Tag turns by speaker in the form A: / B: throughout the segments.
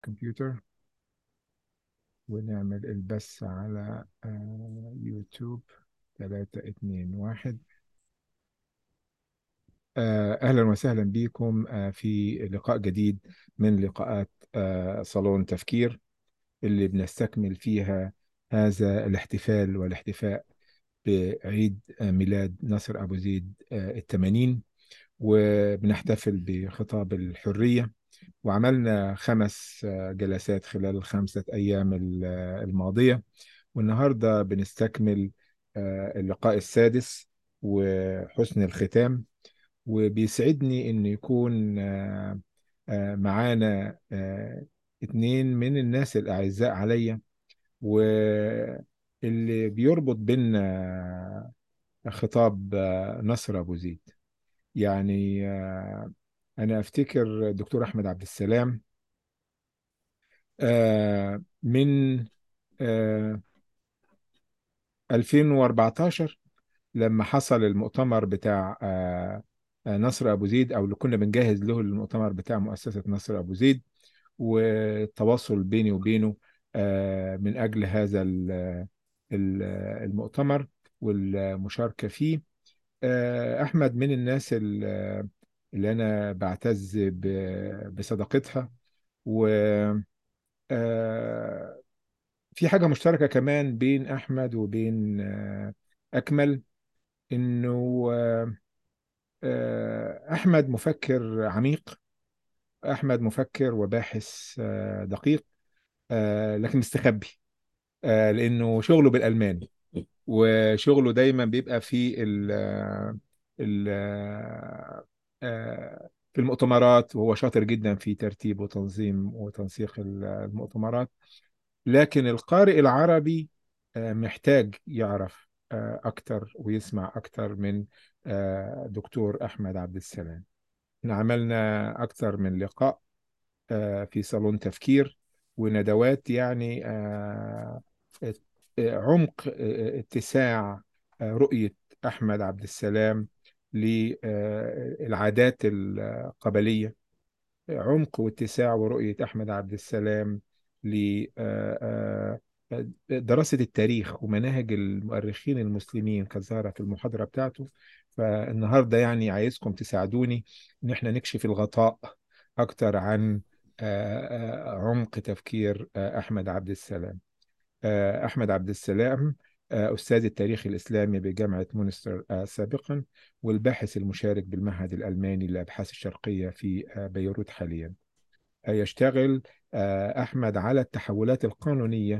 A: الكمبيوتر ونعمل البث على آه، يوتيوب ثلاثة اتنين واحد آه، أهلا وسهلا بكم آه، في لقاء جديد من لقاءات آه، صالون تفكير اللي بنستكمل فيها هذا الاحتفال والاحتفاء بعيد آه، ميلاد ناصر أبو زيد آه، الثمانين وبنحتفل بخطاب الحرية وعملنا خمس آه، جلسات خلال الخمسة أيام ال- آه، الماضية والنهاردة بنستكمل آه، اللقاء السادس وحسن الختام وبيسعدني إن يكون آه، آه، معانا آه، اتنين من الناس الأعزاء عليا واللي بيربط بينا خطاب آه، نصر أبو زيد يعني آه، أنا أفتكر الدكتور أحمد عبد السلام آه، من آه، 2014 لما حصل المؤتمر بتاع آه، آه، نصر أبو زيد أو اللي كنا بنجهز له المؤتمر بتاع مؤسسة نصر أبو زيد والتواصل بيني وبينه آه، من أجل هذا ال- ال- المؤتمر والمشاركة فيه آه، أحمد من الناس ال- اللي أنا بعتز ب- بصداقتها و آه، في حاجة مشتركة كمان بين أحمد وبين آه، أكمل إنه آه، آه، أحمد مفكر عميق أحمد مفكر وباحث آه، دقيق آه، لكن مستخبي آه، لأنه شغله بالألماني وشغله دايما بيبقى في ال ال آه، في المؤتمرات وهو شاطر جدا في ترتيب وتنظيم وتنسيق المؤتمرات لكن القارئ العربي آه، محتاج يعرف آه، أكتر ويسمع أكتر من آه، دكتور أحمد عبد السلام احنا عملنا أكتر من لقاء آه، في صالون تفكير وندوات يعني آه، ات- آه، عمق آه، اتساع آه، رؤية أحمد عبد السلام للعادات القبلية عمق واتساع ورؤية أحمد عبد السلام لدراسة التاريخ ومناهج المؤرخين المسلمين كانت ظاهرة في المحاضرة بتاعته فالنهاردة يعني عايزكم تساعدوني إن احنا نكشف الغطاء أكتر عن آه، آه، عمق تفكير آه، أحمد عبد السلام آه، أحمد عبد السلام آه، أستاذ التاريخ الإسلامي بجامعة مونستر آه، سابقا والباحث المشارك بالمعهد الألماني للأبحاث الشرقية في آه، بيروت حاليا آه، يشتغل آه، أحمد على التحولات القانونية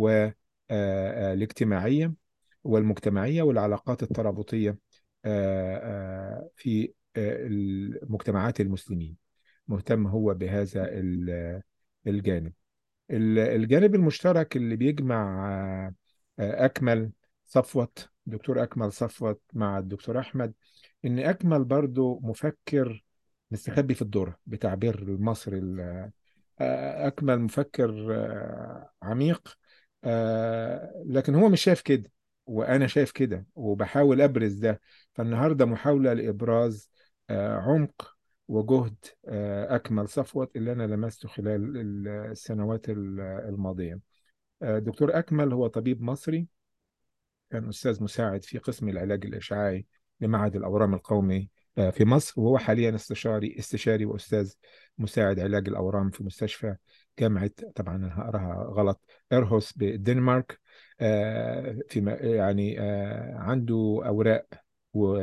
A: والاجتماعية والمجتمعية والعلاقات الترابطية آه، آه، في آه، المجتمعات المسلمين مهتم هو بهذا ال- الجانب ال- الجانب المشترك اللي بيجمع آه، آه، أكمل صفوت دكتور أكمل صفوت مع الدكتور أحمد إن أكمل برضو مفكر مستخبي في الذرة بتعبير المصري ال- آه، أكمل مفكر آه، عميق آه، لكن هو مش شايف كده وأنا شايف كده وبحاول أبرز ده فالنهاردة محاولة لإبراز آه، عمق وجهد آه، أكمل صفوت اللي أنا لمسته خلال ال- السنوات ال- الماضية آه، دكتور أكمل هو طبيب مصري كان أستاذ مساعد في قسم العلاج الإشعاعي لمعهد الأورام القومي آه، في مصر وهو حاليا استشاري استشاري وأستاذ مساعد علاج الأورام في مستشفى جامعة طبعا أنا هقراها غلط إرهوس بالدنمارك آه، في م- يعني آه، عنده أوراق و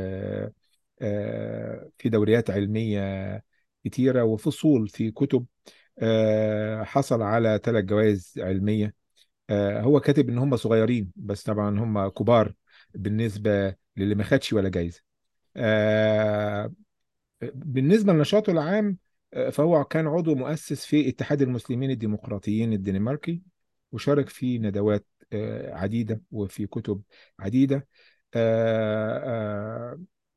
A: آه، في دوريات علمية كتيرة وفصول في كتب آه، حصل على ثلاث جوائز علمية آه، هو كاتب ان هم صغيرين بس طبعا هم كبار بالنسبه للي ما خدش ولا جايزه آه، بالنسبه لنشاطه العام آه، فهو كان عضو مؤسس في اتحاد المسلمين الديمقراطيين الدنماركي وشارك في ندوات آه، عديده وفي كتب عديده آه، آه،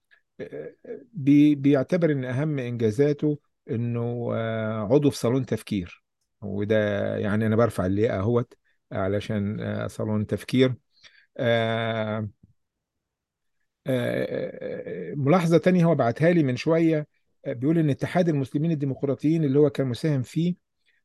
A: بي- بيعتبر ان اهم انجازاته انه آه، عضو في صالون تفكير وده يعني انا برفع اللياقه اهوت علشان آه، صالون تفكير آه، آه، آه، ملاحظه تانية هو بعتها لي من شويه آه، بيقول ان اتحاد المسلمين الديمقراطيين اللي هو كان مساهم فيه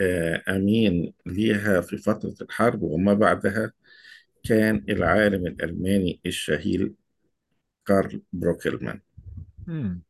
B: آه، أمين ليها في فترة الحرب وما بعدها كان العالم الألماني الشهير كارل بروكلمان
A: مم.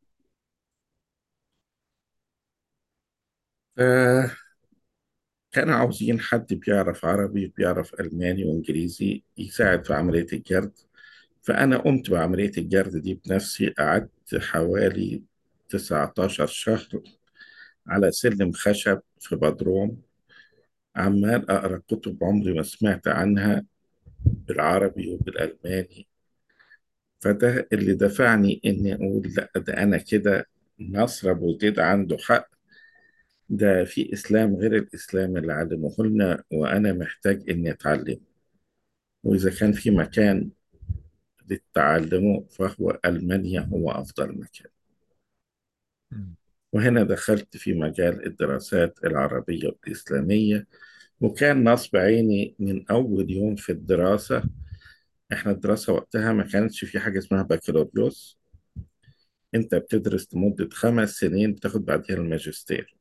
B: فكانوا عاوزين حد بيعرف عربي بيعرف ألماني وإنجليزي يساعد في عملية الجرد فأنا قمت بعملية الجرد دي بنفسي قعدت حوالي 19 شهر على سلم خشب في بدروم عمال أقرأ كتب عمري ما سمعت عنها بالعربي وبالألماني فده اللي دفعني إني أقول لا ده أنا كده نصر أبو زيد عنده حق ده في إسلام غير الإسلام اللي علموه لنا وأنا محتاج إني أتعلم وإذا كان في مكان للتعلم فهو ألمانيا هو أفضل مكان
A: مم.
B: وهنا دخلت في مجال الدراسات العربية والإسلامية وكان نصب عيني من أول يوم في الدراسة إحنا الدراسة وقتها ما كانتش في حاجة اسمها بكالوريوس أنت بتدرس لمدة خمس سنين بتاخد بعدها الماجستير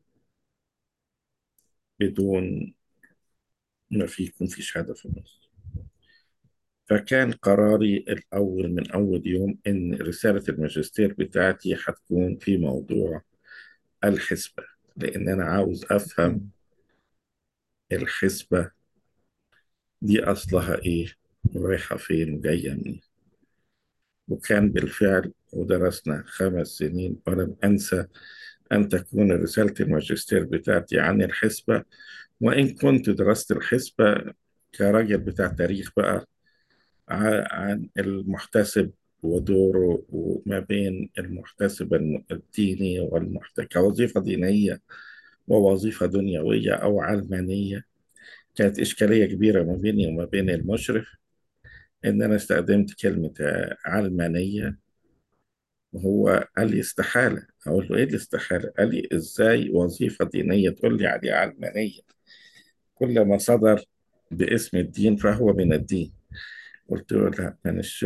B: بدون ما في يكون في شهادة في النص فكان قراري الأول من أول يوم إن رسالة الماجستير بتاعتي هتكون في موضوع الحسبة لأن أنا عاوز أفهم
A: مم.
B: الحسبة دي أصلها إيه ورايحة فين وجاية منين وكان بالفعل ودرسنا خمس سنين ولم أنسى أن تكون رسالة الماجستير بتاعتي عن الحسبة وإن كنت درست الحسبة كراجل بتاع تاريخ بقى ع- عن المحتسب ودوره وما بين المحتسب الم- الديني والمحتسب كوظيفة دينية ووظيفة دنيوية أو علمانية كانت إشكالية كبيرة ما بيني وما بين المشرف إن أنا استخدمت كلمة آه، علمانية وهو قال لي استحالة أقول له إيه الاستحالة؟ قال لي إزاي وظيفة دينية تقول لي عليها علمانية كل ما صدر باسم الدين فهو من الدين قلت له لا أنا مش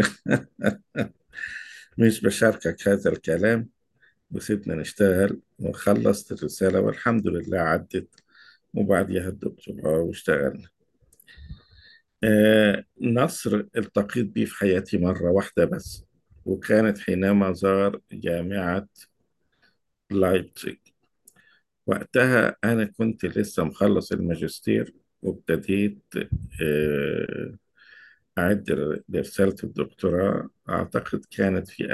B: مش بشاركك هذا الكلام وسيبنا نشتغل وخلصت الرسالة والحمد لله عدت وبعديها الدكتوراه واشتغلنا آه نصر التقيت بيه في حياتي مرة واحدة بس وكانت حينما زار جامعة لايبزيج وقتها أنا كنت لسه مخلص الماجستير وابتديت آه أعد لرسالة الدكتوراه أعتقد كانت في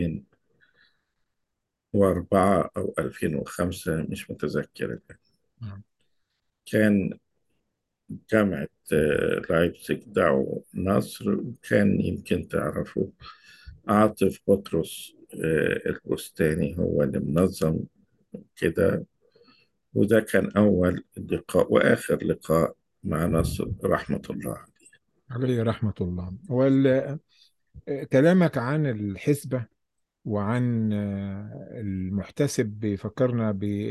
B: 2004 أو 2005 مش متذكر الآن.
A: نعم.
B: كان جامعة آه، لايبزيج دعوا نصر وكان يمكن تعرفوا عاطف بطرس آه، البستاني هو اللي منظم كده وده كان أول لقاء وآخر لقاء مع نصر رحمة الله عليه
A: عليه رحمة الله وال... كلامك عن الحسبة وعن آه، المحتسب بيفكرنا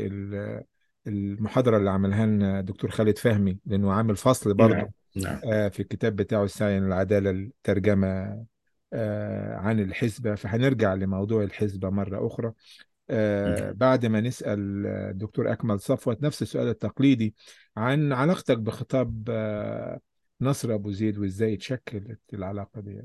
A: بالمحاضرة اللي عملها لنا دكتور خالد فهمي لأنه عامل فصل
B: نعم
A: برضه
B: نعم
A: آه، في الكتاب بتاعه السعي للعدالة الترجمة آه، عن الحسبة فهنرجع لموضوع الحسبة مرة أخرى آه، بعد ما نسأل الدكتور أكمل صفوت نفس السؤال التقليدي عن علاقتك بخطاب آه، نصر أبو زيد وإزاي اتشكلت العلاقة دي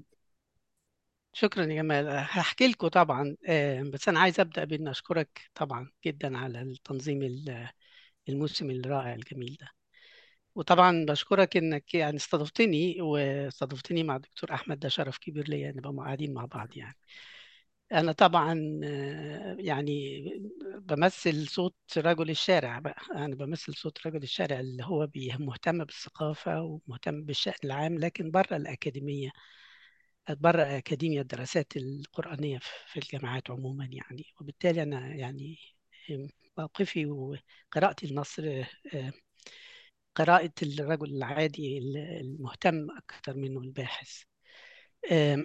C: شكرا يا جمال هحكي لكم طبعا آه، بس انا عايز ابدا بان اشكرك طبعا جدا على التنظيم ال- الموسم الرائع الجميل ده وطبعا بشكرك انك يعني استضفتني واستضفتني مع الدكتور احمد ده شرف كبير ليا نبقى قاعدين مع بعض يعني انا طبعا آه، يعني بمثل صوت رجل الشارع بقى انا بمثل صوت رجل الشارع اللي هو بي- مهتم بالثقافه ومهتم بالشأن العام لكن بره الاكاديميه بره أكاديمية الدراسات القرآنية في الجامعات عموما يعني وبالتالي أنا يعني موقفي وقراءتي لنصر آه، قراءة الرجل العادي المهتم أكثر منه الباحث آم،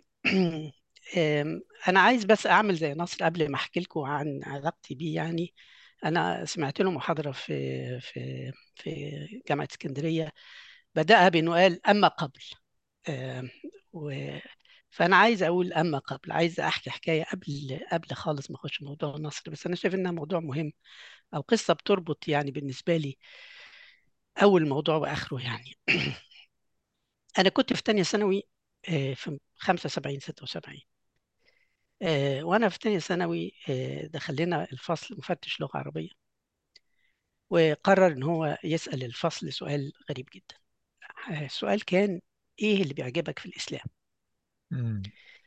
C: آم، أنا عايز بس أعمل زي نصر قبل ما أحكي لكم عن علاقتي بيه يعني أنا سمعت له محاضرة في في في جامعة اسكندرية بدأها بأنه قال أما قبل آم، و فأنا عايز أقول أما قبل عايز أحكي حكاية قبل قبل خالص ما أخش موضوع النصر بس أنا شايف إنها موضوع مهم أو قصة بتربط يعني بالنسبة لي أول موضوع وآخره يعني أنا كنت في تانية ثانوي آه، في 75 76 آه، وأنا في تانية ثانوي آه، دخل لنا الفصل مفتش لغة عربية وقرر إن هو يسأل الفصل سؤال غريب جدا السؤال كان إيه اللي بيعجبك في الإسلام؟
A: مم.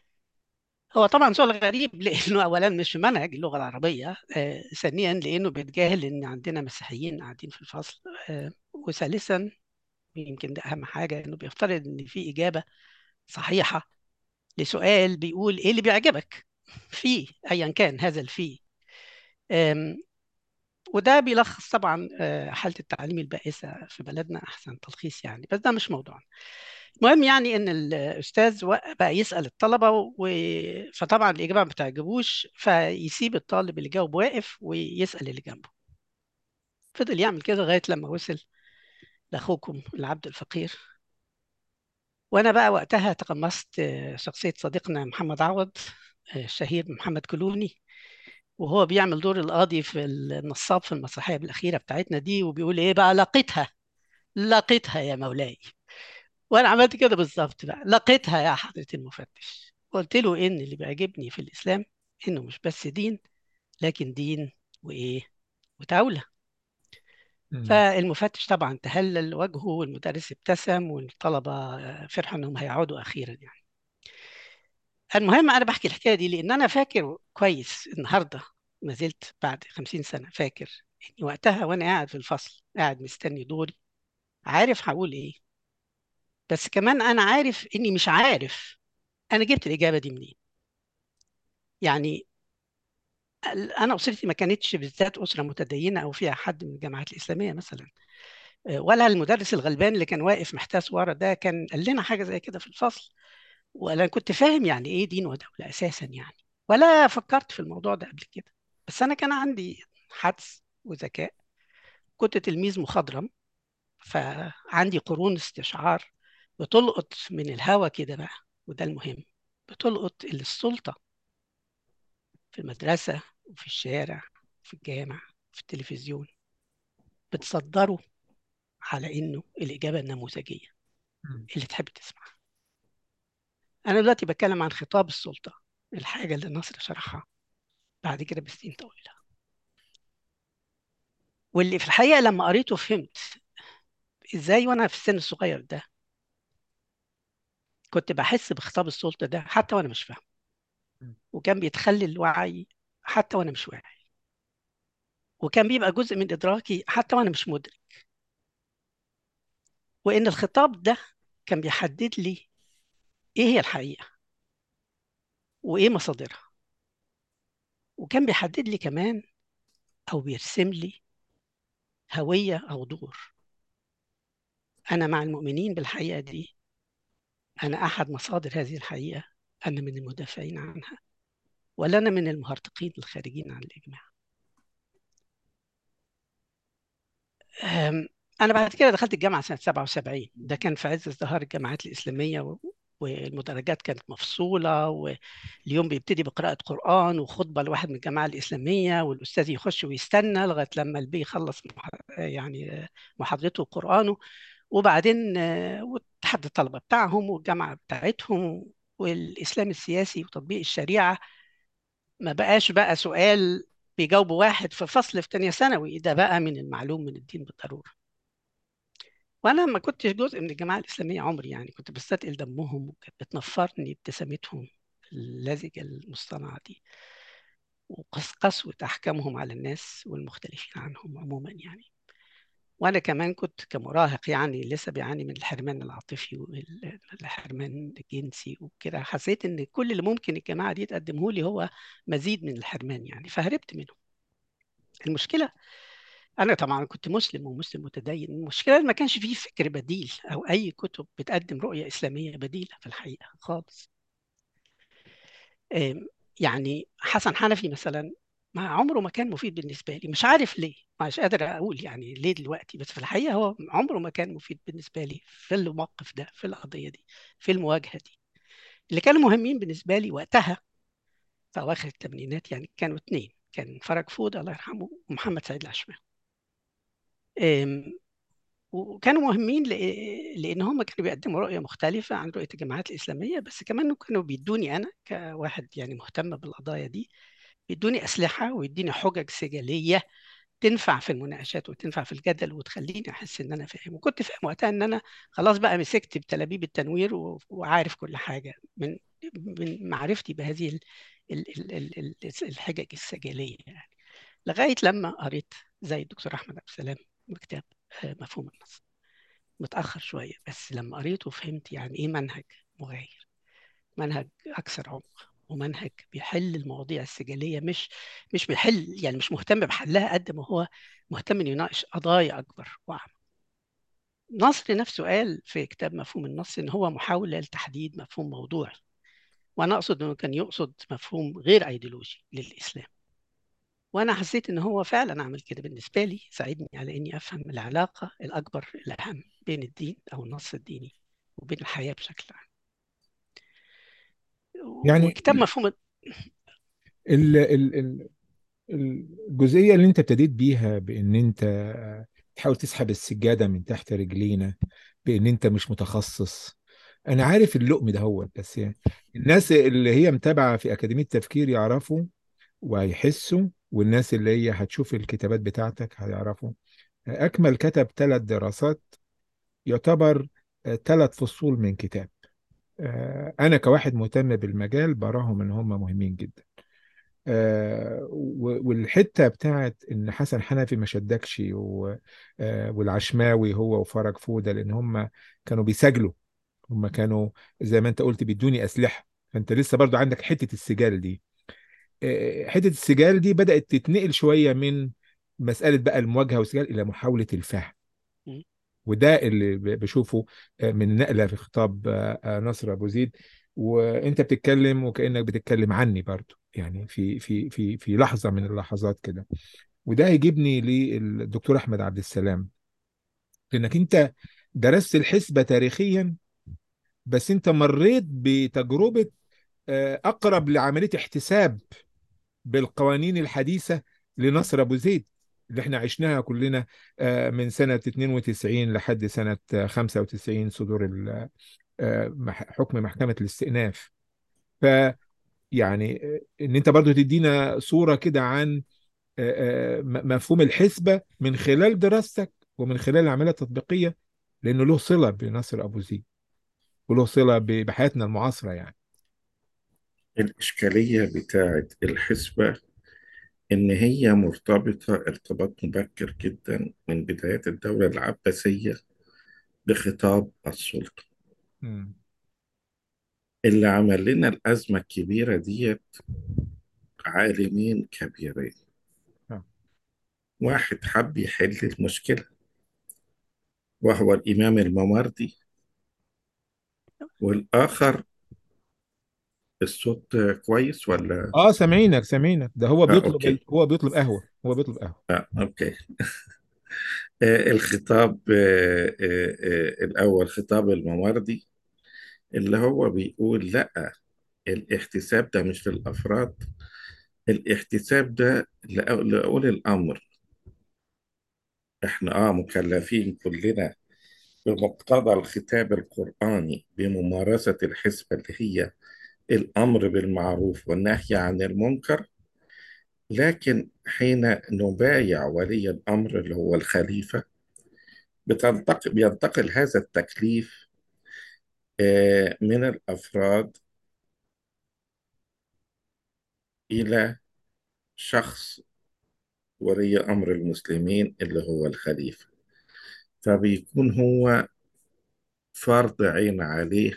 C: هو طبعا سؤال غريب لانه اولا مش في منهج اللغه العربيه آه، ثانيا لانه بيتجاهل ان عندنا مسيحيين قاعدين في الفصل آه، وثالثا يمكن ده اهم حاجه انه بيفترض ان في اجابه صحيحه لسؤال بيقول ايه اللي بيعجبك فيه ايا كان هذا الفيه آم، وده بيلخص طبعا آه، حاله التعليم البائسه في بلدنا احسن تلخيص يعني بس ده مش موضوعنا المهم يعني ان الاستاذ وق- بقى يسال الطلبه و... فطبعا الاجابه ما بتعجبوش فيسيب الطالب اللي جاوب واقف ويسال اللي جنبه فضل يعمل كده لغايه لما وصل لاخوكم العبد الفقير وانا بقى وقتها تقمصت آه، شخصيه صديقنا محمد عوض آه، الشهير محمد كلوني وهو بيعمل دور القاضي في النصاب في المسرحيه الاخيره بتاعتنا دي وبيقول ايه بقى لقيتها لقيتها يا مولاي وانا عملت كده بالظبط بقى لقيتها يا حضرة المفتش قلت له ان اللي بيعجبني في الاسلام انه مش بس دين لكن دين وايه ودولة
A: مم.
C: فالمفتش طبعا تهلل وجهه والمدرس ابتسم والطلبة آه، فرحوا انهم هيقعدوا اخيرا يعني المهم انا بحكي الحكاية دي لان انا فاكر كويس النهاردة ما زلت بعد خمسين سنة فاكر اني وقتها وانا قاعد في الفصل قاعد مستني دوري عارف هقول ايه بس كمان انا عارف اني مش عارف انا جبت الاجابة دي منين يعني انا اسرتي ما كانتش بالذات اسره متدينه او فيها حد من الجامعات الاسلاميه مثلا آه، ولا المدرس الغلبان اللي كان واقف محتاس ورا ده كان قال لنا حاجه زي كده في الفصل ولا كنت فاهم يعني ايه دين ودوله اساسا يعني ولا فكرت في الموضوع ده قبل كده بس انا كان عندي حدس وذكاء كنت تلميذ مخضرم فعندي قرون استشعار بتلقط من الهوا كده بقى وده المهم بتلقط السلطه في المدرسه وفي الشارع في الجامع في التلفزيون بتصدره على انه الاجابه النموذجيه
A: مم.
C: اللي تحب تسمعها. انا دلوقتي بتكلم عن خطاب السلطه الحاجه اللي نصر شرحها بعد كده بسنين طويله. واللي في الحقيقه لما قريته فهمت ازاي وانا في السن الصغير ده كنت بحس بخطاب السلطه ده حتى وانا مش فاهم.
A: مم.
C: وكان بيتخلي الوعي حتى وانا مش واعي. وكان بيبقى جزء من ادراكي حتى وانا مش مدرك. وان الخطاب ده كان بيحدد لي ايه هي الحقيقه وايه مصادرها. وكان بيحدد لي كمان او بيرسم لي هويه او دور انا مع المؤمنين بالحقيقه دي انا احد مصادر هذه الحقيقه انا من المدافعين عنها ولا انا من المهرطقين الخارجين عن الاجماع أم، انا بعد كده دخلت الجامعه سنه 77 ده كان في عز ازدهار الجامعات الاسلاميه و- والمدرجات كانت مفصوله واليوم بيبتدي بقراءه قران وخطبه لواحد من الجماعه الاسلاميه والاستاذ يخش ويستنى لغايه لما البي يخلص مح- يعني محاضرته وقرانه وبعدين آه، واتحاد الطلبه بتاعهم والجامعه بتاعتهم والاسلام السياسي وتطبيق الشريعه ما بقاش بقى سؤال بيجاوبه واحد في فصل في تانية ثانوي ده بقى من المعلوم من الدين بالضرورة وأنا ما كنتش جزء من الجماعة الإسلامية عمري يعني كنت بستثقل دمهم وكانت بتنفرني ابتسامتهم اللزجة المصطنعة دي وقسوة أحكامهم على الناس والمختلفين عنهم عموما يعني وأنا كمان كنت كمراهق يعني لسه بيعاني من الحرمان العاطفي والحرمان الجنسي وكده حسيت إن كل اللي ممكن الجماعة دي تقدمه لي هو مزيد من الحرمان يعني فهربت منهم المشكلة أنا طبعا كنت مسلم ومسلم متدين المشكلة إن ما كانش فيه فكر بديل أو أي كتب بتقدم رؤية إسلامية بديلة في الحقيقة خالص آم، يعني حسن حنفي مثلا ما عمره ما كان مفيد بالنسبة لي مش عارف ليه مش قادر أقول يعني ليه دلوقتي بس في الحقيقة هو عمره ما كان مفيد بالنسبة لي في الموقف ده في القضية دي في المواجهة دي اللي كانوا مهمين بالنسبة لي وقتها في أواخر الثمانينات يعني كانوا اثنين كان فرج فود الله يرحمه ومحمد سعيد العشماوي أم، وكانوا مهمين لإ- لان هم كانوا بيقدموا رؤيه مختلفه عن رؤيه الجماعات الاسلاميه بس كمان كانوا بيدوني انا كواحد يعني مهتم بالقضايا دي بيدوني اسلحه ويديني حجج سجاليه تنفع في المناقشات وتنفع في الجدل وتخليني احس ان انا فاهم وكنت فاهم وقتها ان انا خلاص بقى مسكت بتلابيب التنوير و- وعارف كل حاجه من من معرفتي بهذه ال- ال- ال- ال- ال- الحجج السجاليه يعني لغايه لما قريت زي الدكتور احمد عبد السلام كتاب آه، مفهوم النص متاخر شويه بس لما قريته فهمت يعني ايه منهج مغاير منهج اكثر عمق ومنهج بيحل المواضيع السجاليه مش مش بيحل يعني مش مهتم بحلها قد ما هو مهتم انه يناقش قضايا اكبر واعمق نصر نفسه قال في كتاب مفهوم النص ان هو محاوله لتحديد مفهوم موضوعي وانا اقصد انه كان يقصد مفهوم غير ايديولوجي للاسلام وانا حسيت ان هو فعلا عمل كده بالنسبه لي ساعدني على اني افهم العلاقه الاكبر الاهم بين الدين او النص الديني وبين الحياه بشكل عام
A: يعني
C: وكتاب مفهوم
A: ال ال ال الجزئية اللي انت ابتديت بيها بان انت تحاول تسحب السجادة من تحت رجلينا بان انت مش متخصص انا عارف اللقم ده هو بس يعني الناس اللي هي متابعة في اكاديمية التفكير يعرفوا وهيحسوا والناس اللي هي هتشوف الكتابات بتاعتك هيعرفوا اكمل كتب ثلاث دراسات يعتبر ثلاث فصول من كتاب آه، انا كواحد مهتم بالمجال براهم ان هم مهمين جدا آه، و- والحته بتاعت ان حسن حنفي ما شدكش و- آه، والعشماوي هو وفرج فوده لان هم كانوا بيسجلوا هم كانوا زي ما انت قلت بيدوني اسلحه فانت لسه برضو عندك حته السجال دي آه، حته السجال دي بدات تتنقل شويه من مساله بقى المواجهه والسجال الى محاوله الفهم
C: م.
A: وده اللي ب- بشوفه آه، من نقله في خطاب آه، آه، نصر ابو زيد وانت بتتكلم وكانك بتتكلم عني برضو يعني في في في في لحظه من اللحظات كده وده هيجيبني للدكتور احمد عبد السلام لانك انت درست الحسبه تاريخيا بس انت مريت بتجربه آه، اقرب لعمليه احتساب بالقوانين الحديثه لنصر ابو زيد اللي احنا عشناها كلنا آه، من سنه 92 لحد سنه آه، 95 صدور ال- آه، مح- حكم محكمه الاستئناف ف يعني آه، ان انت برضو تدينا صوره كده عن آه، آه، م- مفهوم الحسبه من خلال دراستك ومن خلال العمليه التطبيقيه لانه له صله بنصر ابو زيد وله صله ب- بحياتنا المعاصره يعني
B: الإشكالية بتاعت الحسبة إن هي مرتبطة ارتباط مبكر جدا من بدايات الدولة العباسية بخطاب السلطة
A: مم.
B: اللي عمل لنا الأزمة الكبيرة ديت عالمين كبيرين
A: آه.
B: واحد حب يحل المشكلة وهو الإمام الممردي والآخر الصوت كويس ولا
A: اه سامعينك سامعينك ده هو
B: آه
A: بيطلب
B: أوكي
A: هو بيطلب قهوه هو بيطلب قهوه
B: آه أوكي آه الخطاب آه آه آه الأول خطاب الممردي اللي هو بيقول لأ الاحتساب ده مش للأفراد الاحتساب ده لأ- لأولي الأمر احنا اه مكلفين كلنا بمقتضى الخطاب القرآني بممارسة الحسبة اللي هي الأمر بالمعروف والنهي عن المنكر لكن حين نبايع ولي الأمر اللي هو الخليفة بتنتقل بينتقل هذا التكليف آه، من الأفراد إلى شخص ولي أمر المسلمين اللي هو الخليفة فبيكون هو فرض عين عليه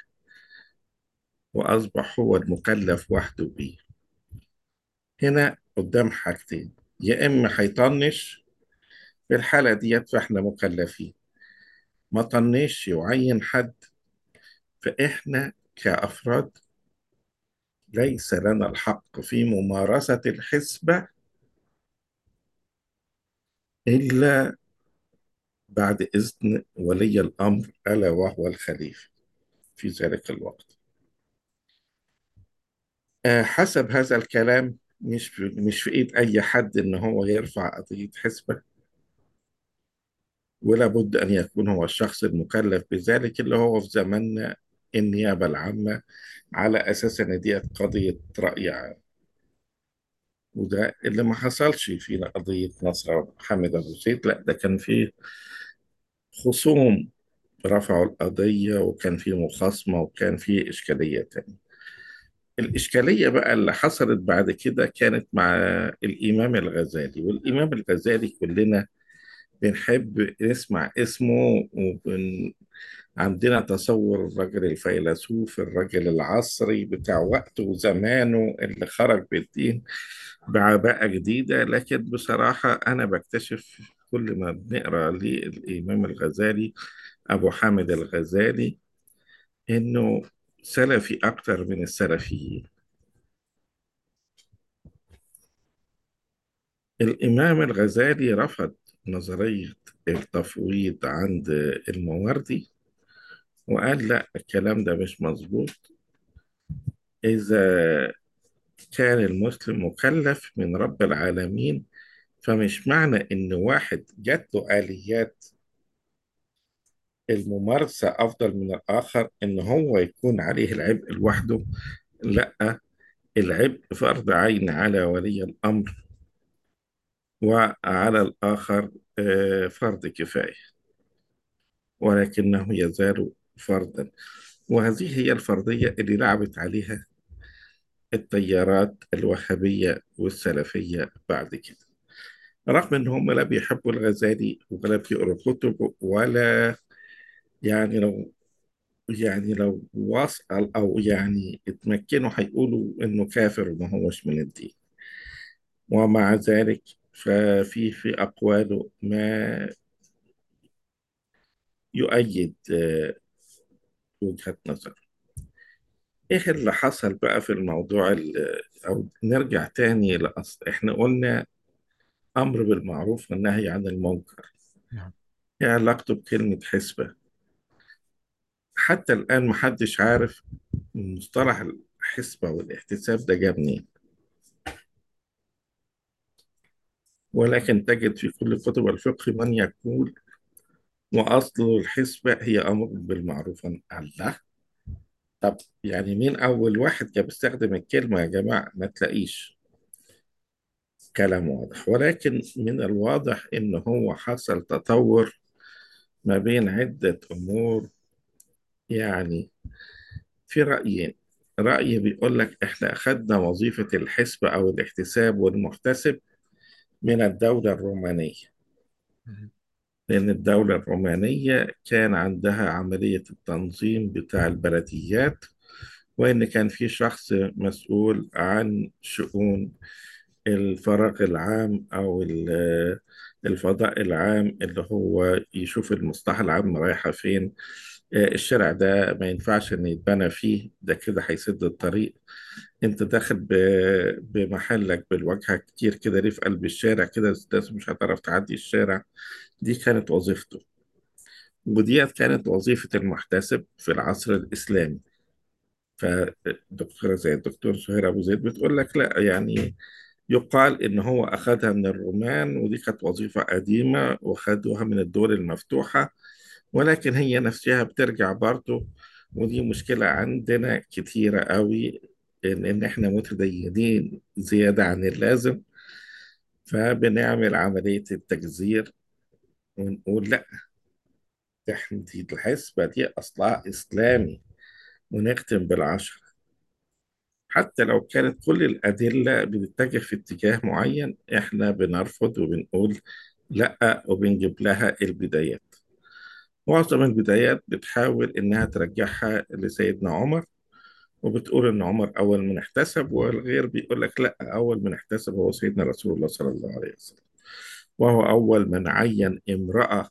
B: وأصبح هو المكلف وحده بيه هنا قدام حاجتين يا إما هيطنش في الحالة ديت فإحنا مكلفين ما طنش يعين حد فإحنا كأفراد ليس لنا الحق في ممارسة الحسبة إلا بعد إذن ولي الأمر ألا وهو الخليفة في ذلك الوقت آه، حسب هذا الكلام مش في مش في إيد أي حد إن هو يرفع قضية حسبة ولا بد أن يكون هو الشخص المكلف بذلك اللي هو في زماننا النيابة العامة على أساس إن دي قضية رأي عام وده اللي ما حصلش في قضية نصر حامد أبو زيد لا ده كان في خصوم رفعوا القضية وكان في مخاصمة وكان في إشكالية تانية الإشكالية بقى اللي حصلت بعد كده كانت مع الإمام الغزالي والإمام الغزالي كلنا بنحب نسمع اسمه وبن عندنا تصور الرجل الفيلسوف الرجل العصري بتاع وقته وزمانه اللي خرج بالدين بعباءة جديدة لكن بصراحة أنا بكتشف كل ما بنقرأ للإمام الغزالي أبو حامد الغزالي إنه سلفي أكتر من السلفيين الإمام الغزالي رفض نظرية التفويض عند المواردي وقال لا الكلام ده مش مظبوط إذا كان المسلم مكلف من رب العالمين فمش معنى إن واحد جات له آليات الممارسة أفضل من الآخر إن هو يكون عليه العبء لوحده لا العبء فرض عين على ولي الأمر وعلى الآخر آه، فرض كفاية ولكنه يزال فرضا وهذه هي الفرضية اللي لعبت عليها التيارات الوهابية والسلفية بعد كده رغم ان هم لا بيحبوا الغزالي ولا بيقروا كتبه ولا يعني لو يعني لو وصل او يعني اتمكنوا هيقولوا انه كافر وما هوش من الدين ومع ذلك ففي في اقواله ما يؤيد آه، وجهة نظر ايه اللي حصل بقى في الموضوع ال- او نرجع تاني لأصل احنا قلنا امر بالمعروف والنهي عن المنكر
A: نعم
B: ايه علاقته بكلمة حسبة حتى الآن محدش عارف مصطلح الحسبة والاحتساب ده جه منين ولكن تجد في كل كتب الفقه من يقول وأصل الحسبة هي أمر بالمعروف الله طب يعني مين أول واحد كان بيستخدم الكلمة يا جماعة ما تلاقيش كلام واضح ولكن من الواضح إن هو حصل تطور ما بين عدة أمور يعني في رأيين رأي بيقول لك إحنا أخذنا وظيفة الحسبة أو الاحتساب والمحتسب من الدولة الرومانية
A: مهم.
B: لأن الدولة الرومانية كان عندها عملية التنظيم بتاع البلديات وإن كان في شخص مسؤول عن شؤون الفراغ العام أو ال- الفضاء العام اللي هو يشوف المصلحة العامة رايحة فين آه، الشارع ده ما ينفعش إن يتبنى فيه ده كده هيسد الطريق أنت داخل ب- بمحلك بالواجهة كتير كده ليه في قلب الشارع كده الناس مش هتعرف تعدي الشارع دي كانت وظيفته وديت كانت وظيفة المحتسب في العصر الإسلامي فدكتورة زي الدكتور سهير أبو زيد بتقول لك لا يعني يقال إن هو أخذها من الرومان ودي كانت وظيفة قديمة وخدوها من الدول المفتوحة ولكن هي نفسها بترجع برضه ودي مشكلة عندنا كتيرة قوي إن إن إحنا متدينين زيادة عن اللازم فبنعمل عملية التجزير ونقول لا تحديد الحسبة دي أصلها إسلامي ونختم بالعشرة حتى لو كانت كل الأدلة بتتجه في اتجاه معين إحنا بنرفض وبنقول لأ وبنجيب لها البدايات معظم البدايات بتحاول إنها ترجعها لسيدنا عمر وبتقول إن عمر أول من احتسب والغير بيقول لك لأ أول من احتسب هو سيدنا رسول الله صلى الله عليه وسلم وهو أول من عين امرأة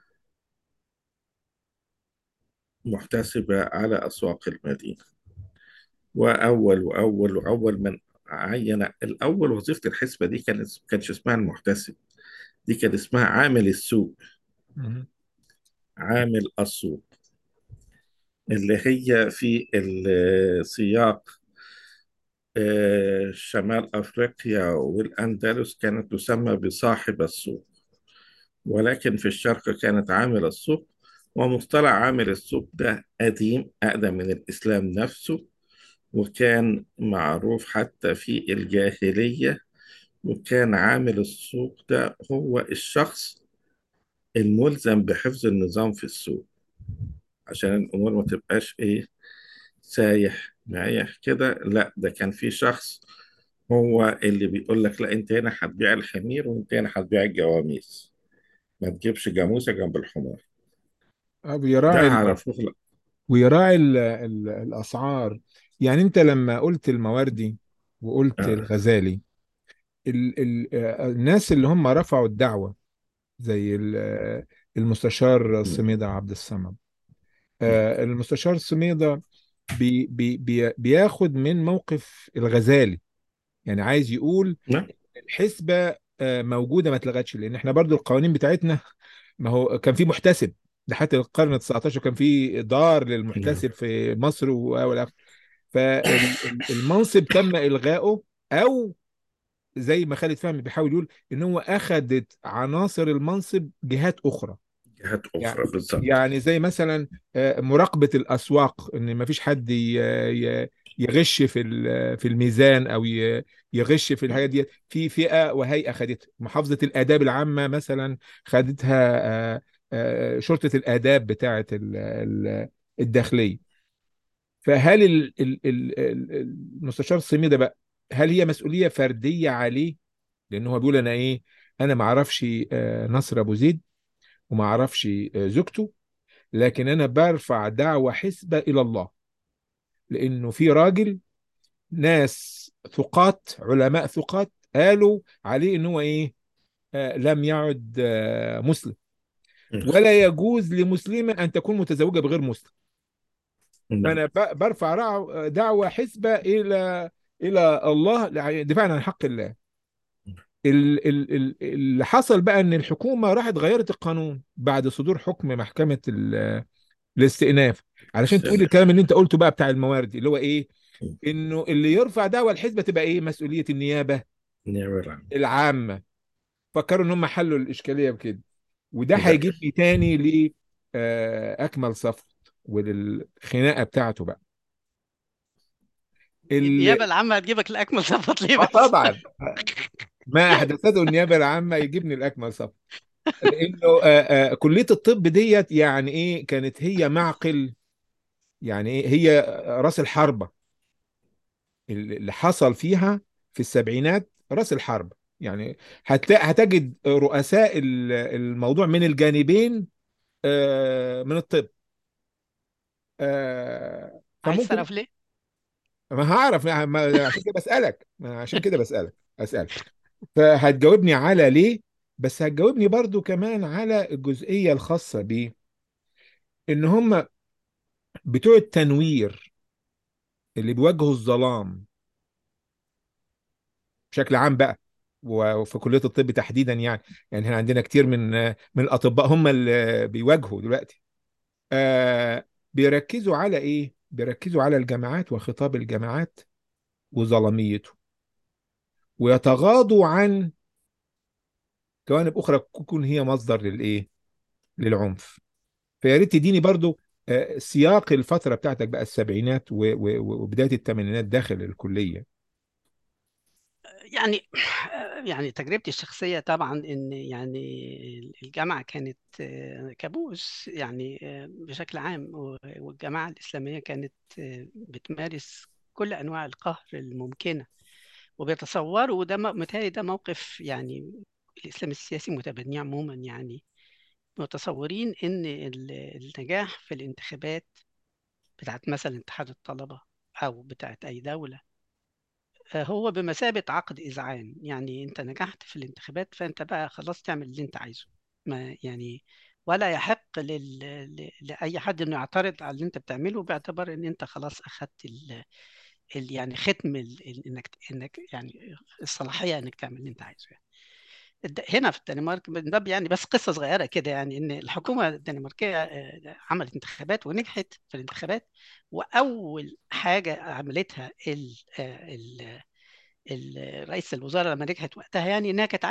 B: محتسبة على أسواق المدينة وأول وأول وأول من عين الأول وظيفة الحسبة دي كانت كانش اسمها المحتسب دي كان اسمها عامل السوق
A: مهم.
B: عامل السوق اللي هي في السياق آه، شمال أفريقيا والأندلس كانت تسمى بصاحب السوق ولكن في الشرق كانت عامل السوق ومصطلح عامل السوق ده قديم أقدم من الإسلام نفسه وكان معروف حتى في الجاهلية وكان عامل السوق ده هو الشخص الملزم بحفظ النظام في السوق عشان الأمور ما تبقاش إيه سايح معايح كده لا ده كان في شخص هو اللي بيقول لك لا انت هنا هتبيع الحمير وانت هنا هتبيع الجواميس ما تجيبش جاموسة جنب الحمار
A: آه،
B: ده
A: بيراعي ال...
B: عرفوه لا
A: ويراعي ال... ال... الاسعار يعني انت لما قلت المواردي وقلت
B: آه.
A: الغزالي ال... ال... آه، الناس اللي هم رفعوا الدعوة زي ال... آه، المستشار سميدة عبد الصمد آه، المستشار سميدة بي... بي... بي... بياخد من موقف الغزالي يعني عايز يقول
B: نعم
A: الحسبة آه، موجودة ما اتلغتش لأن احنا برضو القوانين بتاعتنا ما هو كان في محتسب ده حتى القرن ال 19 كان في دار
B: نعم
A: للمحتسب في مصر والآخر فالمنصب تم إلغائه أو زي ما خالد فهمي بيحاول يقول إن هو أخذت عناصر المنصب جهات أخرى
B: جهات
A: يعني
B: أخرى بالظبط
A: يعني زي مثلا آه، مراقبة الأسواق إن ما فيش حد ي- ي- يغش في ال- في الميزان أو ي- يغش في الحاجات دي في فئة وهيئة خدتها محافظة الآداب العامة مثلا خدتها آه، آه، شرطة الآداب بتاعة ال- ال- الداخلية فهل ال- ال- ال- ال- المستشار الصيني ده بقى هل هي مسؤولية فردية عليه لأن هو بيقول أنا إيه أنا ما أعرفش آه، نصر أبو زيد وما أعرفش آه، زوجته لكن انا برفع دعوة حسبة الى الله لانه في راجل ناس ثقات علماء ثقات قالوا عليه ان هو ايه آه لم يعد آه مسلم ولا يجوز لمسلمة ان تكون متزوجة بغير مسلم
B: نعم
A: فانا ب- برفع رع- دعوة حسبة الى الى الله دفاعا عن حق الله ال- ال- ال- اللي حصل بقى ان الحكومة راحت غيرت القانون بعد صدور حكم محكمة ال- الاستئناف علشان تقول الكلام اللي انت قلته بقى بتاع الموارد اللي هو ايه انه اللي يرفع دعوى الحزبه تبقى ايه مسؤوليه النيابه
B: نعم
A: العامه فكروا ان هم حلوا الاشكاليه بكده وده
B: ده
A: هيجيبني تاني ل آه، اكمل صفوت وللخناقه بتاعته بقى ال...
C: النيابة العامة هتجيبك لأكمل صفات ليه
A: اه
C: بس
A: طبعا ما احدثته النيابه العامه يجيبني لاكمل صفوت لانه آه، آه، كليه الطب ديت يعني ايه كانت هي معقل يعني ايه هي راس الحربه اللي حصل فيها في السبعينات راس الحرب يعني هتلاقي هتجد رؤساء ال- الموضوع من الجانبين آه، من الطب آه،
C: عايز
A: فممكن
C: تعرف ليه؟
A: ما هعرف ما- ما- عشان كده بسألك ما عشان كده بسألك أسألك فهتجاوبني على ليه بس هتجاوبني برضو كمان على الجزئية الخاصة ب ان هم بتوع التنوير اللي بيواجهوا الظلام بشكل عام بقى وفي كلية الطب تحديدا يعني يعني احنا عندنا كتير من من الأطباء هم اللي بيواجهوا دلوقتي آه بيركزوا على إيه؟ بيركزوا على الجامعات وخطاب الجامعات وظلاميته ويتغاضوا عن جوانب أخرى تكون هي مصدر للإيه؟ للعنف فيا ريت تديني برضو آه سياق الفترة بتاعتك بقى السبعينات و- و- وبداية الثمانينات داخل الكلية
C: يعني يعني تجربتي الشخصية طبعا إن يعني الجامعة كانت آه، كابوس يعني آه، بشكل عام و- والجامعة الإسلامية كانت آه، بتمارس كل أنواع القهر الممكنة وبيتصوروا وده م- متهيألي ده موقف يعني الإسلام السياسي متبنيه عموما يعني متصورين إن ال- النجاح في الانتخابات بتاعت مثلا اتحاد الطلبة أو بتاعت أي دولة هو بمثابة عقد إذعان يعني أنت نجحت في الانتخابات فأنت بقى خلاص تعمل اللي أنت عايزه ما يعني ولا يحق لل... ل- لأي حد إنه يعترض على اللي أنت بتعمله باعتبار إن أنت خلاص أخدت ال... ال... يعني ختم ال... ال- إنك إنك يعني الصلاحية إنك تعمل اللي أنت عايزه يعني. الد- هنا في الدنمارك من باب يعني بس قصة صغيرة كده يعني إن الحكومة الدنماركية آه، عملت انتخابات ونجحت في الانتخابات وأول حاجة عملتها ال... آه، ال... ال- رئيس الوزراء لما نجحت وقتها يعني انها كانت عايزه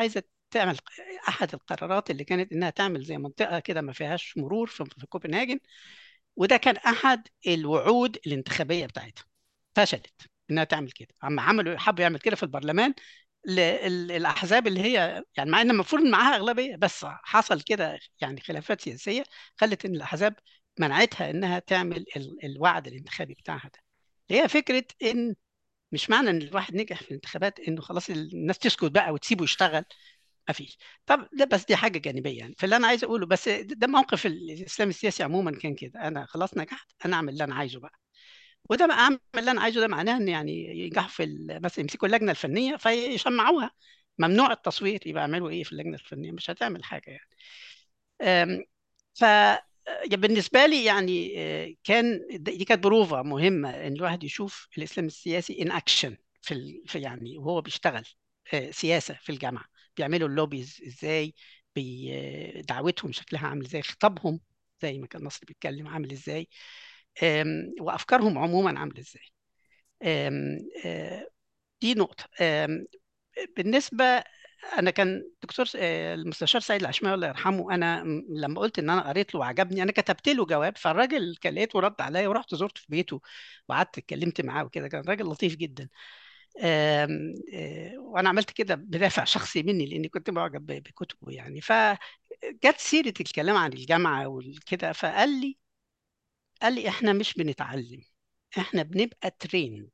C: تعمل احد القرارات اللي كانت انها تعمل زي منطقه كده ما فيهاش مرور في في كوبنهاجن وده كان احد الوعود الانتخابيه بتاعتها فشلت انها تعمل كده اما عملوا حبوا يعمل كده في البرلمان ل- ال- الاحزاب اللي هي يعني مع ان المفروض معاها اغلبيه بس حصل كده يعني خلافات سياسيه خلت ان الاحزاب منعتها انها تعمل ال- الوعد الانتخابي بتاعها ده هي فكره ان مش معنى ان الواحد نجح في الانتخابات انه خلاص الناس تسكت بقى وتسيبه يشتغل ما فيش طب ده بس دي حاجه جانبيه يعني فاللي انا عايز اقوله بس ده ده موقف الاسلام السياسي عموما كان كده انا خلاص نجحت انا اعمل اللي انا عايزه بقى وده بقى اعمل اللي انا عايزه ده معناه ان يعني ينجحوا في ال- مثلا يمسكوا اللجنه الفنيه فيشمعوها ممنوع التصويت يبقى يعملوا ايه في اللجنه الفنيه مش هتعمل حاجه يعني أم، ف يا بالنسبه لي يعني آه، كان دي كانت بروفه مهمه ان الواحد يشوف الاسلام السياسي ان اكشن في ال... في يعني وهو بيشتغل آه، سياسه في الجامعه بيعملوا اللوبيز ازاي بي... آه، دعوتهم شكلها عامل ازاي خطابهم زي ما كان نصر بيتكلم عامل ازاي آم، وافكارهم عموما عامله ازاي آم، آه، دي نقطه آم، بالنسبه انا كان دكتور آه، المستشار سيد العشماوي الله يرحمه انا م- لما قلت ان انا قريت له وعجبني انا كتبت له جواب فالراجل كان لقيته رد عليا ورحت زرته في بيته وقعدت اتكلمت معاه وكده كان راجل لطيف جدا آم، آه، وانا عملت كده بدافع شخصي مني لاني كنت معجب ب- بكتبه يعني فجت سيره الكلام عن الجامعه وكده فقال لي قال لي احنا مش بنتعلم احنا بنبقى تريند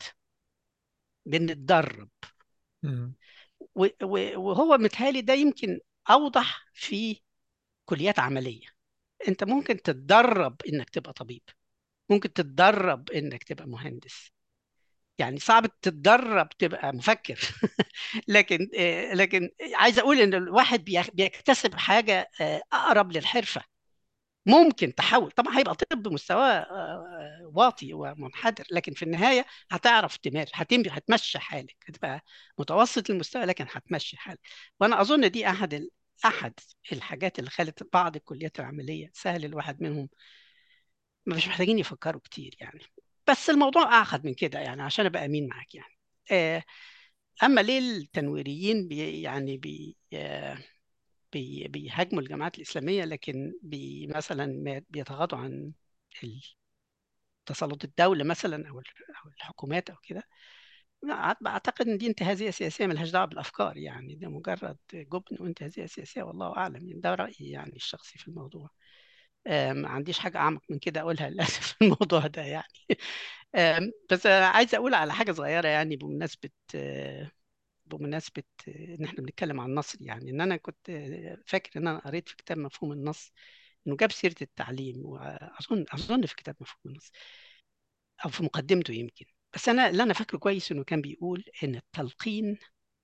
C: بنتدرب
A: مم.
C: و- و- وهو متهيألي ده يمكن أوضح في كليات عملية أنت ممكن تتدرب إنك تبقى طبيب ممكن تتدرب إنك تبقى مهندس يعني صعب تتدرب تبقى مفكر لكن آه، لكن عايز أقول إن الواحد بيخ- بيكتسب حاجة آه، أقرب للحرفة ممكن تحول طبعا هيبقى طب مستواه آه، واطي ومنحدر لكن في النهاية هتعرف تمارس هتمشي هتمشي حالك هتبقى متوسط المستوى لكن هتمشي حالك وانا اظن دي احد ال... احد الحاجات اللي خلت بعض الكليات العملية سهل الواحد منهم مش محتاجين يفكروا كتير يعني بس الموضوع اعقد من كده يعني عشان ابقى امين معاك يعني آه، اما ليه التنويريين بي يعني بي آه، بي بيهاجموا الجماعات الإسلامية لكن بي مثلا ما بيتغاضوا عن ال- تسلط الدولة مثلا أو ال- أو الحكومات أو كده لا، أعتقد إن دي انتهازية سياسية ملهاش دعوة بالأفكار يعني ده مجرد جبن وانتهازية سياسية والله أعلم يعني ده رأيي يعني الشخصي في الموضوع آه، ما عنديش حاجة أعمق من كده أقولها للأسف في الموضوع ده يعني آم، بس أنا عايز أقول على حاجة صغيرة يعني بمناسبة آه، بمناسبة إن إحنا بنتكلم عن النصر يعني إن أنا كنت فاكر إن أنا قريت في كتاب مفهوم النص إنه جاب سيرة التعليم وأظن أظن في كتاب مفهوم النص أو في مقدمته يمكن بس أنا اللي أنا فاكره كويس إنه كان بيقول إن التلقين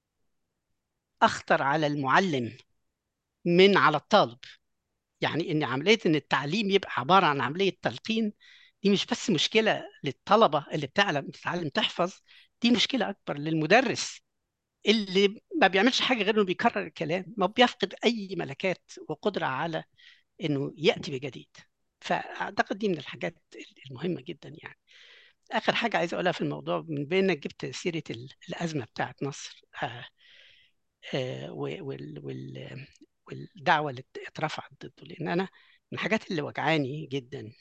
C: أخطر على المعلم من على الطالب يعني إن عملية إن التعليم يبقى عبارة عن عملية تلقين دي مش بس مشكلة للطلبة اللي بتعلم بتتعلم تحفظ دي مشكلة أكبر للمدرس اللي ما بيعملش حاجه غير انه بيكرر الكلام ما بيفقد اي ملكات وقدره على انه ياتي بجديد فاعتقد دي من الحاجات المهمه جدا يعني اخر حاجه عايز اقولها في الموضوع من بين انك جبت سيره ال- الازمه بتاعت مصر آه، آه، و- وال وال والدعوه اللي اترفعت ضده لان انا من الحاجات اللي وجعاني جدا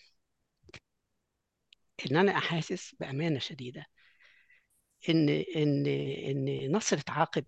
C: ان انا احاسس بامانه شديده ان ان ان مصر اتعاقب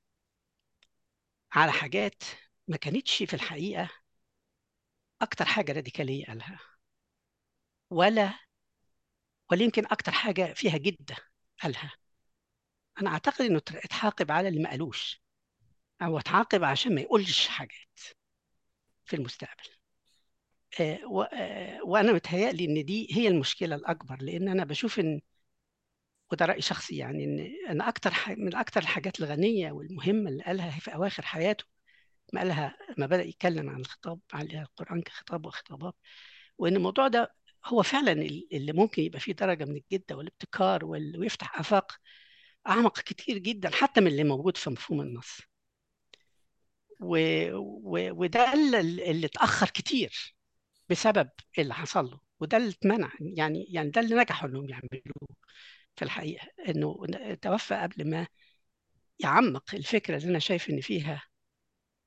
C: على حاجات ما كانتش في الحقيقه اكتر حاجه راديكاليه قالها ولا ولا يمكن اكتر حاجه فيها جده قالها انا اعتقد انه اتعاقب على اللي ما قالوش او اتعاقب عشان ما يقولش حاجات في المستقبل آه و- آه وانا متهيألي ان دي هي المشكله الاكبر لان انا بشوف ان وده راي شخصي يعني ان ان اكتر ح- من اكتر الحاجات الغنيه والمهمه اللي قالها في اواخر حياته ما قالها ما بدأ يتكلم عن الخطاب عن القرآن كخطاب وخطابات وان الموضوع ده هو فعلا اللي ممكن يبقى فيه درجه من الجده والابتكار وال- ويفتح افاق اعمق كتير جدا حتى من اللي موجود في مفهوم النص و... و... وده اللي, اللي اتاخر كتير بسبب اللي حصل له وده اللي اتمنع يعني يعني ده اللي نجحوا انهم يعملوه في الحقيقه انه توفى قبل ما يعمق الفكره اللي انا شايف ان فيها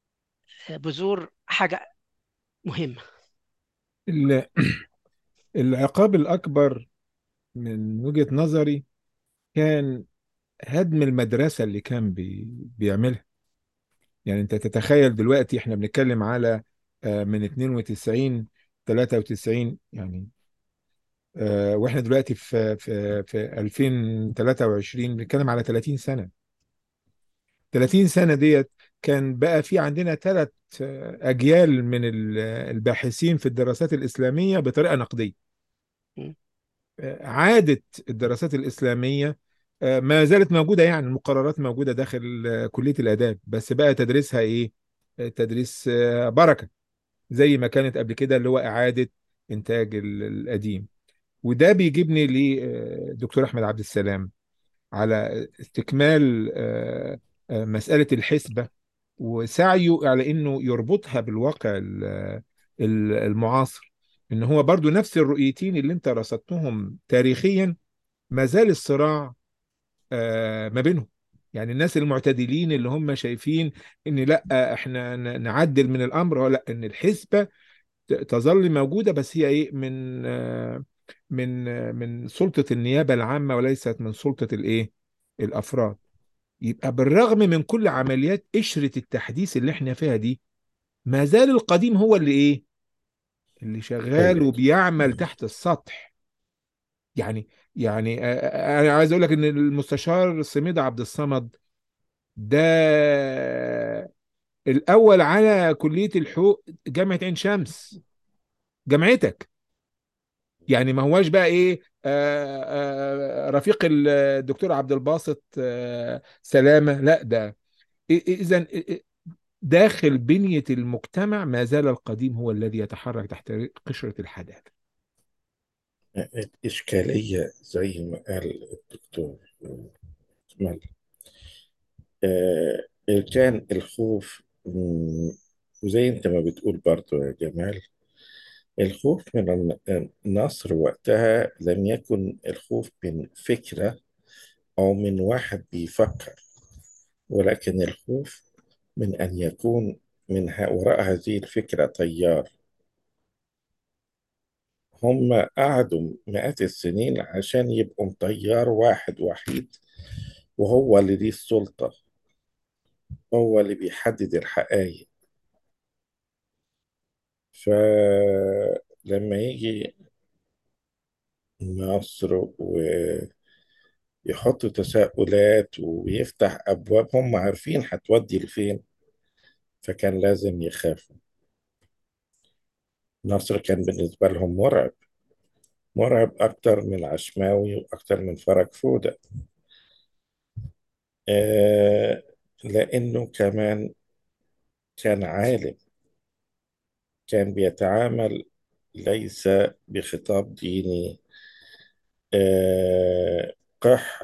C: بذور حاجة مهمة
A: ال- العقاب الأكبر من وجهة نظري كان هدم المدرسة اللي كان بي بيعملها يعني أنت تتخيل دلوقتي إحنا بنتكلم على آه، من 92 93 يعني آه، وإحنا دلوقتي في في في 2023 بنتكلم على 30 سنة 30 سنة ديت كان بقى في عندنا ثلاث أجيال من ال- الباحثين في الدراسات الإسلامية بطريقة نقدية
C: م.
A: عادة الدراسات الإسلامية آه، ما زالت موجودة يعني المقررات موجودة داخل آه، كلية الآداب بس بقى تدريسها إيه؟ آه، تدريس آه، بركة زي ما كانت قبل كده اللي هو إعادة إنتاج ال- القديم وده بيجيبني لدكتور أحمد عبد السلام على استكمال آه، آه، مسألة الحسبة وسعيه على إنه يربطها بالواقع ال- ال- المعاصر إن هو برضو نفس الرؤيتين اللي أنت رصدتهم تاريخيا ما زال الصراع آه، ما بينهم يعني الناس المعتدلين اللي هم شايفين ان لا احنا ن- نعدل من الامر ولا ان الحسبه ت- تظل موجوده بس هي ايه من آه، من آه، من سلطه النيابه العامه وليست من سلطه الايه الافراد يبقى بالرغم من كل عمليات قشره التحديث اللي احنا فيها دي ما زال القديم هو اللي ايه اللي شغال
B: طيب
A: وبيعمل تحت السطح يعني يعني آه، آه، انا عايز اقول لك ان المستشار سميد عبد الصمد ده الاول على كليه الحقوق جامعه عين شمس جامعتك يعني ما هواش بقى ايه آه، آه، رفيق الدكتور عبد الباسط آه، سلامه لا ده اذا داخل بنيه المجتمع ما زال القديم هو الذي يتحرك تحت قشره الحداثه
B: الإشكالية زي ما قال الدكتور جمال آه كان الخوف مم، وزي انت ما بتقول برضو يا جمال الخوف من الن- النصر وقتها لم يكن الخوف من فكرة أو من واحد بيفكر ولكن الخوف من أن يكون من ه- وراء هذه الفكرة تيار هم قعدوا مئات السنين عشان يبقوا تيار واحد وحيد وهو اللي ليه السلطة هو اللي بيحدد الحقائق فلما يجي مصر ويحط تساؤلات ويفتح أبواب هم عارفين هتودي لفين فكان لازم يخافوا مصر كان بالنسبة لهم مرعب مرعب أكتر من العشماوي وأكتر من فرج فودة آه لأنه كمان كان عالم كان بيتعامل ليس بخطاب ديني آه قح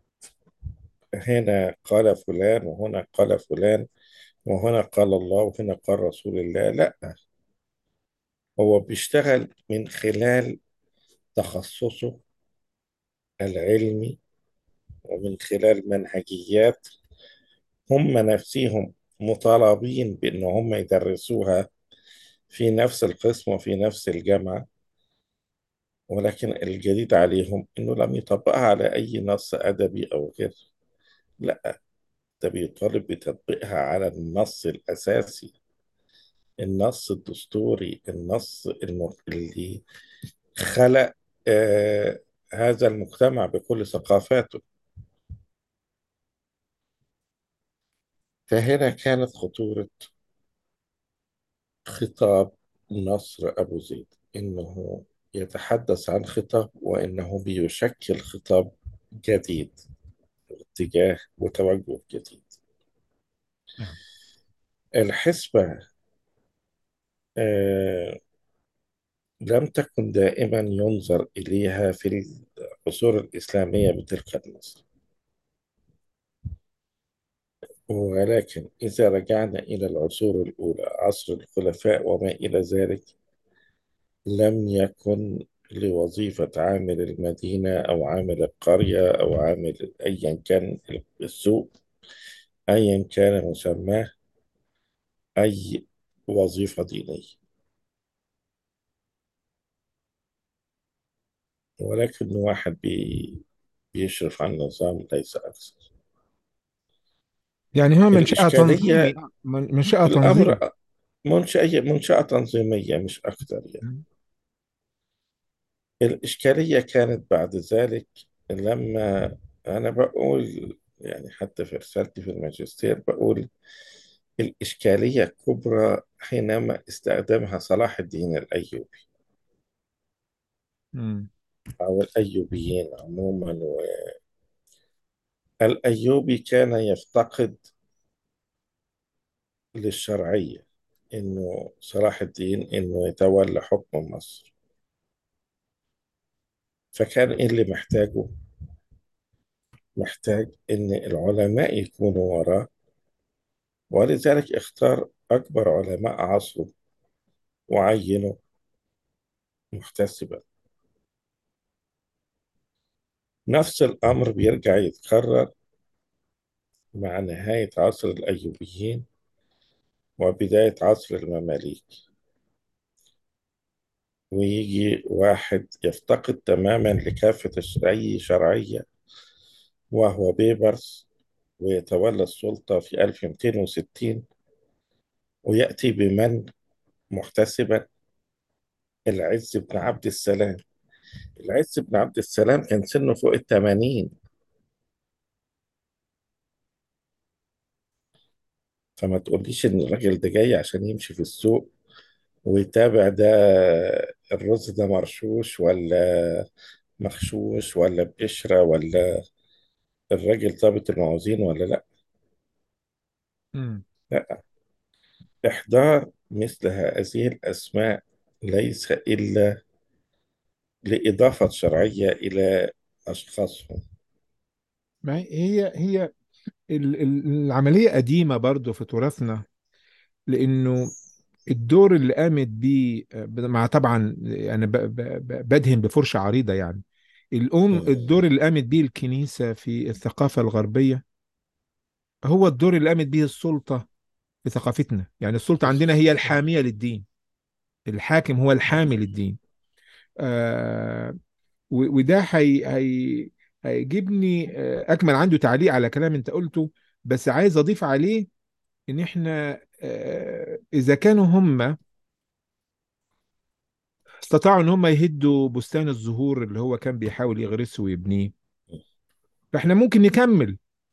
B: هنا قال فلان وهنا قال فلان وهنا قال الله وهنا قال رسول الله لا هو بيشتغل من خلال تخصصه العلمي ومن خلال منهجيات هم نفسهم مطالبين بأن هم يدرسوها في نفس القسم وفي نفس الجامعة ولكن الجديد عليهم أنه لم يطبقها على أي نص أدبي أو غير لا ده بيطالب بتطبيقها على النص الأساسي النص الدستوري النص الم- اللي خلق آه هذا المجتمع بكل ثقافاته فهنا كانت خطورة خطاب نصر أبو زيد إنه يتحدث عن خطاب وإنه بيشكل خطاب جديد اتجاه وتوجه جديد
A: نعم
B: الحسبة آه لم تكن دائما ينظر إليها في العصور الإسلامية بتلك النظرة ولكن إذا رجعنا إلى العصور الأولى عصر الخلفاء وما إلى ذلك لم يكن لوظيفة عامل المدينة أو عامل القرية أو عامل أيا كان السوق أيا كان مسماه أي وظيفة دينية ولكن واحد بي بيشرف على النظام ليس أكثر
A: يعني هو منشأة تنظيمي
B: الإشكالية
A: من- منشأة تنظيمي
B: الأمر منشأة منشأة تنظيمية مش أكثر يعني الإشكالية كانت بعد ذلك لما أنا بقول يعني حتى في رسالتي في الماجستير بقول الإشكالية الكبرى حينما استخدمها صلاح الدين الأيوبي
A: مم.
B: أو الأيوبيين عموما والأيوبي كان يفتقد للشرعية إنه صلاح الدين إنه يتولى حكم مصر فكان إيه اللي محتاجه؟ محتاج إن العلماء يكونوا وراه ولذلك اختار أكبر علماء عصره وعينه محتسبا نفس الأمر بيرجع يتكرر مع نهاية عصر الأيوبيين وبداية عصر المماليك ويجي واحد يفتقد تماما لكافة الش- أي شرعية وهو بيبرس ويتولى السلطة في 1260 ويأتي بمن محتسبا العز بن عبد السلام العز بن عبد السلام كان سنه فوق الثمانين فما تقوليش إن الراجل ده جاي عشان يمشي في السوق ويتابع ده الرز ده مرشوش ولا مغشوش ولا بقشرة ولا الراجل ظابط الموازين ولا لا
A: مم.
B: لا إحضار مثل هذه الأسماء ليس إلا لإضافة شرعية إلى أشخاصهم
A: ما هي هي ال- ال- العملية قديمة برضو في تراثنا لأنه الدور اللي قامت بيه آه، مع طبعا أنا ب- ب- ب- بدهن بفرشة عريضة يعني الأم الدور اللي قامت بيه الكنيسة في الثقافة الغربية هو الدور اللي قامت بيه السلطة في ثقافتنا يعني السلطة عندنا هي الحامية للدين الحاكم هو الحامي للدين آه و- وده هي هي هيجيبني آه، أكمل عنده تعليق على كلام أنت قلته بس عايز أضيف عليه إن إحنا آه، إذا كانوا هم استطاعوا ان هم يهدوا بستان الزهور اللي هو كان بيحاول يغرسه ويبنيه فاحنا ممكن نكمل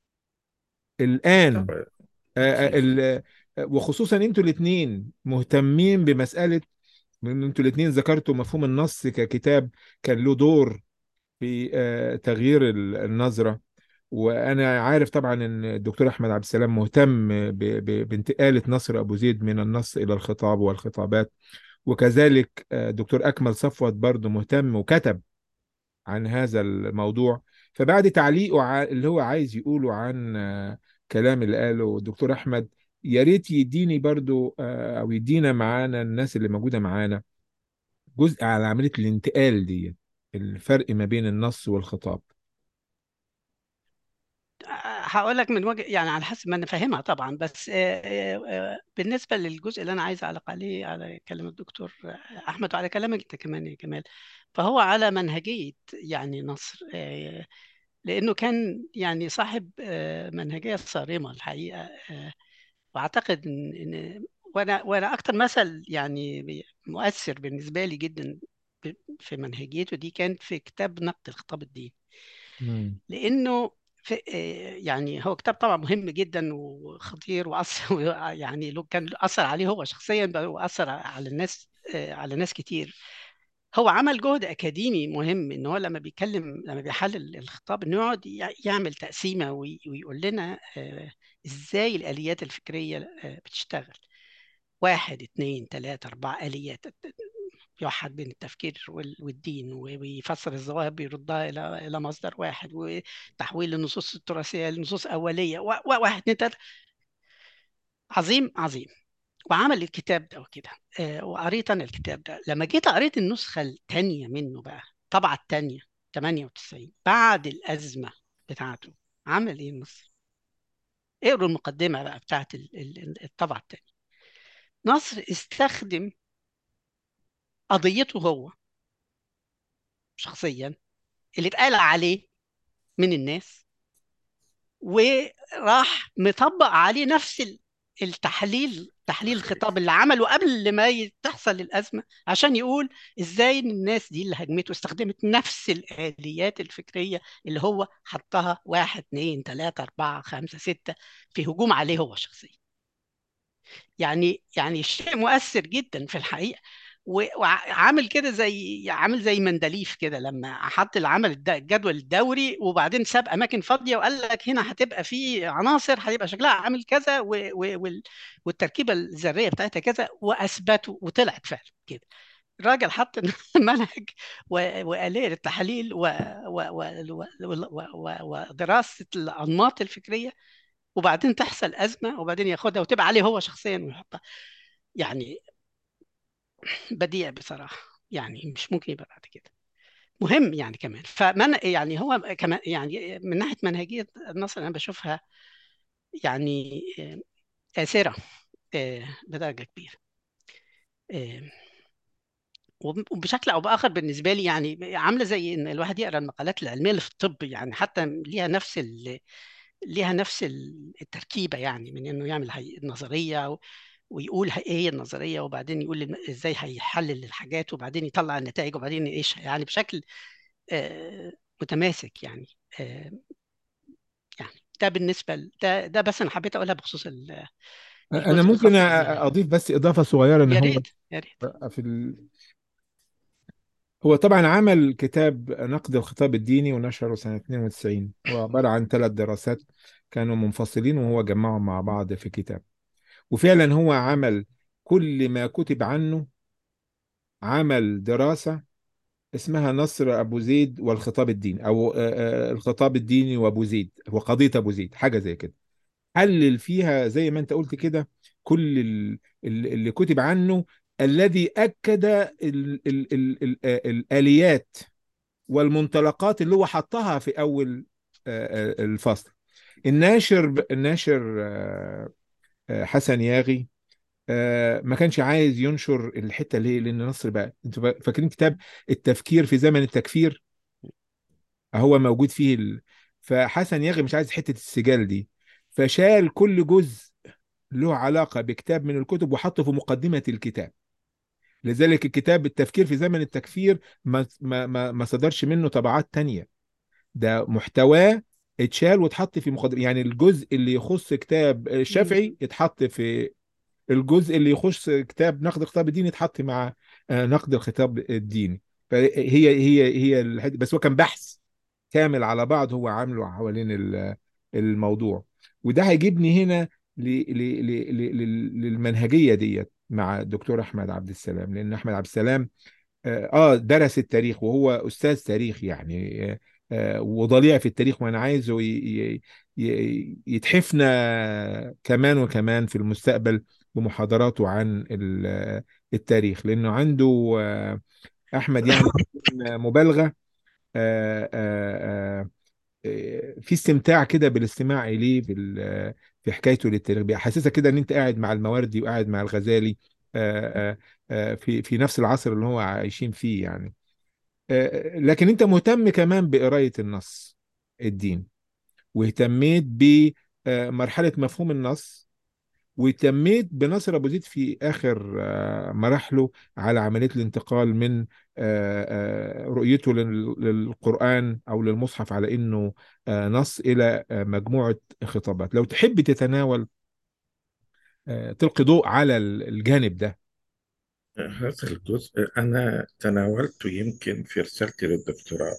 A: الان
B: طبعا
A: آه، آه،
B: أكيد
A: ال- آه، وخصوصا انتوا الاثنين مهتمين بمسألة ان انتوا الاثنين ذكرتوا مفهوم النص ككتاب كان له دور في آه، تغيير ال- النظرة وانا عارف طبعا ان الدكتور احمد عبد السلام مهتم ب- ب- بانتقالة نصر ابو زيد من النص الى الخطاب والخطابات وكذلك آه، دكتور اكمل صفوت برضه مهتم وكتب عن هذا الموضوع فبعد تعليقه ع- اللي هو عايز يقوله عن آه، كلام اللي قاله الدكتور أحمد يا ريت يديني برضو آه، أو يدينا معانا الناس اللي موجودة معانا جزء على عملية الانتقال دي الفرق ما بين النص والخطاب
C: هقول لك من وجه يعني على حسب ما انا فاهمها طبعا بس آه، آه، آه، بالنسبه للجزء اللي انا عايز اعلق عليه على كلام الدكتور احمد وعلى كلامك انت كمان يا جمال فهو على منهجيه يعني نصر آه، لانه كان يعني صاحب آه، منهجيه صارمه الحقيقه آه، واعتقد ان إن- وانا وانا اكتر مثل يعني بي- مؤثر بالنسبه لي جدا ب- في منهجيته دي كان في كتاب نقد الخطاب الديني
A: مم.
C: لانه في آه، يعني هو كتاب طبعا مهم جدا وخطير واثر يعني لو كان اثر عليه هو شخصيا بل واثر على الناس آه، على ناس كتير هو عمل جهد اكاديمي مهم ان هو لما بيتكلم لما بيحلل الخطاب انه يقعد يع- يعمل تقسيمه وي- ويقول لنا آه، ازاي الاليات الفكريه آه، بتشتغل واحد اثنين ثلاثة أربعة آليات يوحد بين التفكير وال- والدين و- ويفسر الظواهر بيردها إلى إلى مصدر واحد وتحويل النصوص التراثية لنصوص أولية و- و- واحد اتنين تلاتة عظيم عظيم وعمل الكتاب ده وكده آه، وقريت أنا الكتاب ده لما جيت قريت النسخة الثانية منه بقى الطبعة الثانية 98 بعد الأزمة بتاعته عمل إيه مصر؟ اقروا المقدمة بقى بتاعت ال- ال- الطبعة الثانية نصر استخدم قضيته هو شخصيا اللي اتقال عليه من الناس وراح مطبق عليه نفس ال- التحليل تحليل الخطاب اللي عمله قبل ما ي- تحصل الأزمة عشان يقول ازاي إن الناس دي اللي هجمته استخدمت نفس الآليات الفكرية اللي هو حطها واحد اثنين ثلاثة أربعة خمسة ستة في هجوم عليه هو شخصيا يعني يعني شيء مؤثر جدا في الحقيقة و- وعامل كده زي عامل زي مندليف كده لما حط العمل الد- الجدول الدوري وبعدين ساب اماكن فاضيه وقال لك هنا هتبقى في عناصر هيبقى شكلها عامل كذا و- و- وال- والتركيبه الذريه بتاعتها كذا واثبتوا وطلعت فعلا كده الراجل حط منهج و- وآلية للتحاليل و- و- و- و- و- و- ودراسة الأنماط الفكرية وبعدين تحصل أزمة وبعدين ياخدها وتبقى عليه هو شخصيا ويحطها يعني بديع بصراحة يعني مش ممكن يبقى بعد كده مهم يعني كمان فمن يعني هو كمان يعني من ناحية منهجية النصر أنا بشوفها يعني آه، آسرة آه، بدرجة كبيرة آه، وب- وبشكل او باخر بالنسبه لي يعني عامله زي ان الواحد يقرا المقالات العلميه اللي في الطب يعني حتى ليها نفس ال... ليها نفس ال- التركيبه يعني من انه يعمل هي... النظريه و... ويقول هي- ايه هي النظريه وبعدين يقول الم- ازاي هيحلل الحاجات وبعدين يطلع النتائج وبعدين ايش يعني بشكل آه، متماسك يعني آه، يعني ده بالنسبه ل... ده ده بس انا حبيت اقولها بخصوص ال-
A: انا
C: الجزء
A: ممكن
C: الخاص بال
A: اضيف بس اضافه صغيره ان
C: يا
A: هو
C: ريت يا ريت
A: في ال... هو طبعا عمل كتاب نقد الخطاب الديني ونشره سنه 92 هو عباره عن ثلاث دراسات كانوا منفصلين وهو جمعهم مع بعض في كتاب وفعلا هو عمل كل ما كتب عنه عمل دراسه اسمها نصر ابو زيد والخطاب الديني او آه، آه، الخطاب الديني وابو زيد هو قضيه ابو زيد حاجه زي كده حلل فيها زي ما انت قلت كده كل ال- ال- اللي كتب عنه الذي اكد ال ال ال ال الاليات والمنطلقات اللي هو حطها في اول آه، آه، الفصل الناشر الناشر آه، آه، حسن ياغي آه، ما كانش عايز ينشر الحته ليه لان نصر بقى انتوا فاكرين كتاب التفكير في زمن التكفير هو موجود فيه ال... فحسن ياغي مش عايز حته السجال دي فشال كل جزء له علاقه بكتاب من الكتب وحطه في مقدمه الكتاب لذلك الكتاب التفكير في زمن التكفير ما ما ما, ما صدرش منه طبعات تانية ده محتواه اتشال واتحط في مقدمه يعني الجزء اللي يخص كتاب
C: مم.
A: الشافعي يتحط في الجزء اللي يخص كتاب نقد الخطاب الديني يتحط مع آه، نقد الخطاب الديني فهي هي هي الحد- بس هو كان بحث كامل على بعض هو عامله حوالين ال- الموضوع وده هيجيبني هنا ل- ل- ل- ل- لل- للمنهجية ديت مع الدكتور أحمد عبد السلام لأن أحمد عبد السلام اه آه، درس التاريخ وهو أستاذ تاريخ يعني آه، آه، وضليع في التاريخ وأنا عايزه ي- ي- ي- يتحفنا كمان وكمان في المستقبل بمحاضراته عن ال- التاريخ لأنه عنده آه، أحمد يعني مبالغة آه، آه، آه، في استمتاع كده بالاستماع اليه بال- في حكايته للتاريخ بيحسسك كده ان انت قاعد مع المواردي وقاعد مع الغزالي آه، آه، آه، في في نفس العصر اللي هو عايشين فيه يعني آه، لكن انت مهتم كمان بقرايه النص الدين واهتميت بمرحله مفهوم النص واهتميت بنصر ابو زيد في اخر آه، مراحله على عمليه الانتقال من آه، آه، رؤيته لل- للقران او للمصحف على انه آه، نص الى آه، مجموعه خطابات لو تحب تتناول آه، تلقي ضوء على ال- الجانب ده
B: هذا الجزء أنا تناولته يمكن في رسالتي للدكتوراه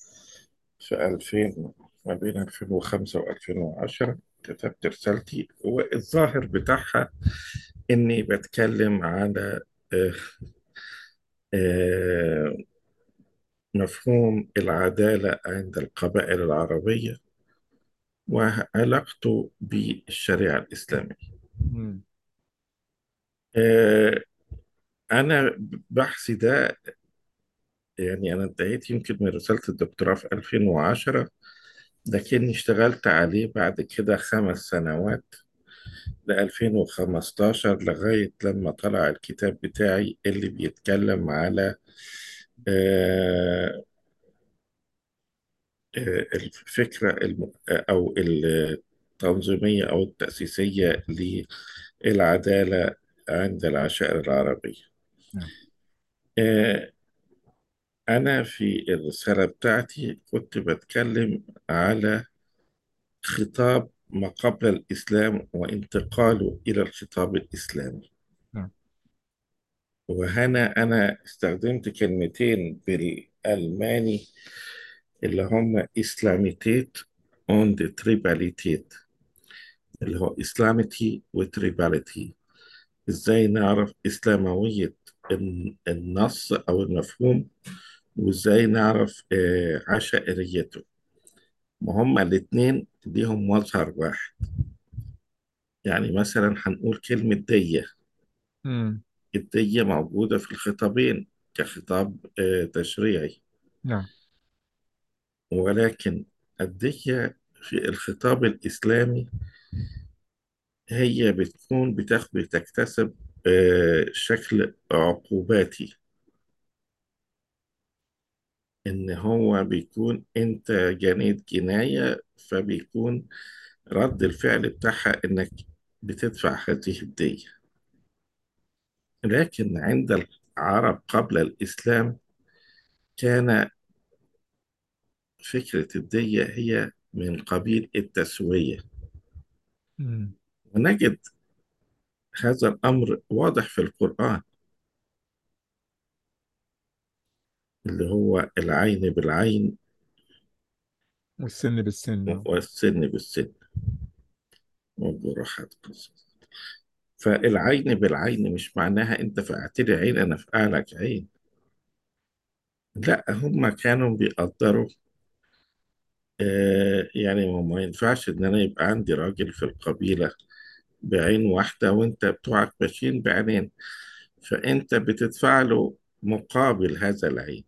B: في 2000 ما بين 2005 و2010 كتبت رسالتي والظاهر بتاعها إني بتكلم على آه، آه، مفهوم العدالة عند القبائل العربية وعلاقته بالشريعة الإسلامية
A: مم.
B: آه، أنا بحثي ده يعني أنا انتهيت يمكن من رسالة الدكتوراه في 2010 لكني اشتغلت عليه بعد كده خمس سنوات ل 2015 لغاية لما طلع الكتاب بتاعي اللي بيتكلم على آه، آه، الفكرة الم- أو التنظيمية أو التأسيسية للعدالة عند العشائر العربية
A: نعم
B: آه، أنا في الرسالة بتاعتي كنت بتكلم على خطاب ما قبل الإسلام وانتقاله إلى الخطاب الإسلامي
A: نعم
B: وهنا أنا استخدمت كلمتين بالألماني اللي هم إسلاميتيت und تريباليتيت اللي هو إسلاميتي وتريباليتي إزاي نعرف إسلاموية الن- النص أو المفهوم وإزاي نعرف آه، عشائريته ما هما الاتنين ليهم مظهر واحد يعني مثلا هنقول كلمة دية
A: مم.
B: الدية موجودة في الخطابين كخطاب آه، تشريعي
A: نعم
B: ولكن الدية في الخطاب الإسلامي هي بتكون بتاخد بتكتسب آه، شكل عقوباتي إن هو بيكون أنت جنيت جناية فبيكون رد الفعل بتاعها إنك بتدفع هذه الدية لكن عند العرب قبل الإسلام كان فكرة الدية هي من قبيل التسوية
A: مم.
B: ونجد هذا الأمر واضح في القرآن اللي هو العين بالعين
A: والسن بالسن نعم
B: والسن بالسن والجراحات قصص فالعين بالعين مش معناها انت فقعت لي عين انا فقعلك عين لا هم كانوا بيقدروا آه يعني ما ما ينفعش ان انا يبقى عندي راجل في القبيلة بعين واحدة وانت بتوعك ماشيين بعينين فانت بتدفع له مقابل هذا العين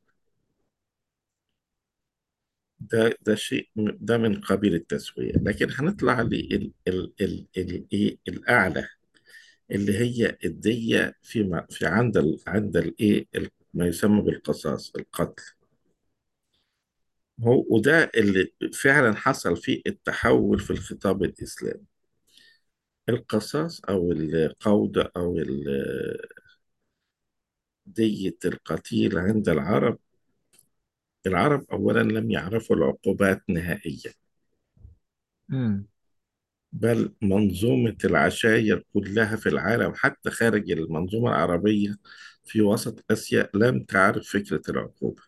B: ده ده شيء ده من قبيل التسوية لكن هنطلع لل ال ال ال إيه الأعلى اللي هي الدية في م- في عند ال عند الايه ال- ما يسمى بالقصاص القتل هو وده اللي فعلا حصل فيه التحول في الخطاب الإسلامي القصاص أو القودة أو ال- دية القتيل عند العرب العرب أولا لم يعرفوا العقوبات نهائيا
A: مم.
B: بل منظومة العشاير كلها في العالم حتى خارج المنظومة العربية في وسط آسيا لم تعرف فكرة العقوبة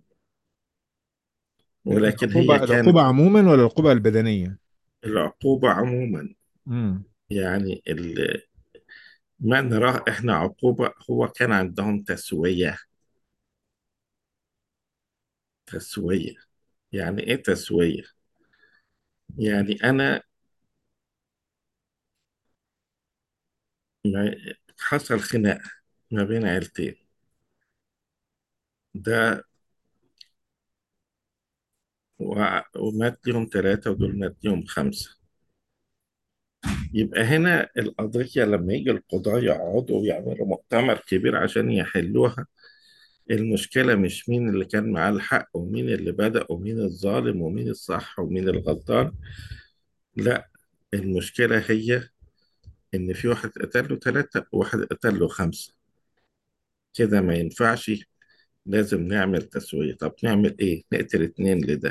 B: ولكن هي
A: العقوبة العقوبة
B: كانت
A: عموما ولا العقوبة البدنية؟
B: العقوبة عموما
A: مم.
B: يعني ال- ما نراه احنا عقوبة هو كان عندهم تسوية تسوية يعني ايه تسوية؟ يعني أنا ما- حصل خناقة ما بين عيلتين ده وع- ومات ليهم ثلاثة ودول مات ليهم خمسة يبقى هنا القضية لما يجي القضاة يقعدوا ويعملوا مؤتمر كبير عشان يحلوها المشكلة مش مين اللي كان معاه الحق ومين اللي بدأ ومين الظالم ومين الصح ومين الغلطان لا المشكلة هي إن في واحد قتل له ثلاثة وواحد قتل له خمسة كده ما ينفعش لازم نعمل تسوية طب نعمل إيه؟ نقتل اتنين لده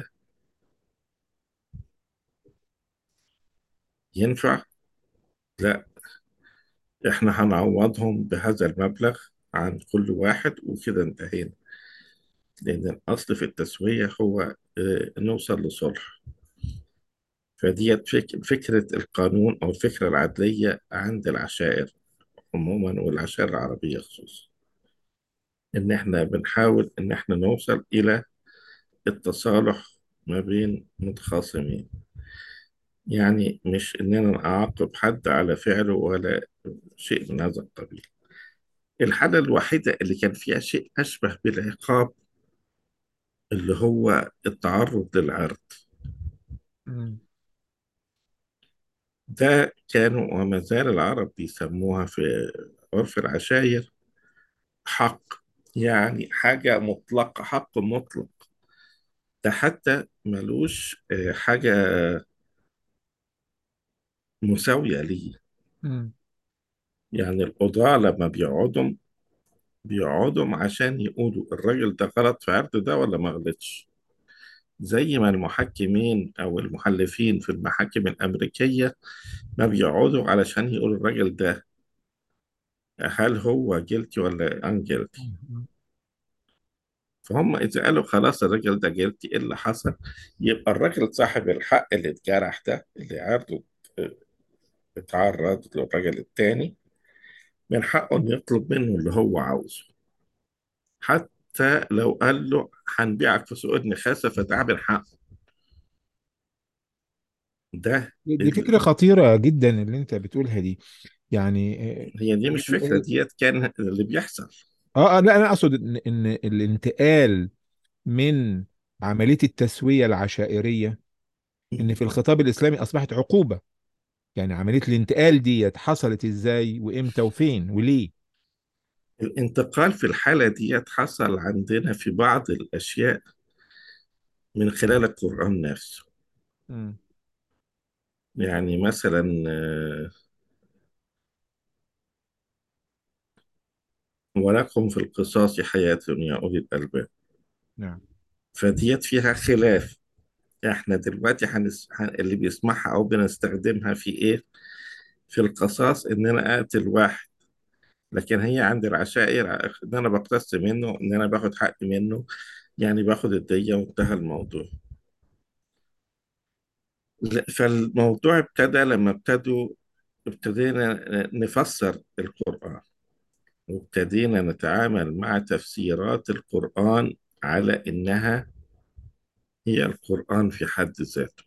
B: ينفع؟ لا إحنا هنعوضهم بهذا المبلغ عن كل واحد وكده انتهينا لأن الأصل في التسوية هو آه، نوصل لصلح فديت فك فكرة القانون أو الفكرة العدلية عند العشائر عموما والعشائر العربية خصوصا إن إحنا بنحاول إن إحنا نوصل إلى التصالح ما بين متخاصمين يعني مش إننا نعاقب حد على فعله ولا شيء من هذا القبيل الحالة الوحيدة اللي كان فيها شيء أشبه بالعقاب اللي هو التعرض للعرض
A: مم.
B: ده كانوا وما زال العرب بيسموها في عرف العشاير حق يعني حاجة مطلقة حق مطلق ده حتى ملوش آه، حاجة مساوية ليه
A: مم.
B: يعني القضاة لما بيقعدوا بيقعدوا عشان يقولوا الراجل ده غلط في عرض ده ولا ما غلطش زي ما المحكمين أو المحلفين في المحاكم الأمريكية ما بيقعدوا علشان يقولوا الراجل ده هل هو جيلتي ولا ان جيلتي
A: مم.
B: فهم إذا قالوا خلاص الراجل ده جيلتي إيه اللي حصل يبقى الراجل صاحب الحق اللي اتجرح ده اللي عرضه اتعرض للراجل التاني من حقه إنه يطلب منه اللي هو عاوزه حتى لو قال له هنبيعك في سوق النخاسة فتعمل حقه ده
A: دي
B: ال...
A: فكرة خطيرة جدا اللي انت بتقولها دي يعني
B: هي دي مش فكرة ديت كان اللي بيحصل
A: اه آه، لا انا اقصد ان ان الانتقال من عملية التسوية العشائرية ان في الخطاب الاسلامي اصبحت عقوبة يعني عملية الانتقال دي حصلت ازاي وامتى وفين وليه
B: الانتقال في الحالة ديت حصل عندنا في بعض الأشياء من خلال القرآن نفسه
A: مم.
B: يعني مثلا آه، ولكم في القصاص حياة يا أولي الألباب
A: نعم
B: فديت فيها خلاف احنا دلوقتي هنس... هن... اللي بيسمعها أو بنستخدمها في إيه؟ في القصاص إن أنا أقتل واحد لكن هي عند العشائر إن أنا بقتص منه إن أنا باخد حقي منه يعني باخد الدية وانتهى الموضوع ل- فالموضوع ابتدى لما ابتدوا ابتدينا نفسر القرآن وابتدينا نتعامل مع تفسيرات القرآن على إنها هي القرآن في حد ذاته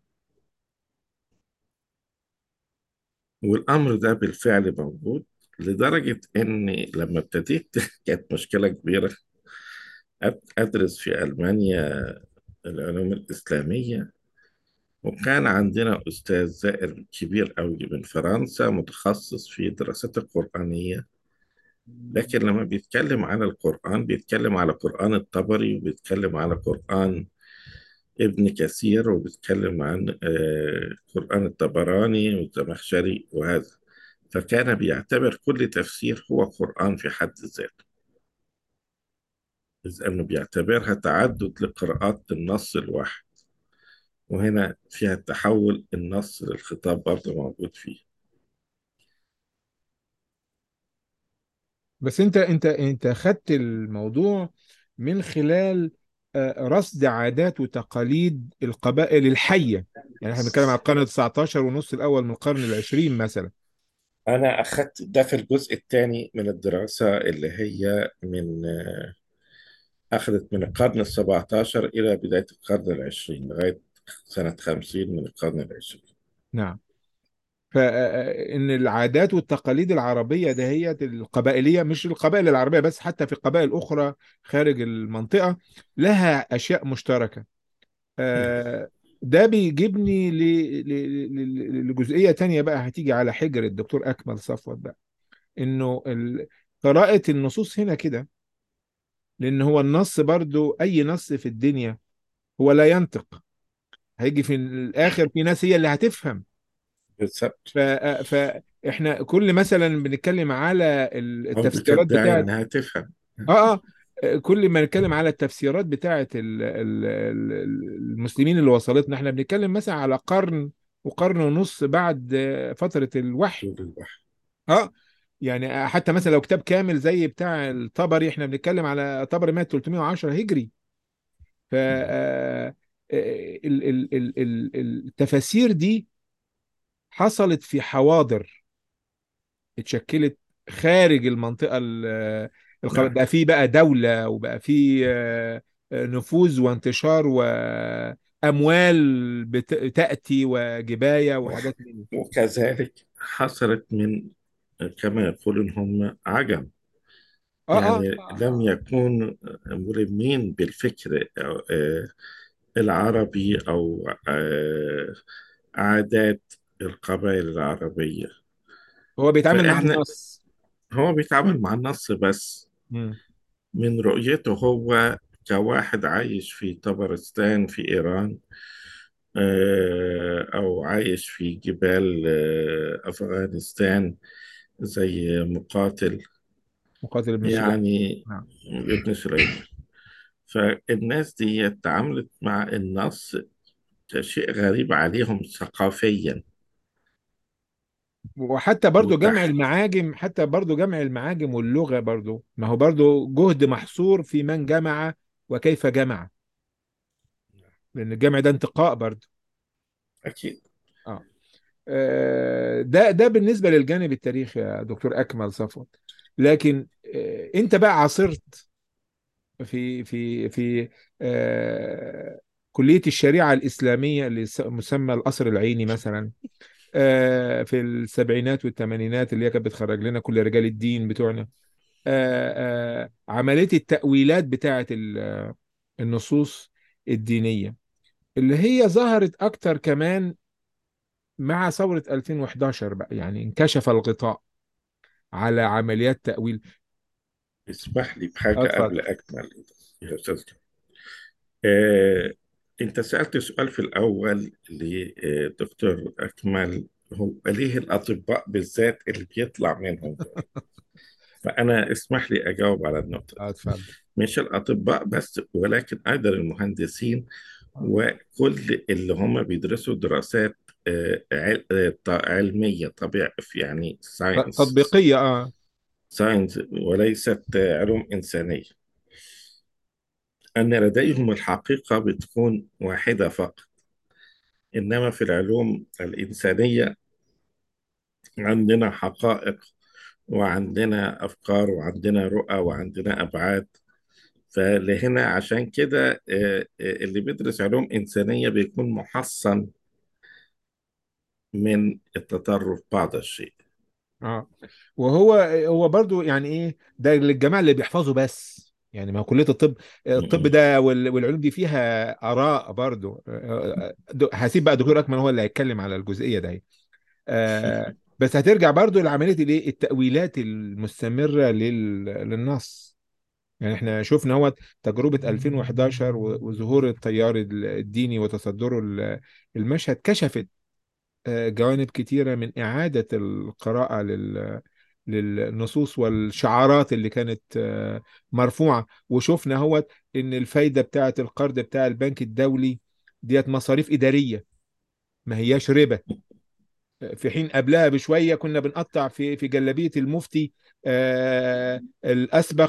B: والأمر ده بالفعل موجود لدرجة إن لما ابتديت كانت مشكلة كبيرة أد- أدرس في ألمانيا العلوم الإسلامية وكان عندنا أستاذ زائر كبير أوي من فرنسا متخصص في الدراسات القرآنية لكن لما بيتكلم عن القرآن بيتكلم على قرآن الطبري وبيتكلم على قرآن ابن كثير وبيتكلم عن آه، قرآن الطبراني والزمخشري وهذا فكان بيعتبر كل تفسير هو قرآن في حد ذاته إذ أنه بيعتبرها تعدد لقراءات النص الواحد وهنا فيها التحول النص للخطاب برضه موجود فيه
A: بس انت انت انت خدت الموضوع من خلال آه، رصد عادات وتقاليد القبائل الحية يعني احنا بنتكلم على القرن ال 19 ونص الاول من القرن العشرين مثلا
B: أنا أخذت ده في الجزء الثاني من الدراسة اللي هي من آه، أخذت من القرن السبعة عشر إلى بداية القرن العشرين لغاية سنة خمسين من القرن العشرين
A: نعم فإن العادات والتقاليد العربية دهيت القبائلية مش القبائل العربية بس حتى في قبائل أخرى خارج المنطقة لها أشياء مشتركة آه، ده بيجيبني ل- ل- ل- لجزئية تانية بقى هتيجي على حجر الدكتور أكمل صفوت بقى إنه ال- قراءة النصوص هنا كده لأن هو النص برضو أي نص في الدنيا هو لا ينطق هيجي في الآخر في ناس هي اللي هتفهم
B: بالظبط
A: ف... فاحنا كل مثلا بنتكلم على
B: أو
A: التفسيرات
B: بتدعي
A: بتاعت
B: إنها تفهم
A: اه اه كل ما نتكلم على التفسيرات بتاعت ال... ال... ال- المسلمين اللي وصلتنا احنا بنتكلم مثلا على قرن وقرن ونص بعد فترة الوحي
B: طول البحر
A: اه يعني حتى مثلا لو كتاب كامل زي بتاع الطبري احنا بنتكلم على طبري مات 310 هجري ف آه، آه، ال- ال- ال- ال- التفاسير دي حصلت في حواضر اتشكلت خارج المنطقة ال- الخ-
B: نعم
A: بقى في بقى دولة وبقى في آه، آه، نفوذ وانتشار وأموال بت- تأتي وجباية وحاجات من دي
B: وكذلك حصلت من كما يقولون هم عجم
A: اه اه
B: يعني لم يكونوا ملمين بالفكر آه، العربي أو آه، عادات القبائل العربية
A: هو بيتعامل مع
B: فإحنا
A: النص
B: هو بيتعامل مع النص بس
A: مم.
B: من رؤيته هو كواحد عايش في طبرستان في إيران آه، أو عايش في جبال آه، أفغانستان زي مقاتل
A: مقاتل ابن سليمان
B: يعني
A: نعم
B: ابن سليمان فالناس دي تعاملت مع النص كشيء غريب عليهم ثقافيا
A: وحتى برضو جمع
B: وتحت
A: المعاجم حتى برضو جمع المعاجم واللغة برضو ما هو برضو جهد محصور في من جمع وكيف جمع لأن الجمع ده انتقاء برضو
B: أكيد
A: اه آه، ده ده بالنسبة للجانب التاريخي يا دكتور أكمل صفوت لكن آه، أنت بقى عاصرت في في في آه، كلية الشريعة الإسلامية اللي س- مسمى القصر العيني مثلا آه، في السبعينات والثمانينات اللي هي كانت بتخرج لنا كل رجال الدين بتوعنا آه، آه، عملية التأويلات بتاعة ال- النصوص الدينية اللي هي ظهرت أكتر كمان مع ثورة 2011 بقى يعني انكشف الغطاء على عمليات تأويل
B: اسمح لي بحاجة
A: اتفضل
B: قبل أكمل يا أستاذ آه، أنت سألت سؤال في الأول لدكتور أكمل هو ليه الأطباء بالذات اللي بيطلع منهم دول؟ فأنا اسمح لي أجاوب على النقطة
A: آه،
B: دي
A: اتفضل
B: مش الأطباء بس ولكن أيضا المهندسين
A: آه.
B: وكل اللي هم بيدرسوا دراسات آه، عل- آه، ط- علمية طبيعة يعني ساينس
A: تطبيقية اه
B: ساينس وليست آه، علوم إنسانية أن لديهم الحقيقة بتكون واحدة فقط إنما في العلوم الإنسانية عندنا حقائق وعندنا أفكار وعندنا رؤى وعندنا أبعاد فلهنا عشان كده آه، آه، اللي بيدرس علوم إنسانية بيكون محصن من التطرف بعض الشيء
A: اه وهو هو برضو يعني ايه ده للجماعة اللي بيحفظوا بس يعني ما هو كلية الطب الطب
B: م-
A: ده وال- والعلوم دي فيها آراء برضو آه، آه، هسيب بقى دكتور أكمل هو اللي هيتكلم على الجزئية دي آه بس هترجع برضو لعملية الايه التأويلات المستمرة لل... للنص يعني احنا شفنا هو تجربة 2011 و- وظهور التيار الديني وتصدره ال- المشهد كشفت آه، جوانب كتيرة من إعادة القراءة لل للنصوص والشعارات اللي كانت آه، مرفوعة وشفنا هو إن الفايدة بتاعة القرض بتاع البنك الدولي ديت مصاريف إدارية ما هياش ربا في حين قبلها بشوية كنا بنقطع في في جلابية المفتي آه الأسبق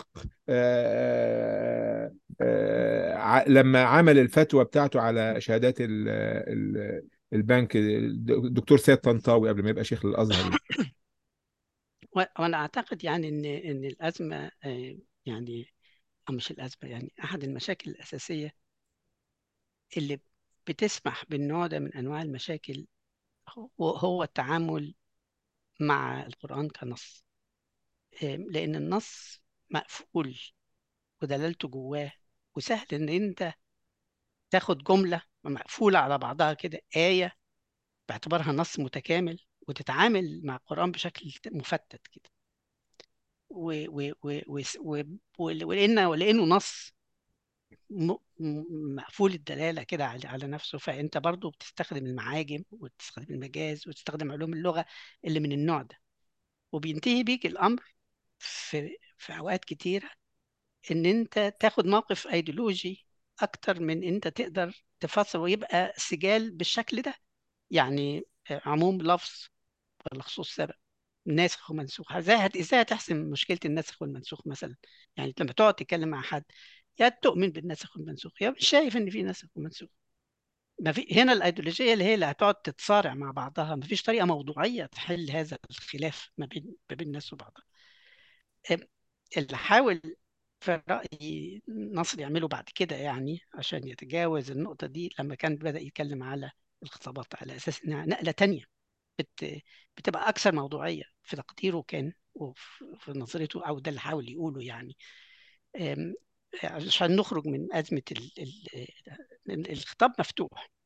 A: آه آه ع- لما عمل الفتوى بتاعته على شهادات ال ال البنك الدكتور سيد طنطاوي قبل ما يبقى شيخ الأزهر يعني.
C: و- وأنا أعتقد يعني إن إن الأزمة آه، يعني أو مش الأزمة يعني أحد المشاكل الأساسية اللي بتسمح بالنوع ده من أنواع المشاكل هو هو التعامل مع القرآن كنص آه، لأن النص مقفول ودلالته جواه وسهل إن أنت تاخد جملة مقفولة على بعضها كده آية باعتبارها نص متكامل وتتعامل مع القرآن بشكل مفتت كده و- و- و- وس- و- ول- ولأنه ولأنه نص م- م- مقفول الدلالة كده على على نفسه فأنت برضو بتستخدم المعاجم وتستخدم المجاز وتستخدم علوم اللغة اللي من النوع ده وبينتهي بيك الأمر في في أوقات كتيرة إن أنت تاخد موقف أيديولوجي أكتر من أنت تقدر تفسر ويبقى سجال بالشكل ده يعني آه، عموم لفظ ولا خصوص سبب ناسخ ومنسوخ ازاي هت... ازاي هتحسم مشكله الناسخ والمنسوخ مثلا يعني لما تقعد تتكلم مع حد يا تؤمن بالناسخ والمنسوخ يا مش شايف ان في ناسخ ومنسوخ ما في هنا الايديولوجيه اللي هي اللي هتقعد تتصارع مع بعضها ما فيش طريقه موضوعيه تحل هذا الخلاف ما بين ما بين الناس وبعضها أم، اللي حاول في رأيي نصر يعمله بعد كده يعني عشان يتجاوز النقطة دي لما كان بدأ يتكلم على الخطابات على أساس إنها نقلة تانية بت... بتبقى أكثر موضوعية في تقديره كان وفي في نظرته أو ده اللي حاول يقوله يعني أم، عشان نخرج من أزمة ال... ال... ال- الخطاب مفتوح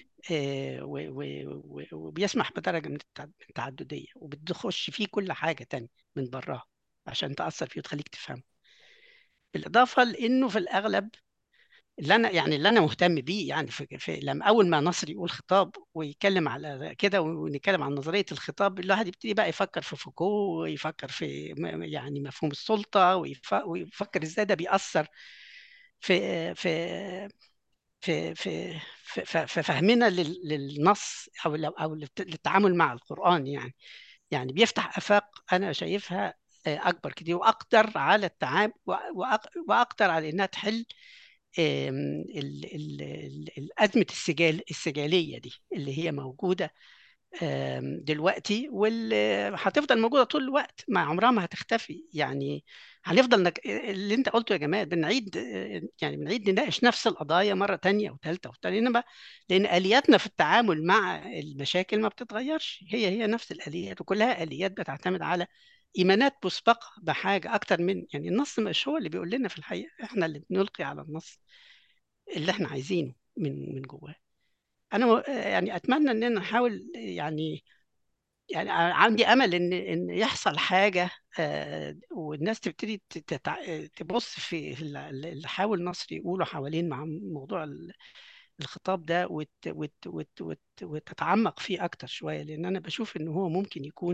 C: آه، و- و- و- وبيسمح بدرجة من التع- من التعددية وبتخش فيه كل حاجة تانية من براها عشان تأثر فيه وتخليك تفهمه بالإضافة لأنه في الأغلب اللي أنا يعني اللي أنا مهتم بيه يعني في, في لما أول ما نصر يقول خطاب ويتكلم على كده ونتكلم عن نظرية الخطاب الواحد يبتدي بقى يفكر في فوكو ويفكر في م- يعني مفهوم السلطة ويف- ويفكر إزاي ده بيأثر في في في في في في- في فهمنا لل- للنص او لو- او للت- للتعامل مع القرآن يعني يعني بيفتح آفاق انا شايفها آه، اكبر كتير واقدر على التعامل واقدر على انها تحل آم، ال- ال- ال- الأزمة السجال السجالية دي اللي هي موجودة آم، دلوقتي واللي هتفضل موجودة طول الوقت ما عمرها ما هتختفي يعني هنفضل نك... اللي انت قلته يا جماعة بنعيد يعني بنعيد نناقش نفس القضايا مرة تانية وثالثة وثالثة انما لأن آلياتنا في التعامل مع المشاكل ما بتتغيرش هي هي نفس الآليات وكلها آليات بتعتمد على إيمانات مسبقة بحاجة أكتر من يعني النص مش هو اللي بيقول لنا في الحقيقة احنا اللي بنلقي على النص اللي احنا عايزينه من من جواه انا م- يعني اتمنى اننا نحاول يعني يعني عندي امل ان ان يحصل حاجه آه، والناس تبتدي ت- تتع- تبص في ال- اللي حاول نصر يقوله حوالين مع موضوع ال- الخطاب ده وت وت وت وت وتتعمق فيه اكتر شويه لان انا بشوف ان هو ممكن يكون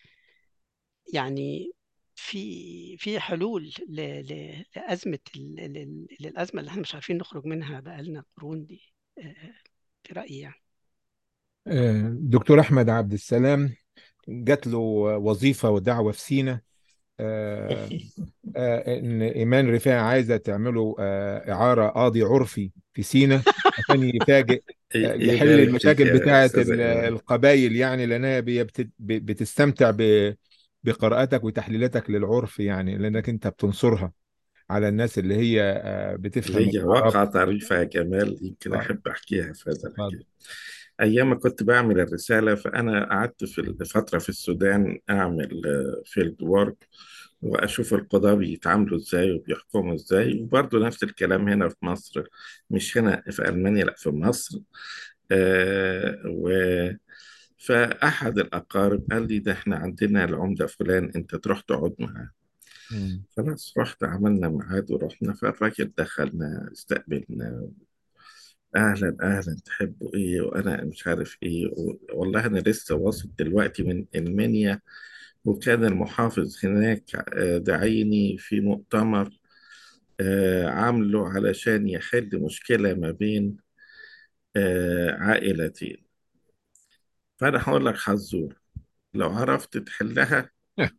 C: يعني في في حلول ل- ل- لازمه ال- ال- للازمه اللي احنا مش عارفين نخرج منها بقالنا قرون دي آه، في رايي يعني
A: آه، دكتور أحمد عبد السلام جات له وظيفة ودعوة في سينا آه، آه، إن إيمان رفاعي عايزة تعمله آه، إعارة قاضي عرفي في سينا عشان يفاجئ
B: ايه
A: آه،
B: إيه
A: يحل
B: غايب فيك
A: المشاكل
B: يا
A: بتاعة
B: استاذ
A: ال-
B: ايمن
A: القبائل يعني لأنها بي- بت- ب- بتستمتع ب- بقراءتك وتحليلاتك للعرف يعني لأنك أنت بتنصرها على الناس اللي هي آه، بتفهم
B: ليا
A: العرب
B: واقعة طريفة يا جمال يمكن
A: اتفضل
B: أحب أحكيها في هذا
A: اتفضل.
B: الحكي أيام ما كنت بعمل الرسالة فأنا قعدت في فترة في السودان أعمل فيلد وورك وأشوف القضاة بيتعاملوا إزاي وبيحكموا إزاي وبرضه نفس الكلام هنا في مصر مش هنا في ألمانيا لا في مصر آه و فأحد الأقارب قال لي ده إحنا عندنا العمدة فلان أنت تروح تقعد معاه
A: مم.
B: خلاص رحت عملنا ميعاد ورحنا فالراجل دخلنا استقبلنا اهلا اهلا تحبوا ايه وانا مش عارف ايه و- والله انا لسه واصل دلوقتي من المنيا وكان المحافظ هناك آه، دعيني في مؤتمر آه، عامله علشان يحل مشكلة ما بين آه، عائلتين فأنا هقول لك حزور لو عرفت تحلها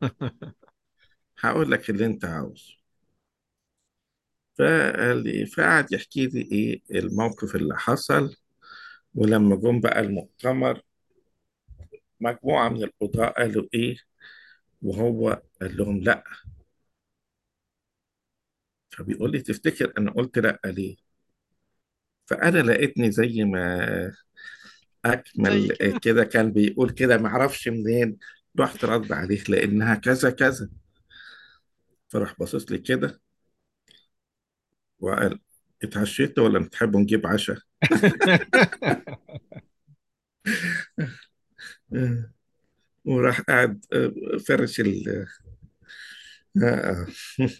B: هقول لك اللي أنت عاوزه فقال لي فقعد يحكي لي إيه الموقف اللي حصل ولما جم بقى المؤتمر مجموعة من القضاة قالوا إيه وهو قال لهم لا فبيقول لي تفتكر انا قلت لا ليه فانا لقيتني زي ما
C: زي
B: اكمل
C: كده
B: كده كان بيقول كده ما اعرفش منين رحت رد عليه لانها كذا كذا فراح باصص لي كده وقال اتعشيت ولا بتحبوا نجيب عشاء وراح قاعد آه، فرش ال آه.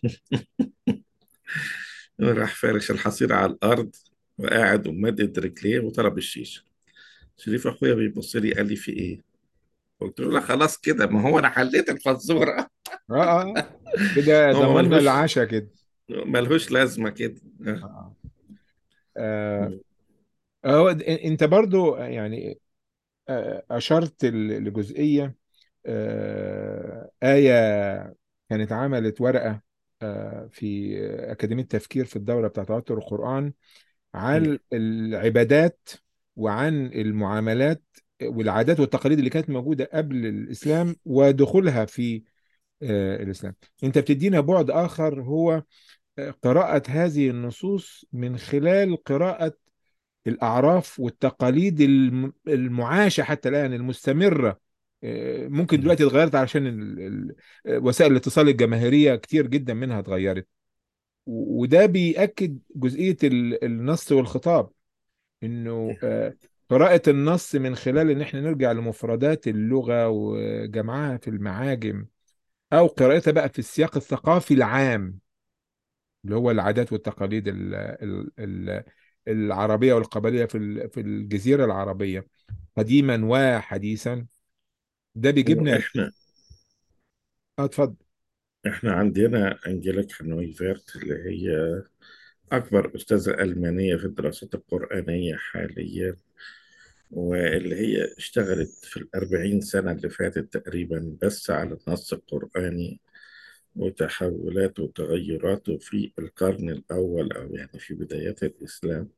B: راح فرش الحصير على الارض وقاعد ومدد رجليه وطلب الشيشه شريف اخويا بيبص لي قال لي في ايه قلت له لا خلاص كده ما هو انا حليت الفزوره
A: اه اه كده
B: هو
A: ضمننا
B: ملهوش
A: العشاء كده
B: ملهوش لازمه كده
A: آه. آه. هو د- انت برضو يعني آه، اشرت ل- لجزئيه آه، آية كانت عملت ورقة آه، في أكاديمية تفكير في الدورة بتاعت توتر القرآن عن العبادات وعن المعاملات والعادات والتقاليد اللي كانت موجودة قبل الإسلام ودخولها في آه، الإسلام أنت بتدينا بعد آخر هو آه، قراءة هذه النصوص من خلال قراءة الأعراف والتقاليد الم- المعاشة حتى الآن المستمرة آه، ممكن دلوقتي اتغيرت علشان ال- ال- آه، وسائل الاتصال الجماهيرية كتير جدا منها اتغيرت و- وده بيأكد جزئية ال- النص والخطاب انه آه، قراءة النص من خلال ان احنا نرجع لمفردات اللغة وجمعها في المعاجم او قراءتها بقى في السياق الثقافي العام اللي هو العادات والتقاليد ال- ال- ال- العربية والقبلية في ال- في الجزيرة العربية قديما وحديثا ده بيجيبنا
B: احنا
A: اه اتفضل
B: احنا عندنا انجيليكا نويفيرت اللي هي اكبر استاذة المانية في الدراسات القرآنية حاليا واللي هي اشتغلت في الأربعين سنة اللي فاتت تقريبا بس على النص القرآني وتحولاته وتغيراته في القرن الأول أو يعني في بدايات الإسلام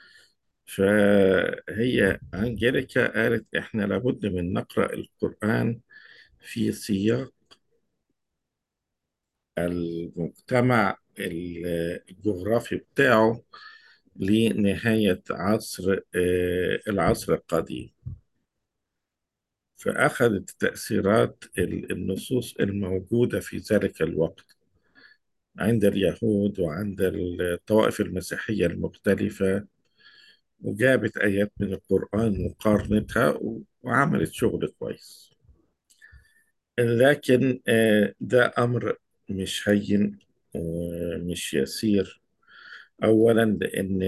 B: فهي أنجيليكا قالت إحنا لابد من نقرأ القرآن في سياق المجتمع الجغرافي بتاعه لنهاية عصر آه، العصر القديم فأخذت تأثيرات ال- النصوص الموجودة في ذلك الوقت عند اليهود وعند الطوائف المسيحية المختلفة وجابت آيات من القرآن وقارنتها و- وعملت شغل كويس لكن آه، ده أمر مش هين ومش يسير أولا لأن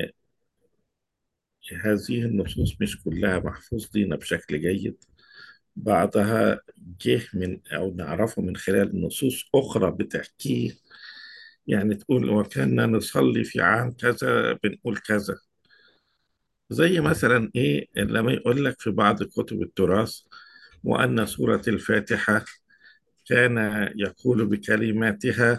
B: هذه النصوص مش كلها محفوظ لينا بشكل جيد بعضها جه من أو نعرفه من خلال نصوص أخرى بتحكيه يعني تقول وكنا نصلي في عام كذا بنقول كذا زي مثلا إيه لما يقول لك في بعض كتب التراث وأن سورة الفاتحة كان يقول بكلماتها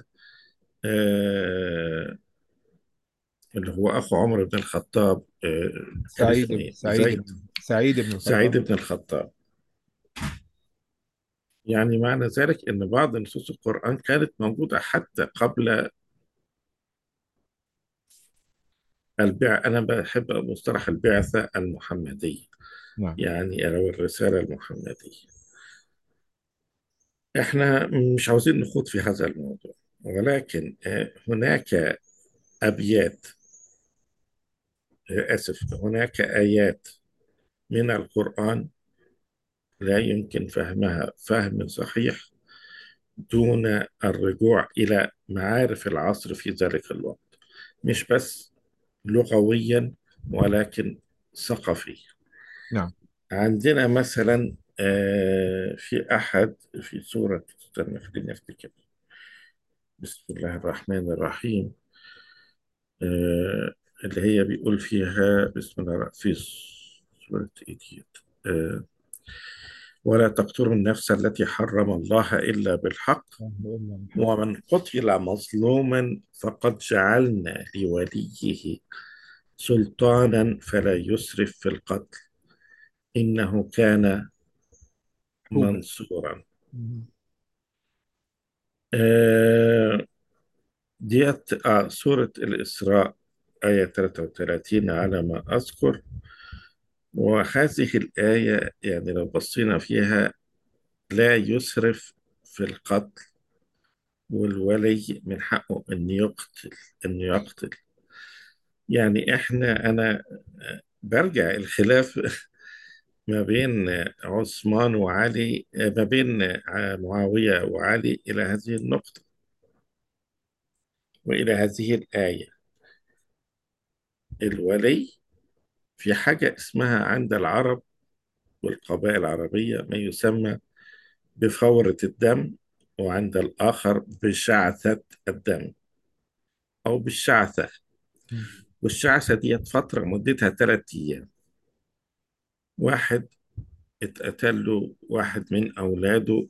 B: آه اللي هو أخو عمر بن الخطاب آه كان اسمه
A: سعيد
B: إيه
A: سعيد
B: زيد
A: بن سعيد بن
B: سعيد
A: الخطاب
B: بن الخطاب يعني معنى ذلك أن بعض نصوص القرآن كانت موجودة حتى قبل البع أنا بحب مصطلح البعثة المحمدية
A: نعم
B: يعني أو الرسالة المحمدية إحنا مش عاوزين نخوض في هذا الموضوع ولكن آه، هناك أبيات آه، آسف هناك آيات من القرآن لا يمكن فهمها فهم صحيح دون الرجوع إلى معارف العصر في ذلك الوقت مش بس لغويا ولكن ثقافيا
A: نعم
B: عندنا مثلا آه، في أحد في سورة استنى خليني أفتكر بسم الله الرحمن الرحيم آه، اللي هي بيقول فيها بسم الله الرحمن في سورة إيه ديت؟ آه، ولا تقتلوا النفس التي حرم الله إلا بالحق ومن قتل مظلوما فقد جعلنا لوليه سلطانا فلا يسرف في القتل إنه كان
A: حوبا
B: منصورا آه، ديت آه سورة الإسراء آية 33 على ما أذكر وهذه الآية يعني لو بصينا فيها لا يسرف في القتل والولي من حقه أن يقتل أن يقتل يعني إحنا أنا آه، برجع الخلاف ما بين عثمان وعلي آه، ما بين آه، معاوية وعلي إلى هذه النقطة وإلى هذه الآية الولي في حاجة اسمها عند العرب والقبائل العربية ما يسمى بفورة الدم وعند الآخر بشعثة الدم أو بالشعثة والشعثة دي فترة مدتها ثلاثة أيام واحد اتقتل له واحد من أولاده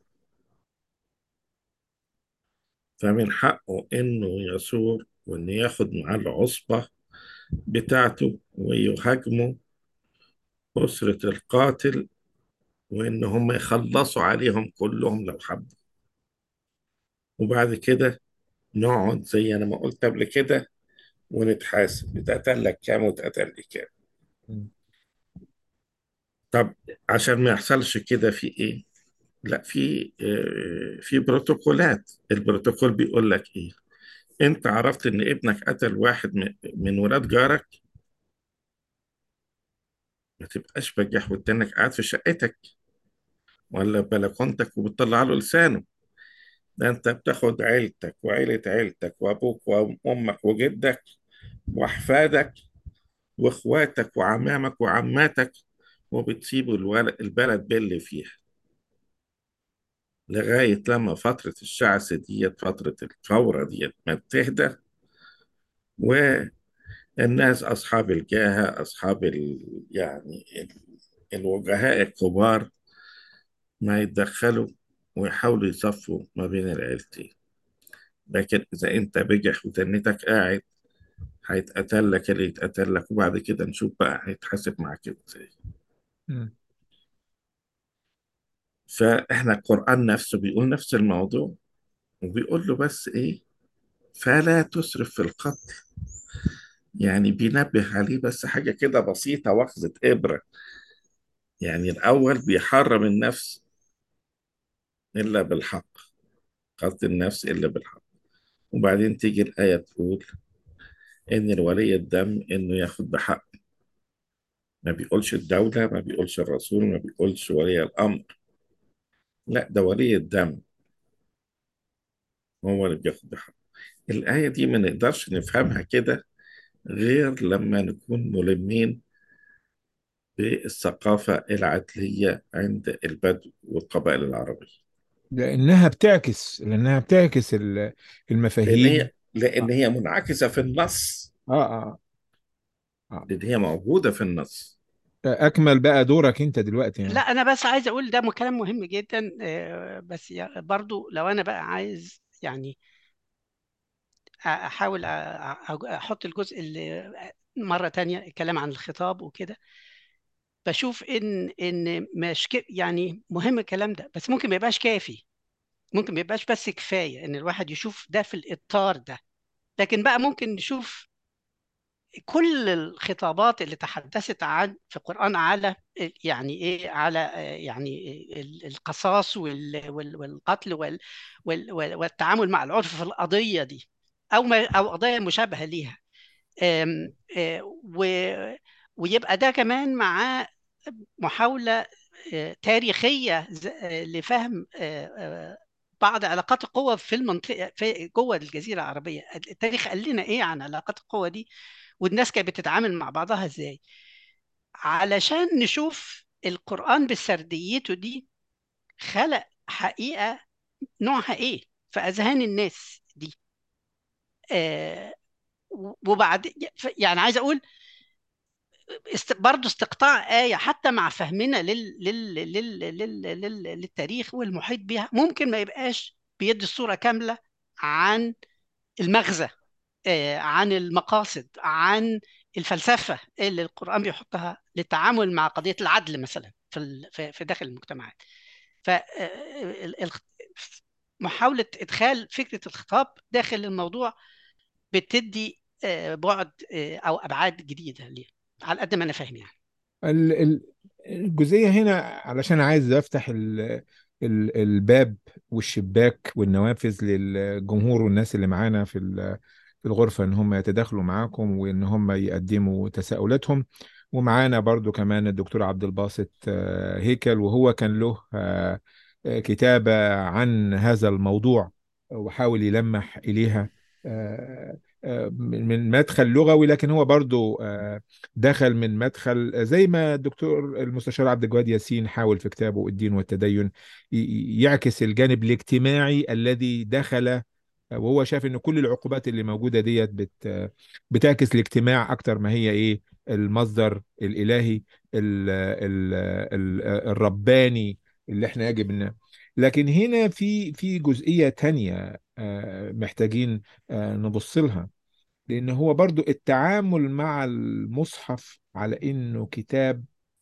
B: فمن حقه إنه يثور وإنه ياخد معاه العصبة بتاعته ويهاجموا أسرة القاتل وإن هم يخلصوا عليهم كلهم لو حبوا وبعد كده نقعد زي أنا ما قلت قبل كده ونتحاسب اتقتل لك كام واتقتل لي كام طب عشان ما يحصلش كده في إيه؟ لا في آه، في بروتوكولات البروتوكول بيقول لك إيه؟ أنت عرفت إن ابنك قتل واحد من من ولاد جارك ما تبقاش بجح وتنك قاعد في شقتك ولا في بلكونتك وبتطلع له لسانه ده انت بتاخد عيلتك وعيلة عيلتك وابوك وامك وجدك واحفادك واخواتك وعمامك وعماتك وبتسيبوا الول- البلد باللي فيها لغاية لما فترة الشعث ديت فترة الثورة ديت ما بتهدى والناس أصحاب الجاهة أصحاب ال... يعني ال- الوجهاء الكبار ما يتدخلوا ويحاولوا يصفوا ما بين العيلتين لكن إذا أنت بجح وتنتك قاعد هيتقتل لك اللي يتقتل لك وبعد كده نشوف بقى هيتحاسب معاك ازاي
A: مم.
B: فاحنا القرآن نفسه بيقول نفس الموضوع وبيقول له بس ايه فلا تسرف في القتل يعني بينبه عليه بس حاجة كده بسيطة واخذة إبرة يعني الأول بيحرم النفس إلا بالحق قتل النفس إلا بالحق وبعدين تيجي الآية تقول إن الولي الدم إنه ياخد بحق ما بيقولش الدولة ما بيقولش الرسول ما بيقولش ولي الأمر لا ده ولي الدم هو اللي بياخد بحق الآية دي ما نقدرش نفهمها كده غير لما نكون ملمين بالثقافة العدلية عند البدو والقبائل العربية
A: لأنها بتعكس لأنها بتعكس ال-
B: لأن
A: المفاهيم
B: هي لأن هي منعكسة في النص
A: آه آه آه
B: لأن هي موجودة في النص
A: أكمل بقى دورك أنت دلوقتي
C: لا
A: يعني
C: انا بس عايز اقول ده كلام مهم جدا آه، بس يا- برضو لو انا بقى عايز يعني احاول أ- أ- احط الجزء اللي مرة تانية الكلام عن الخطاب وكده بشوف ان ان مش ك- يعني مهم الكلام ده بس ممكن ما يبقاش كافي ممكن ما يبقاش بس كفاية ان الواحد يشوف ده في الاطار ده لكن بقى ممكن نشوف كل الخطابات اللي تحدثت عن في القرآن على يعني ايه على يعني ال- القصاص وال- وال- والقتل وال- وال- وال- والتعامل مع العنف في القضية دي او ما او قضايا مشابهة ليها آم، آه، و- ويبقى ده كمان مع محاولة آه، تاريخية ز- آه، لفهم آه، آه، بعض علاقات القوة في المنطقة في جوه الجزيرة العربية التاريخ قال لنا ايه عن علاقات القوة دي والناس كانت بتتعامل مع بعضها ازاي علشان نشوف القرآن بسرديته دي خلق حقيقة نوعها ايه في أذهان الناس دي آه وبعد يعني عايز اقول است... برضه استقطاع آية حتى مع فهمنا لل... لل... لل... لل... لل... للتاريخ والمحيط بها ممكن ما يبقاش بيدي الصورة كاملة عن المغزى آه، عن المقاصد عن الفلسفة اللي القرآن بيحطها للتعامل مع قضية العدل مثلا في ال- في في داخل المجتمعات ف آه، ال- ال- محاولة إدخال فكرة الخطاب داخل الموضوع بتدي آه، بعد آه، أو أبعاد جديدة ليه على قد ما أنا فاهم يعني
A: ال- ال- الجزئية هنا علشان عايز أفتح ال- ال- الباب والشباك والنوافذ للجمهور والناس اللي معانا في ال- في الغرفة إن هم يتداخلوا معاكم وإن هم يقدموا تساؤلاتهم ومعانا برضو كمان الدكتور عبد الباسط آه، هيكل وهو كان له آه، آه، كتابة عن هذا الموضوع وحاول يلمح إليها آه، آه، من من مدخل لغوي لكن هو برضو آه، دخل من مدخل زي ما الدكتور المستشار عبد الجواد ياسين حاول في كتابه الدين والتدين ي- يعكس الجانب الاجتماعي الذي دخل وهو شايف ان كل العقوبات اللي موجوده ديت بت بتعكس الاجتماع اكتر ما هي ايه المصدر الالهي ال ال ال الرباني اللي احنا يجب ان لكن هنا في في جزئيه تانية آه، محتاجين آه، نبص لها لأن هو برضو التعامل مع المصحف على إنه كتاب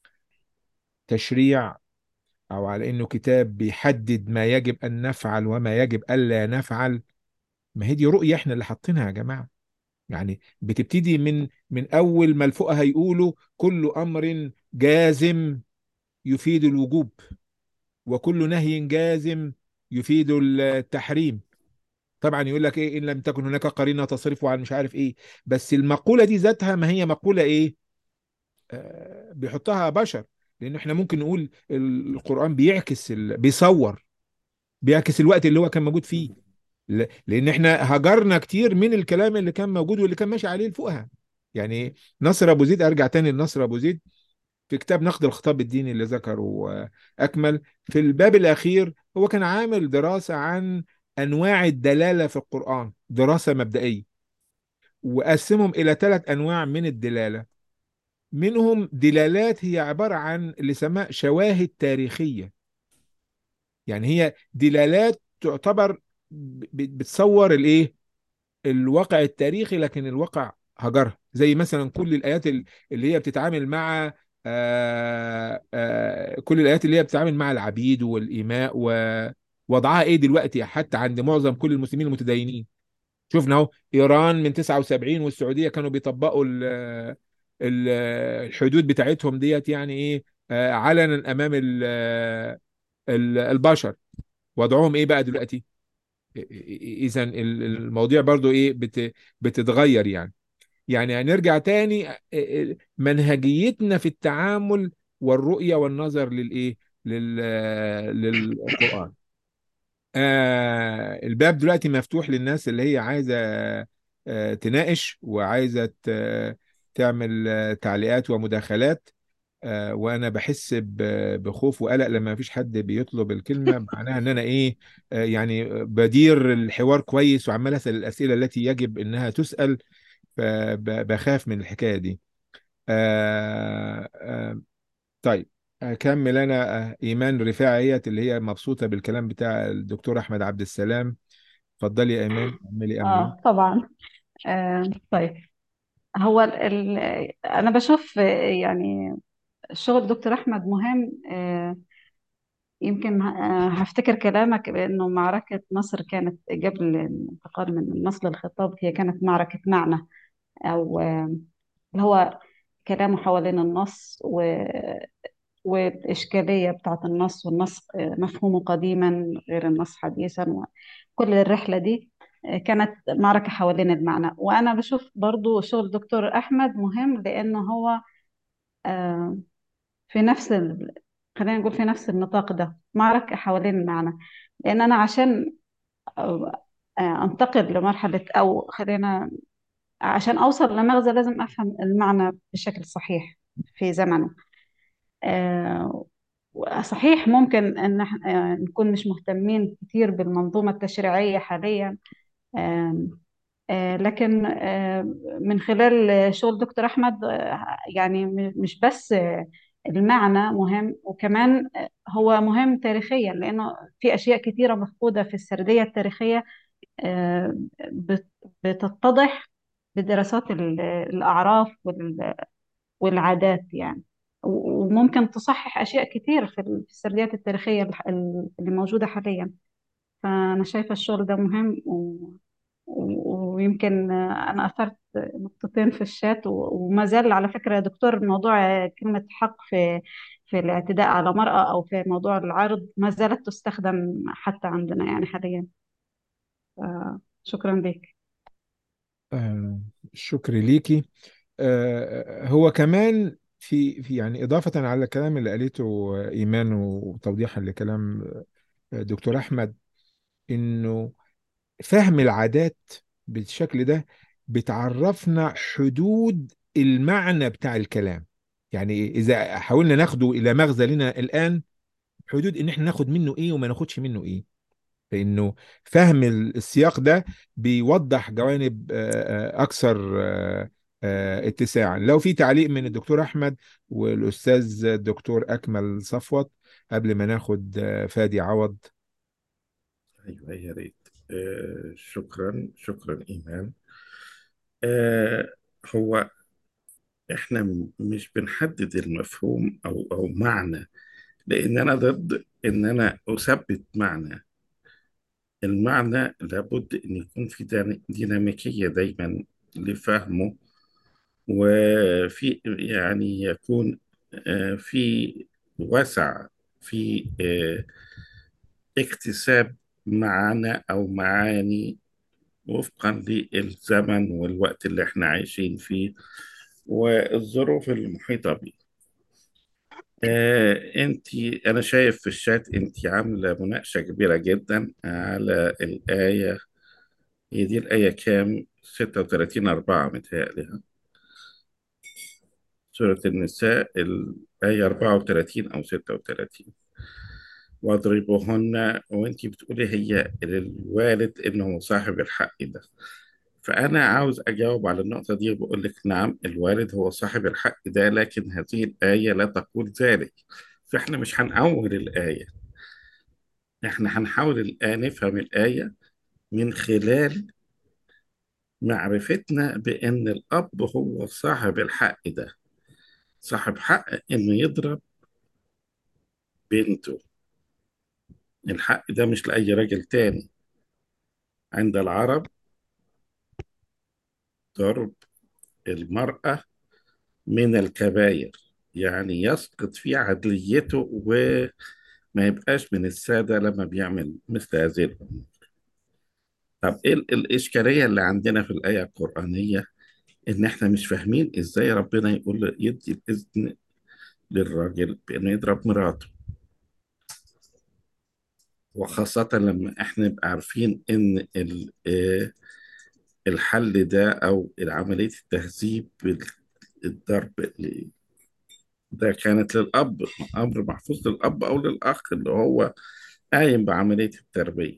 A: تشريع أو على إنه كتاب بيحدد ما يجب أن نفعل وما يجب ألا نفعل ما هي دي رؤية إحنا اللي حاطينها يا جماعة يعني بتبتدي من من أول ما الفقهاء هيقولوا كل أمر جازم يفيد الوجوب وكل نهي جازم يفيد التحريم طبعا يقول لك ايه ان لم تكن هناك قرينه تصرف عن مش عارف ايه بس المقوله دي ذاتها ما هي مقوله ايه آه، بيحطها بشر لان احنا ممكن نقول القرآن بيعكس ال... بيصور بيعكس الوقت اللي هو كان موجود فيه ل- لان احنا هجرنا كتير من الكلام اللي كان موجود واللي كان ماشي عليه لفوقها يعني نصر ابو زيد ارجع تاني لنصر ابو زيد في كتاب نقد الخطاب الديني اللي ذكره آه، اكمل في الباب الاخير هو كان عامل دراسة عن انواع الدلالة في القرآن دراسة مبدئية وقسمهم الى ثلاث انواع من الدلالة منهم دلالات هي عبارة عن اللي سماه شواهد تاريخية يعني هي دلالات تعتبر ب- بتصور الايه الواقع التاريخي لكن الواقع هجرها زي مثلا كل الايات ال- اللي هي بتتعامل مع آه آه كل الايات اللي هي بتتعامل مع العبيد والايماء ووضعها ايه دلوقتي حتى عند معظم كل المسلمين المتدينين شفنا اهو ايران من 79 والسعوديه كانوا بيطبقوا ال ال الحدود بتاعتهم ديت يعني ايه آه، علنا امام ال- ال- البشر وضعهم ايه بقى دلوقتي اذا المواضيع برضو ايه بت بتتغير يعني يعني هنرجع تاني آه، آه، منهجيتنا في التعامل والرؤية والنظر للايه لل للقرآن آه الباب دلوقتي مفتوح للناس اللي هي عايزة آه تناقش وعايزة ت- تعمل آه تعليقات ومداخلات آه وانا بحس ب- بخوف وقلق لما مفيش حد بيطلب الكلمة معناها ان انا ايه آه يعني بدير الحوار كويس وعمال اسأل الاسئلة التي يجب انها تسأل فبخاف من الحكاية دي آه آه طيب أكمل أنا آه، إيمان رفاعية اللي هي مبسوطة بالكلام بتاع الدكتور أحمد عبد السلام اتفضلي يا إيمان اعملي أمري
D: اه طبعا آه طيب هو ال ال انا بشوف آه، يعني شغل دكتور احمد مهم آه يمكن آه هفتكر كلامك بانه معركة مصر كانت قبل الانتقال من النص للخطاب هي كانت معركة معنى او آه اللي هو كلامه حوالين النص و والإشكالية بتاعت النص والنص آه، مفهومه قديما غير النص حديثا وكل الرحلة دي آه، كانت معركة حوالين المعنى وأنا بشوف برضو شغل دكتور أحمد مهم لأنه هو آه، في نفس ال... خلينا نقول في نفس النطاق ده معركة حوالين المعنى لأن أنا عشان آه، آه، أنتقل لمرحلة أو خلينا عشان أوصل لمغزى لازم أفهم المعنى بشكل صحيح في زمنه آه، صحيح ممكن ان إحنا- آه، نكون مش مهتمين كتير بالمنظومة التشريعية حاليا آم، آه، لكن آه، من خلال شغل دكتور أحمد آه، يعني م- مش بس آه، المعنى مهم وكمان آه، هو مهم تاريخيا لأنه في أشياء كتيرة مفقودة في السردية التاريخية آه، بت- بتتضح بدراسات ال- الأعراف والعادات يعني و- وممكن تصحح أشياء كتير في ال- في السرديات التاريخية الح- ال- اللي موجودة حاليا فأنا شايفة الشغل ده مهم و... و- ويمكن أنا أثرت نقطتين في الشات و- وما زال على فكرة يا دكتور موضوع كلمة حق في في الاعتداء على مرأة أو في موضوع العرض ما زالت تستخدم حتى عندنا يعني حاليا شكرا لك
A: آه شكر ليكي آه هو كمان في في يعني إضافة على الكلام اللي قالته إيمان وتوضيحا لكلام دكتور أحمد إنه فهم العادات بالشكل ده بتعرفنا حدود المعنى بتاع الكلام يعني إذا حاولنا ناخده إلى مغزى لنا الآن حدود إن إحنا ناخد منه إيه وما ناخدش منه إيه لأنه فهم السياق ده بيوضح جوانب آه، آه، أكثر آه، آه، اتساعا لو في تعليق من الدكتور أحمد والأستاذ الدكتور أكمل صفوت قبل ما ناخد آه، فادي عوض
B: أيوة يا ريت آه شكرا شكرا إيمان آه هو إحنا م- مش بنحدد المفهوم أو أو معنى لأن أنا ضد إن أنا أثبت معنى المعنى لابد إن يكون في دان- ديناميكية دايما لفهمه وفي يعني يكون آه، في وسع في آه، اكتساب معنى أو معاني وفقا للزمن والوقت اللي احنا عايشين فيه والظروف المحيطة بيه آه انت انا شايف في الشات انت عاملة مناقشة كبيرة جدا على الآية هي دي الآية كام 36 4 متهيألي ها؟ سورة النساء الآية 34 أو 36 واضربوهن وانت بتقولي هي للوالد انه صاحب الحق ده فأنا عاوز أجاوب على النقطة دي وبقول لك نعم الوالد هو صاحب الحق ده لكن هذه الآية لا تقول ذلك فإحنا مش هنأول الآية إحنا هنحاول الآن نفهم الآية من خلال معرفتنا بأن الأب هو صاحب الحق ده صاحب حق إنه يضرب بنته الحق ده مش لأي راجل تاني عند العرب ضرب المرأة من الكبائر يعني يسقط في عدليته وما يبقاش من السادة لما بيعمل مثل هذه الأمور طب إيه ال- الإشكالية اللي عندنا في الآية القرآنية إن إحنا مش فاهمين إزاي ربنا يقول له- يدي الإذن للراجل بإنه يضرب مراته وخاصة لما إحنا نبقى عارفين إن ال- آه، الحل ده أو عملية التهذيب بال- الضرب اللي ده كانت للأب أمر محفوظ للأب أو للأخ اللي هو قايم بعملية التربية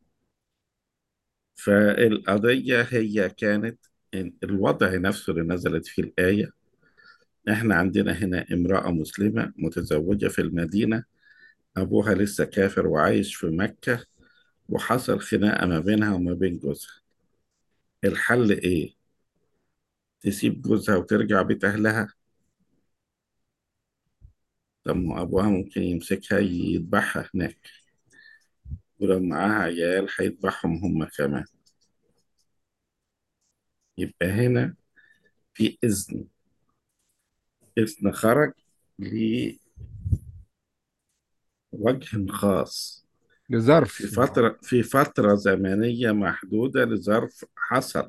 B: فالقضية هي كانت إن الوضع نفسه اللي نزلت فيه الآية إحنا عندنا هنا امرأة مسلمة متزوجة في المدينة أبوها لسه كافر وعايش في مكة وحصل خناقة ما بينها وما بين جوزها الحل إيه؟ تسيب جوزها وترجع بيت أهلها؟ طب ما أبوها ممكن يمسكها يذبحها هناك ولو معاها عيال هيذبحهم هم كمان يبقى هنا في إذن إذن خرج لوجه خاص في
A: لظرف
B: فترة في فترة زمنية محدودة لظرف حصل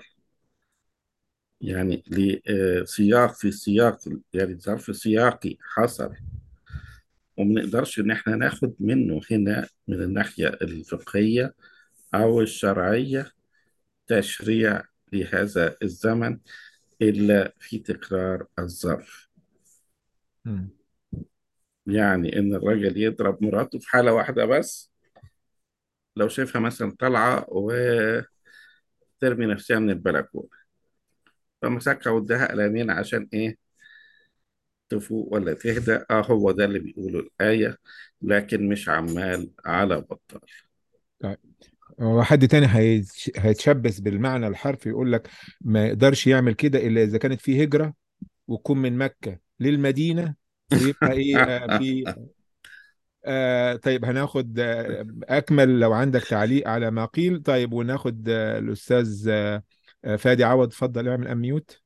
B: يعني لسياق في سياق يعني ظرف سياقي حصل وما نقدرش إن إحنا ناخد منه هنا من الناحية الفقهية أو الشرعية تشريع لهذا الزمن إلا في تكرار الظرف
A: مم.
B: يعني إن الراجل يضرب مراته في حالة واحدة بس لو شايفها مثلا طالعة وترمي نفسها من البلكونة فمسكها واداها قلمين عشان إيه تفوق ولا تهدى اه هو ده اللي بيقوله الآية لكن مش عمال على بطال
A: طيب هو حد تاني هيتش- هيتشبث بالمعنى الحرفي يقول لك ما يقدرش يعمل كده الا اذا كانت في هجرة وتكون من مكة للمدينة ويبقى ايه آه في آه طيب هناخد آه اكمل لو عندك تعليق على ما قيل طيب وناخد آه الاستاذ آه آه، فادي عوض اتفضل اعمل اميوت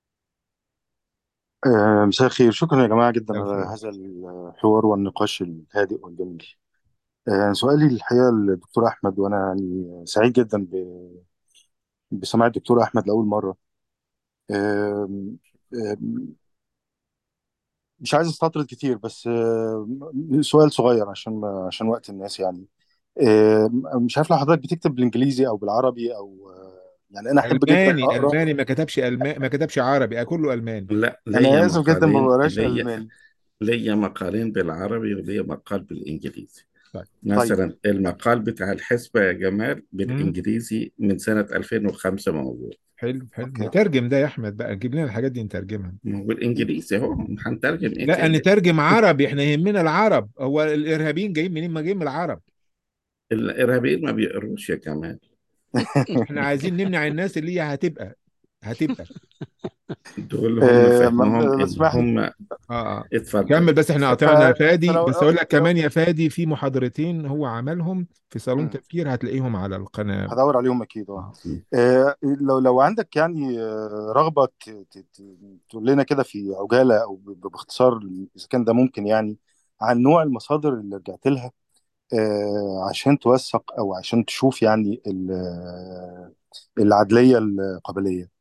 E: آه، مساء الخير شكرا يا جماعة جدا
A: مساء
E: على
A: الخير.
E: هذا الحوار والنقاش الهادئ والجميل آه، سؤالي الحقيقة للدكتور أحمد وأنا يعني سعيد جدا ب- بسماع الدكتور أحمد لأول مرة آم، آم، مش عايز استطرد كتير بس آم، سؤال صغير عشان ما عشان وقت الناس يعني آم، مش عارف لو حضرتك بتكتب بالإنجليزي أو بالعربي أو آه، يعني أنا أحب جدا
A: الماني
E: أقرأ
A: الماني ما كتبش ألما... ما كتبش عربي كله الماني
B: لا
E: أنا
B: ليا
E: آسف جدا ما
B: مقالين
E: بقراش
B: ليا
E: ألماني
B: ليا مقالين بالعربي وليا مقال بالإنجليزي
A: طيب
E: طيب
B: مثلا المقال بتاع الحسبة يا جمال
A: مم.
B: بالإنجليزي من سنة 2005 موجود
A: حلو حلو
E: أوكي
A: نترجم ده يا احمد بقى جيب لنا الحاجات دي نترجمها
B: ما هو بالإنجليزي أهو هنترجم إيه
A: لا
B: تاني
A: نترجم عربي احنا يهمنا العرب هو الارهابيين جايين منين ما جايين من العرب
B: الإرهابيين ما بيقروش يا جمال
A: احنا عايزين نمنع الناس اللي هي هتبقى هتبقى
B: دول هم
E: آه، ما-
B: فهمهم
E: لو
B: إن
E: تسمح لي
B: هم
A: اه اه
B: اتفضل
A: كمل بس احنا
E: ف-
A: قطعنا فادي
E: فلو
A: بس اقول لك
E: لو
A: كمان يا فادي في محاضرتين هو عملهم في صالون
E: مم.
A: تفكير هتلاقيهم على القناة
E: هدور عليهم اكيد اه
A: اه
E: آه، لو لو عندك يعني آه، رغبه ت- ت- ت- تقول لنا كده في عجاله او ب- ب- باختصار اذا كان ده ممكن يعني عن نوع المصادر اللي رجعت لها آه، عشان توثق او عشان تشوف يعني ال- آه، العدليه القبليه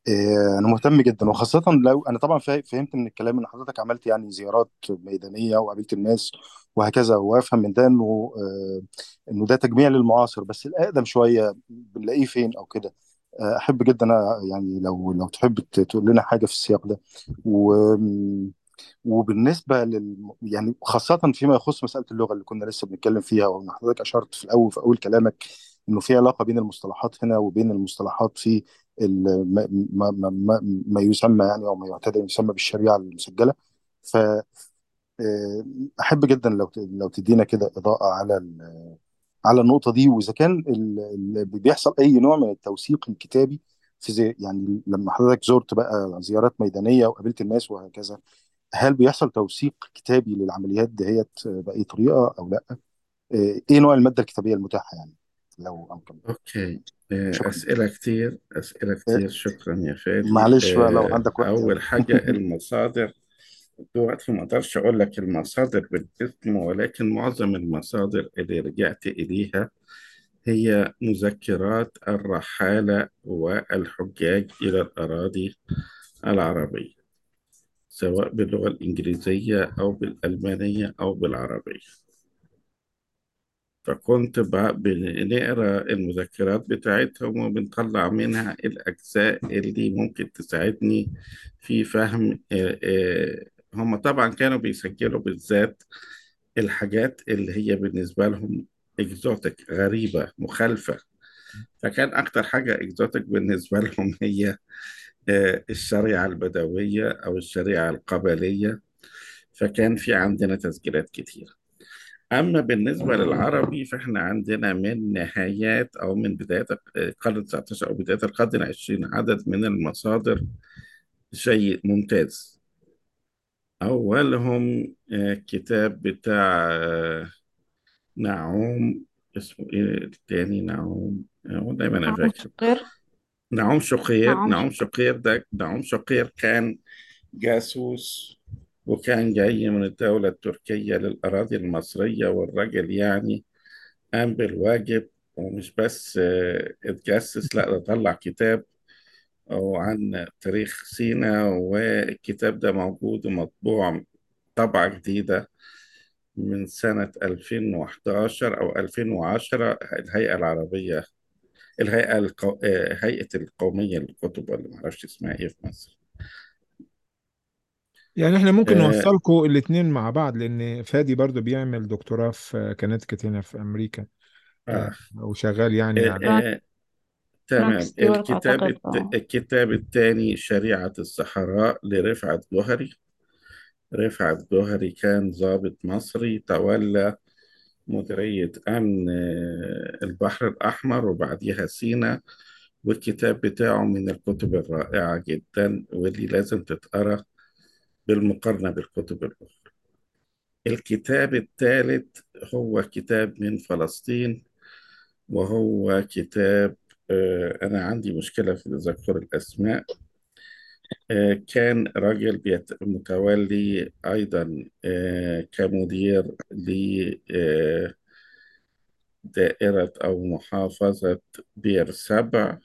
E: آه، انا مهتم جدا وخاصه لو انا طبعا فا- فهمت من الكلام ان حضرتك عملت يعني زيارات ميدانيه وقابلت الناس وهكذا وافهم من ده انه آه، انه ده تجميع للمعاصر بس الاقدم شويه بنلاقيه فين او كده آه، احب جدا أ- يعني لو لو تحب ت- تقول لنا حاجه في السياق ده و وبالنسبه لل يعني خاصه فيما يخص مساله اللغه اللي كنا لسه بنتكلم فيها وان حضرتك اشرت في الاول في اول كلامك انه في علاقه بين المصطلحات هنا وبين المصطلحات في ال- ما, ما, ما, ما ما يسمى يعني او ما يعتبر يسمى بالشريعه المسجله ف آه، احب جدا لو ت- لو تدينا كده اضاءه على ال- على النقطه دي واذا كان ال- ال- بيحصل اي نوع من التوثيق الكتابي في زي يعني لما حضرتك زرت بقى زيارات ميدانيه وقابلت الناس وهكذا هل بيحصل توثيق كتابي للعمليات دهيت بأي طريقة أو لا؟ آه، إيه نوع المادة الكتابية المتاحة يعني لو أمكن
B: أوكي آه،
E: شكرا
B: أسئلة كتير أسئلة
E: آه،
B: كتير شكرا يا فادي
E: معلش بقى لو
B: آه،
E: عندك وقت
B: أول
E: يعني
B: حاجة المصادر دلوقتي ما أقدرش أقول لك المصادر بالاسم ولكن معظم المصادر اللي رجعت إليها هي مذكرات الرحالة والحجاج إلى الأراضي العربية سواء باللغة الإنجليزية أو بالألمانية أو بالعربية فكنت ب- بنقرا المذكرات بتاعتهم وبنطلع منها الأجزاء اللي ممكن تساعدني في فهم آه، آه، هم طبعا كانوا بيسجلوا بالذات الحاجات اللي هي بالنسبة لهم اكزوتيك غريبة مخالفة فكان أكتر حاجة اكزوتيك بالنسبة لهم هي آه، الشريعة البدوية أو الشريعة القبلية فكان في عندنا تسجيلات كتير أما بالنسبة للعربي فإحنا عندنا من نهايات أو من بداية القرن 19 أو بداية القرن العشرين عدد من المصادر شيء ممتاز أولهم آه، كتاب بتاع آه، نعوم اسمه إيه التاني نعوم آه، دايما أنا
D: نعم
B: فاكر
D: شقير
B: نعوم شقير
D: نعم
B: نعوم
D: شقير
B: شقير ده نعوم شقير كان جاسوس وكان جاي من الدولة التركية للأراضي المصرية والراجل يعني قام بالواجب ومش بس آه، اتجسس لا ده طلع كتاب أو عن تاريخ سيناء والكتاب ده موجود ومطبوع طبعة جديدة من سنة 2011 أو 2010 الهيئة العربية الهيئة القو... آه، هيئة القومية للكتب ولا معرفش اسمها إيه في مصر
A: يعني احنا ممكن
B: آه
A: نوصلكوا الاتنين مع بعض لان فادي برضو بيعمل دكتوراه في كونتيكت هنا في امريكا آه،
B: آه
A: وشغال يعني
B: آه
A: على
B: آه
D: فرانك
B: تمام
D: ستيوارت
B: الكتاب
D: أعتقد
B: الت...
D: آه.
B: الكتاب الثاني شريعة الصحراء لرفعت جوهري رفعت جوهري كان ضابط مصري تولى مديرية أمن آه، البحر الأحمر وبعديها سيناء والكتاب بتاعه من الكتب الرائعة جدا واللي لازم تتقرأ بالمقارنة بالكتب الأخرى الكتاب الثالث هو كتاب من فلسطين وهو كتاب آه، أنا عندي مشكلة في تذكر الأسماء آه، كان راجل بيت- متولي أيضا آه، كمدير لدائرة أو محافظة بير سبع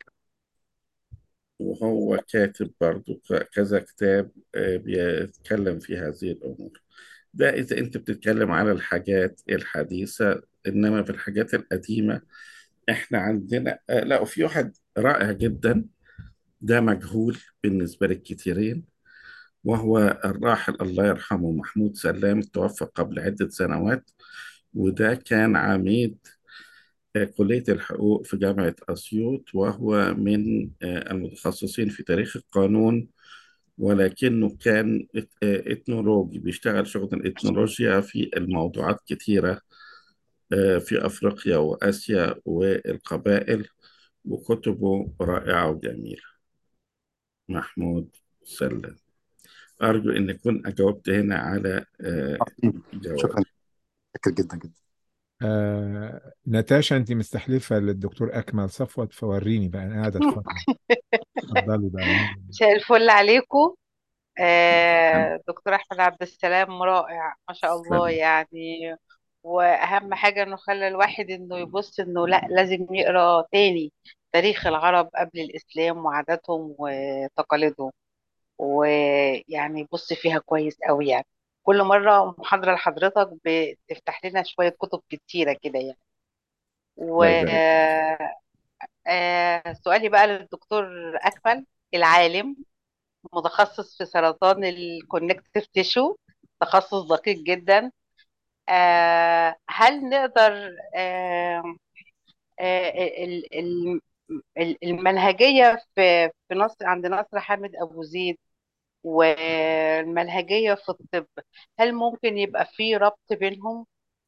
B: وهو كاتب برضو ك- كذا كتاب آه، بيتكلم في هذه الأمور ده إذا أنت بتتكلم على الحاجات الحديثة إنما في الحاجات القديمة إحنا عندنا آه، لا وفي واحد رائع جدا ده مجهول بالنسبة للكثيرين وهو الراحل الله يرحمه محمود سلام توفى قبل عدة سنوات وده كان عميد آه، كلية الحقوق في جامعة أسيوط وهو من آه، المتخصصين في تاريخ القانون ولكنه كان إت- آه، إثنولوجي بيشتغل شغل الإثنولوجيا في الموضوعات كتيرة آه، في أفريقيا وآسيا والقبائل وكتبه رائعة وجميلة محمود سلام أرجو أن أكون أجاوبت هنا على آه،
E: عظيم
B: جواب
E: شكرا شكرا جدا جدا
A: آه ناتاشا انت مستحلفة للدكتور اكمل صفوت فوريني بقى انا قاعد اتفرج اتفضلي بقى
F: مساء الفل عليكم آه، دكتور احمد عبد السلام رائع ما شاء الله
B: سلام
F: يعني واهم حاجه انه خلى الواحد انه يبص انه لا لازم يقرا تاني تاريخ العرب قبل الإسلام وعاداتهم وتقاليدهم ويعني بص فيها كويس قوي يعني كل مرة محاضرة لحضرتك بتفتح لنا شوية كتب كتيرة كده يعني و
B: الله يبارك فيك
F: آه، سؤالي بقى للدكتور أكمل العالم متخصص في سرطان الكونكتيف تيشو تخصص دقيق جدا آه، هل نقدر آه، آه، ال- ال- ال- المنهجية في في نصر عند نصر حامد أبو زيد والمنهجية في الطب هل ممكن يبقى في ربط بينهم؟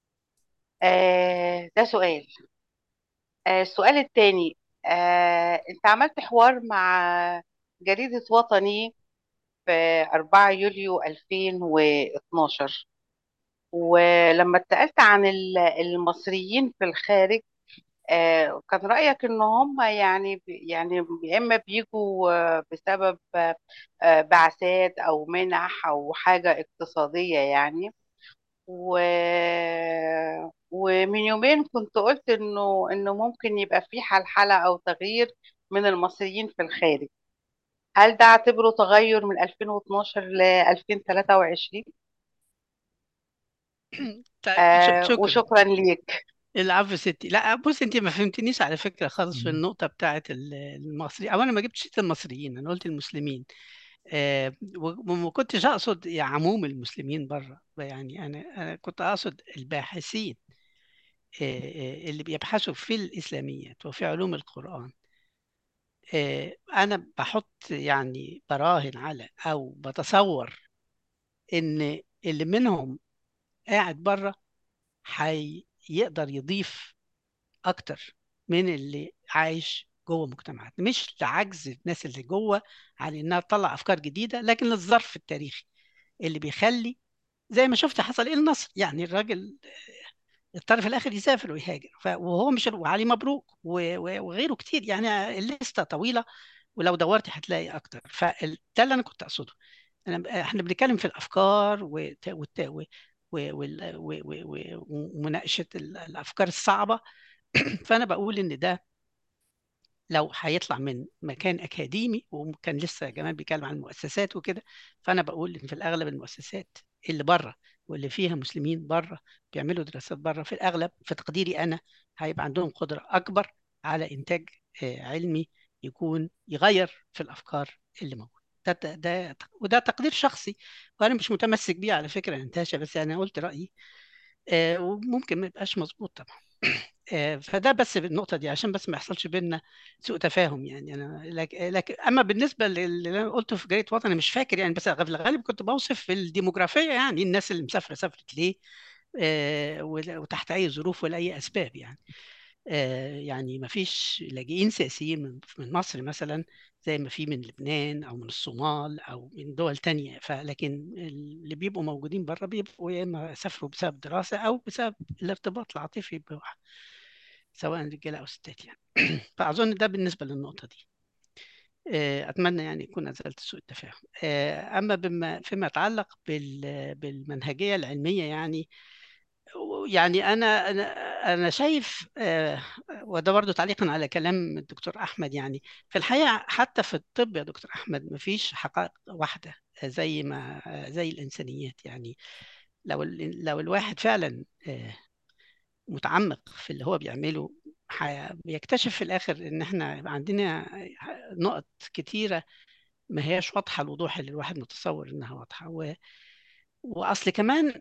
F: آه، ده سؤال آه، السؤال التاني آه، انت عملت حوار مع جريدة وطني في 4 يوليو 2012 ولما اتسألت عن ال- المصريين في الخارج آه، كان رأيك ان هم يعني يعني يا اما بيجوا آه، بسبب آه، آه، بعثات او منح او حاجة اقتصادية يعني و... ومن يومين كنت قلت انه انه ممكن يبقى في حلحلة او تغيير من المصريين في الخارج هل ده اعتبره تغير من 2012 ل 2023
C: طيب ش-
F: آه
C: شكرا
F: وشكرا ليك
C: العفو ستي لا بص انت ما فهمتنيش على فكره خالص في
A: مم.
C: النقطه بتاعه ال- المصري او انا ما جبتش سيره المصريين انا قلت المسلمين آه، وما كنتش اقصد يعني عموم المسلمين بره يعني انا انا كنت اقصد الباحثين آه، آه، اللي بيبحثوا في الاسلاميات وفي علوم القران آه، انا بحط يعني براهن على او بتصور ان اللي منهم قاعد بره هيقدر يضيف اكتر من اللي عايش جوه مجتمعات مش لعجز الناس اللي جوه عن انها تطلع افكار جديده لكن للظرف التاريخي اللي بيخلي زي ما شفت حصل ايه النصر يعني الراجل الطرف الاخر يسافر ويهاجر ف- وهو مش وعلي مبروك و- و- وغيره كتير يعني الليسته طويله ولو دورت هتلاقي اكتر فده اللي انا كنت اقصده أنا احنا بنتكلم في الافكار وت- والت- و- و- وال- و- و- و- ومناقشه ال- الافكار الصعبه فانا بقول ان ده لو هيطلع من مكان اكاديمي وكان لسه جمال بيتكلم عن المؤسسات وكده فانا بقول ان في الاغلب المؤسسات اللي بره واللي فيها مسلمين بره بيعملوا دراسات بره في الاغلب في تقديري انا هيبقى عندهم قدره اكبر على انتاج آه، علمي يكون يغير في الافكار اللي موجوده ده ده ده- وده تقدير شخصي وانا مش متمسك بيه على فكره يا نتاشا بس انا قلت رايي آه، وممكن ما يبقاش مظبوط طبعا آه، فده بس بالنقطة دي عشان بس ما يحصلش بيننا سوء تفاهم يعني أنا لك لكن أما بالنسبة للي أنا قلته في جريدة وطن أنا مش فاكر يعني بس في الغالب كنت بوصف في الديموغرافية يعني الناس اللي مسافرة سافرت ليه آه، ولا- وتحت أي ظروف ولا أي أسباب يعني آه، يعني ما فيش لاجئين سياسيين من من مصر مثلا زي ما في من لبنان أو من الصومال أو من دول تانية فلكن اللي بيبقوا موجودين بره بيبقوا يا إما سافروا بسبب دراسة أو بسبب الارتباط العاطفي بواحد سواء رجاله او ستات يعني فاظن ده بالنسبه للنقطه دي آه، اتمنى يعني يكون ازلت سوء التفاهم آه، اما بما فيما يتعلق بال- بالمنهجيه العلميه يعني يعني انا انا انا شايف آه، وده برضه تعليقا على كلام الدكتور احمد يعني في الحقيقه حتى في الطب يا دكتور احمد ما فيش حقائق واحده زي ما زي الانسانيات يعني لو ال- لو الواحد فعلا آه، متعمق في اللي هو بيعمله ح- بيكتشف في الآخر إن إحنا يبقى عندنا نقط كتيرة ما هياش واضحة الوضوح اللي الواحد متصور إنها واضحة و... وأصل كمان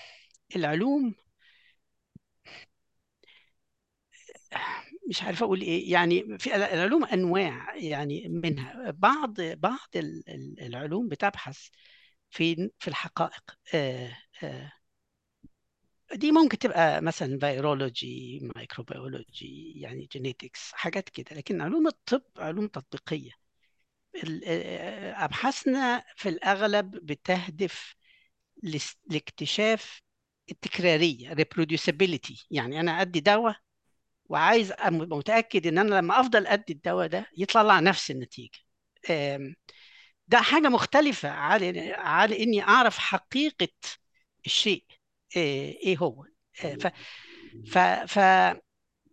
C: العلوم مش عارف أقول إيه يعني في العلوم أنواع يعني منها بعض بعض ال- ال- العلوم بتبحث في في الحقائق آه، آه، دي ممكن تبقى مثلا فيرولوجي مايكروبيولوجي يعني جينيتكس حاجات كده لكن علوم الطب علوم تطبيقية ال- آه، أبحاثنا في الأغلب بتهدف لاس- لاكتشاف التكرارية reproducibility يعني أنا أدي دواء وعايز أبقى متأكد إن أنا لما أفضل أدي الدواء ده يطلع نفس النتيجة آم، ده حاجة مختلفة على على إني أعرف حقيقة الشيء آه، إيه هو آه، ف ف ف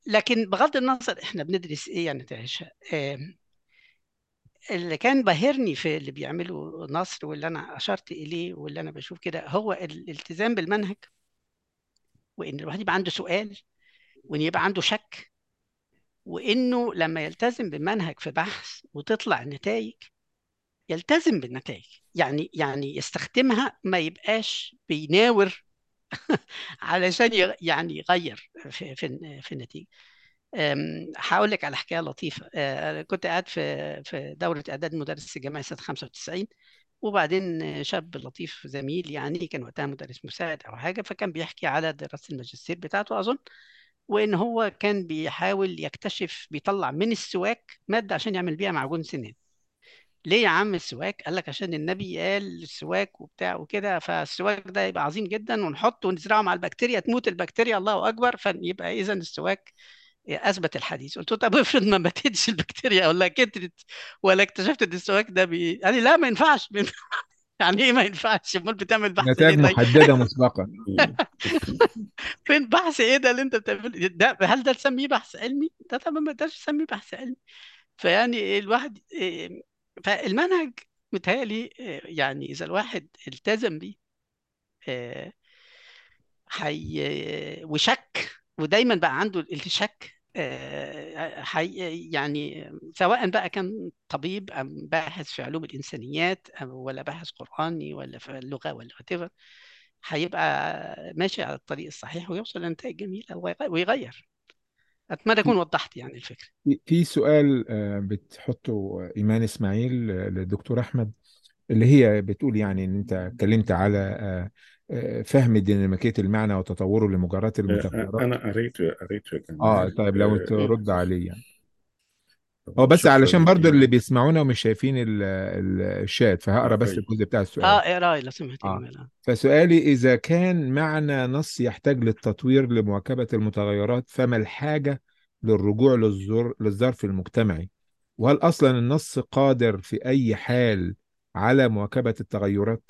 C: لكن بغض النظر احنا بندرس ايه يعني تعيشها آم، اللي كان باهرني في اللي بيعمله نصر واللي انا اشرت اليه واللي انا بشوف كده هو الالتزام بالمنهج وان الواحد يبقى عنده سؤال وان يبقى عنده شك وانه لما يلتزم بمنهج في بحث وتطلع النتائج يلتزم بالنتائج يعني يعني يستخدمها ما يبقاش بيناور علشان يغ- يعني يغير في في في النتيجه أم، هقول لك على حكايه لطيفه أه، أنا كنت قاعد في في دوره اعداد مدرس جامعي سنه 95 وبعدين شاب لطيف زميل يعني كان وقتها مدرس مساعد او حاجه فكان بيحكي على دراسه الماجستير بتاعته اظن وان هو كان بيحاول يكتشف بيطلع من السواك ماده عشان يعمل بيها معجون سنان ليه يا عم السواك؟ قال لك عشان النبي قال السواك وبتاع وكده فالسواك ده يبقى عظيم جدا ونحطه ونزرعه مع البكتيريا تموت البكتيريا الله اكبر فيبقى اذا السواك اثبت الحديث قلت له طب افرض ما ماتتش البكتيريا ولا كترت ولا اكتشفت ان السواك ده بي... قال لي لا ما ينفعش ما ينفعش. يعني ايه ما ينفعش امال بتعمل بحث
A: نتائج
C: ليه طيب
A: محدده مسبقا
C: فين بحث ايه ده اللي انت بتعمله ده هل ده تسميه بحث علمي ده طبعا ما تقدرش تسميه بحث علمي فيعني الواحد إيه، فالمنهج متهيألي إيه، يعني إذا الواحد التزم بيه إيه، حي وشك ودايما بقى عنده الشك إيه، حي يعني سواء بقى كان طبيب أم باحث في علوم الإنسانيات أم ولا باحث قرآني ولا في اللغة ولا whatever هيبقى ماشي على الطريق الصحيح ويوصل لنتائج جميلة ويغ- ويغير أتمنى أكون وضحت يعني الفكرة
A: في في سؤال آه، بتحطه ايمان اسماعيل آه، للدكتور احمد اللي هي بتقول يعني ان انت اتكلمت على آه، آه، فهم ديناميكيه المعنى وتطوره لمجرات المتغيرات
B: أنا قريته قريته يا
A: اه
B: جمال
A: طيب لو
B: آه،
A: ترد عليه يعني هو بس
B: شكرا
A: علشان برضو اللي
B: ليك
A: بيسمعونا ومش شايفين ال- ال- الشات فهقرا بس
B: طيب
A: الجزء بتاع السؤال
C: اه اقرا لو سمحت يا
A: اه
C: جمال آه.
A: فسؤالي إذا كان معنى نص يحتاج للتطوير لمواكبة المتغيرات فما الحاجة للرجوع للظر للظرف المجتمعي وهل أصلا النص قادر في أي حال على مواكبة التغيرات؟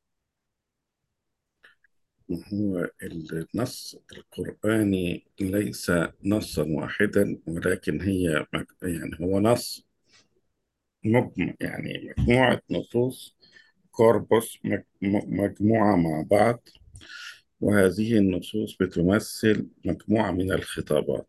B: هو النص القرآني ليس نصا واحدا ولكن هي مج- يعني هو نص مجمع يعني مجموعة نصوص كوربوس مج- م- مجموعة مع بعض وهذه النصوص بتمثل مجموعة من الخطابات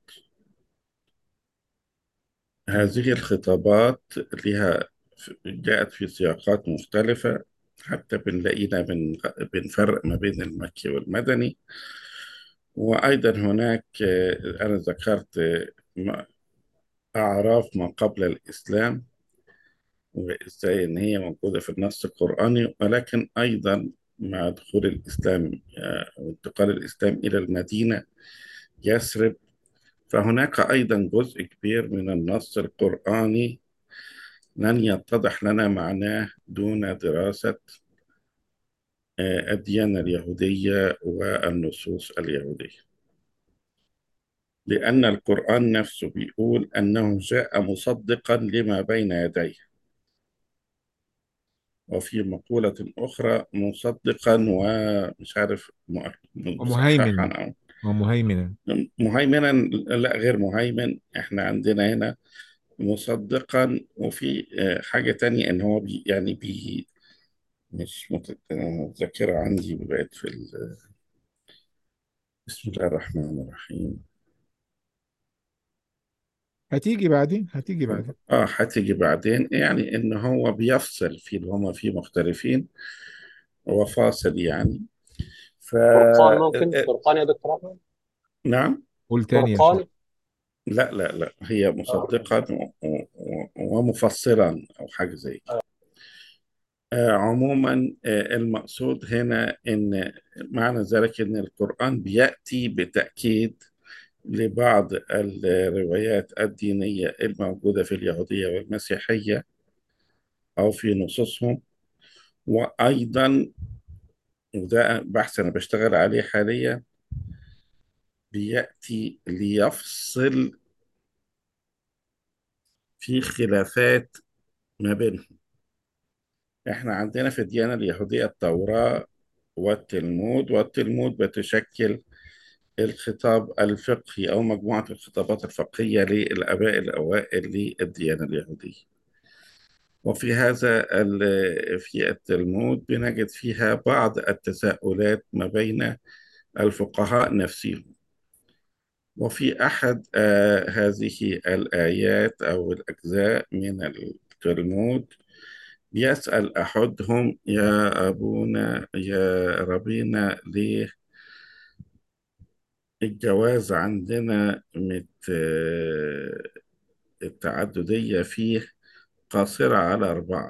B: هذه الخطابات لها جاءت في سياقات مختلفة حتى بنلاقينا بن- بنفرق ما بين المكي والمدني وأيضا هناك آه، أنا ذكرت آه، ما- أعراف ما قبل الإسلام وإزاي إن هي موجودة في النص القرآني ولكن أيضا مع دخول الإسلام آه، وانتقال الإسلام إلى المدينة يثرب فهناك أيضا جزء كبير من النص القرآني لن يتضح لنا معناه دون دراسة آه، الديانة اليهودية والنصوص اليهودية لأن القرآن نفسه بيقول أنه جاء مصدقا لما بين يديه وفي مقولة أخرى مصدقا ومش عارف م-
A: ومهيمنا
B: مصححا أو
A: ومهيمنا
B: مهيمنا لا غير مهيمن احنا عندنا هنا مصدقا وفي آه، حاجة تانية ان هو بي يعني بي مش مت- متذكرة عندي بقت في ال- بسم الله الرحمن الرحيم
A: هتيجي بعدين هتيجي بعدين
B: اه هتيجي بعدين يعني ان هو بيفصل في اللي هم فيه مختلفين هو فاصل يعني ف
G: فرقان ممكن
B: آه،
G: فرقان يا دكتور احمد
B: نعم
A: قول تاني يا
G: فرقان
A: شيخ
B: لا لا لا هي مصدقا و- و- و- ومفسرا او حاجة زي كده آه، عموما آه، المقصود هنا ان معنى ذلك ان القرآن بيأتي بتأكيد لبعض الروايات الدينية الموجودة في اليهودية والمسيحية أو في نصوصهم وأيضا وده بحث أنا بشتغل عليه حاليا بيأتي ليفصل في خلافات ما بينهم إحنا عندنا في الديانة اليهودية التوراة والتلمود والتلمود بتشكل الخطاب الفقهي أو مجموعة الخطابات الفقهية للآباء الأوائل للديانة اليهودية وفي هذا ال- في التلمود بنجد فيها بعض التساؤلات ما بين الفقهاء نفسهم وفي أحد آه، هذه الآيات أو الأجزاء من التلمود يسأل أحدهم يا أبونا يا ربينا ليه الجواز عندنا مت آه، التعددية فيه قاصرة على أربعة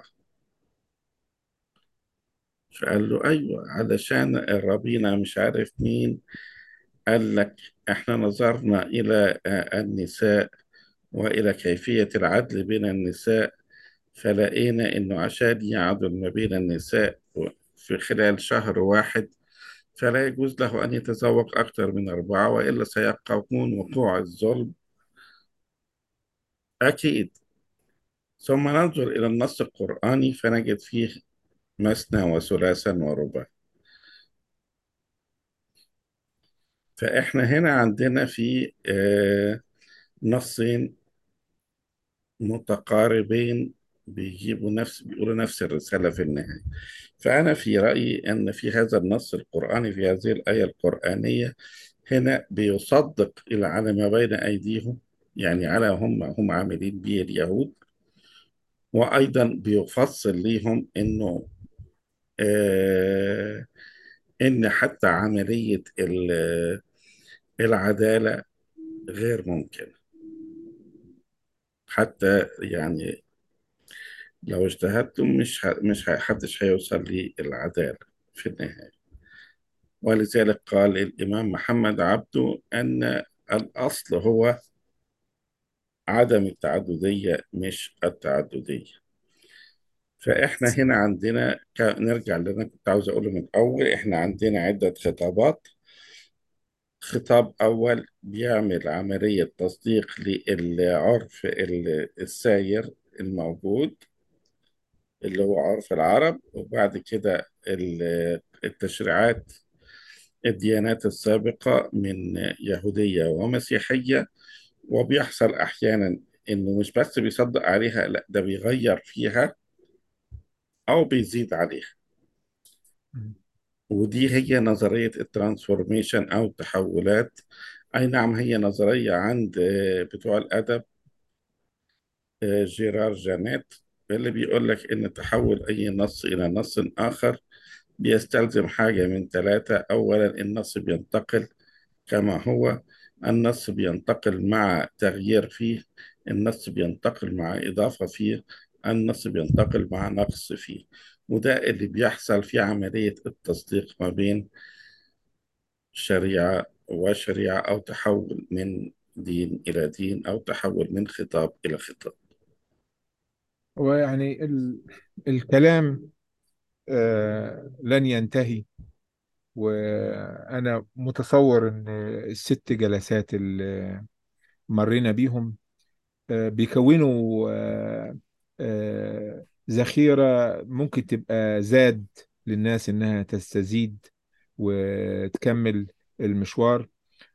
B: فقال له أيوة علشان الربينا مش عارف مين قال لك إحنا نظرنا إلى آه، النساء وإلى كيفية العدل بين النساء فلقينا إنه عشان يعدل ما بين النساء في خلال شهر واحد فلا يجوز له أن يتزوج أكثر من أربعة وإلا سيقومون وقوع الظلم أكيد ثم ننظر إلى النص القرآني فنجد فيه مثنى وثلاثا ورباع فإحنا هنا عندنا في آه، نصين متقاربين بيجيبوا نفس بيقولوا نفس الرسالة في النهاية فأنا في رأيي أن في هذا النص القرآني في هذه الآية القرآنية هنا بيصدق إلى على ما بين أيديهم يعني على هم هم عاملين به اليهود وأيضا بيفصل ليهم إنه آه إن حتى عملية ال- العدالة غير ممكنة حتى يعني لو اجتهدتم مش ه... مش ه... حدش هيوصل للعدالة في النهاية ولذلك قال الإمام محمد عبده أن الأصل هو عدم التعددية مش التعددية فإحنا هنا عندنا ك... نرجع اللي أنا كنت عاوز أقوله من الأول إحنا عندنا عدة خطابات خطاب أول بيعمل عملية تصديق للعرف ال- الساير الموجود اللي هو عرف العرب وبعد كده ال- التشريعات الديانات السابقة من يهودية ومسيحية وبيحصل أحيانا إنه مش بس بيصدق عليها لا ده بيغير فيها أو بيزيد عليها ودي هي نظرية الترانسفورميشن أو التحولات أي نعم هي نظرية عند آه، بتوع الأدب آه، جيرار جانيت اللي بيقول لك إن تحول أي نص إلى نص آخر بيستلزم حاجة من ثلاثة أولا النص بينتقل كما هو النص بينتقل مع تغيير فيه النص بينتقل مع إضافة فيه النص بينتقل مع نقص فيه وده اللي بيحصل في عملية التصديق ما بين شريعة وشريعة أو تحول من دين إلى دين أو تحول من خطاب إلى خطاب
A: ويعني ال... الكلام آه لن ينتهي وأنا متصور إن الست جلسات اللي مرينا بيهم آه بيكونوا آه آه ذخيرة ممكن تبقى زاد للناس إنها تستزيد وتكمل المشوار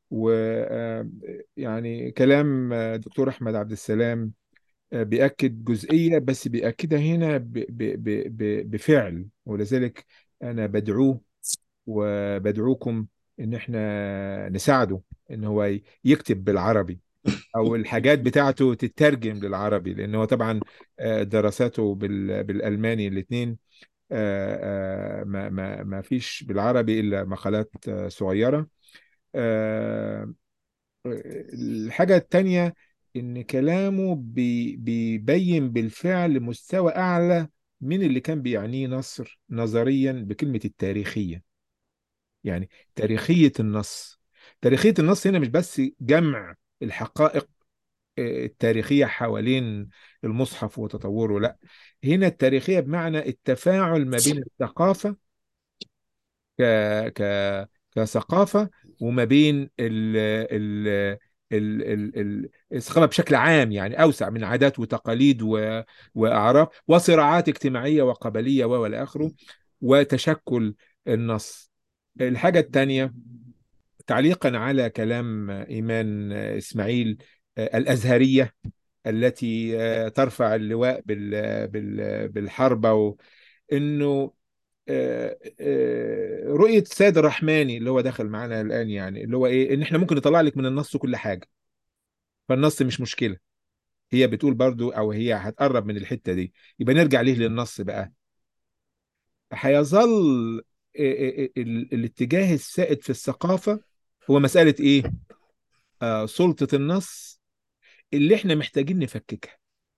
A: ويعني كلام آه، دكتور أحمد عبد السلام آه، بيأكد جزئية بس بيأكدها هنا ب- ب- ب- ب- بفعل ولذلك أنا بدعوه وبدعوكم إن إحنا نساعده إن هو ي- يكتب بالعربي أو الحاجات بتاعته تترجم للعربي لأن هو طبعا آه، دراساته بال- بالألماني الاثنين ما ما ما فيش بالعربي إلا مقالات آه، صغيرة آه، الحاجة التانية إن كلامه بي بيبين بالفعل مستوى أعلى من اللي كان بيعنيه نصر نظريا بكلمة التاريخية يعني تاريخية النص تاريخية النص هنا مش بس جمع الحقائق آه، التاريخية حوالين المصحف وتطوره لا هنا التاريخية بمعنى التفاعل ما بين الثقافة ك ك كثقافة وما بين ال ال ال ال ال الثقافة بشكل عام يعني أوسع من عادات وتقاليد و... وأعراف وصراعات اجتماعية وقبلية وإلى آخره وتشكل النص الحاجة الثانية تعليقا على كلام إيمان إسماعيل آه، الأزهرية التي آه، ترفع اللواء بال- بال- بالحربة و- إنه آه، آه، رؤية السيد الرحماني اللي هو داخل معانا الآن يعني اللي هو إيه إن إحنا ممكن نطلع لك من النص كل حاجة فالنص مش مشكلة هي بتقول برضو أو هي هتقرب من الحتة دي يبقى نرجع ليه للنص بقى هيظل آه، آه، آه، ال- الاتجاه السائد في الثقافة هو مسألة إيه؟ آه، سلطة النص اللي إحنا محتاجين نفككها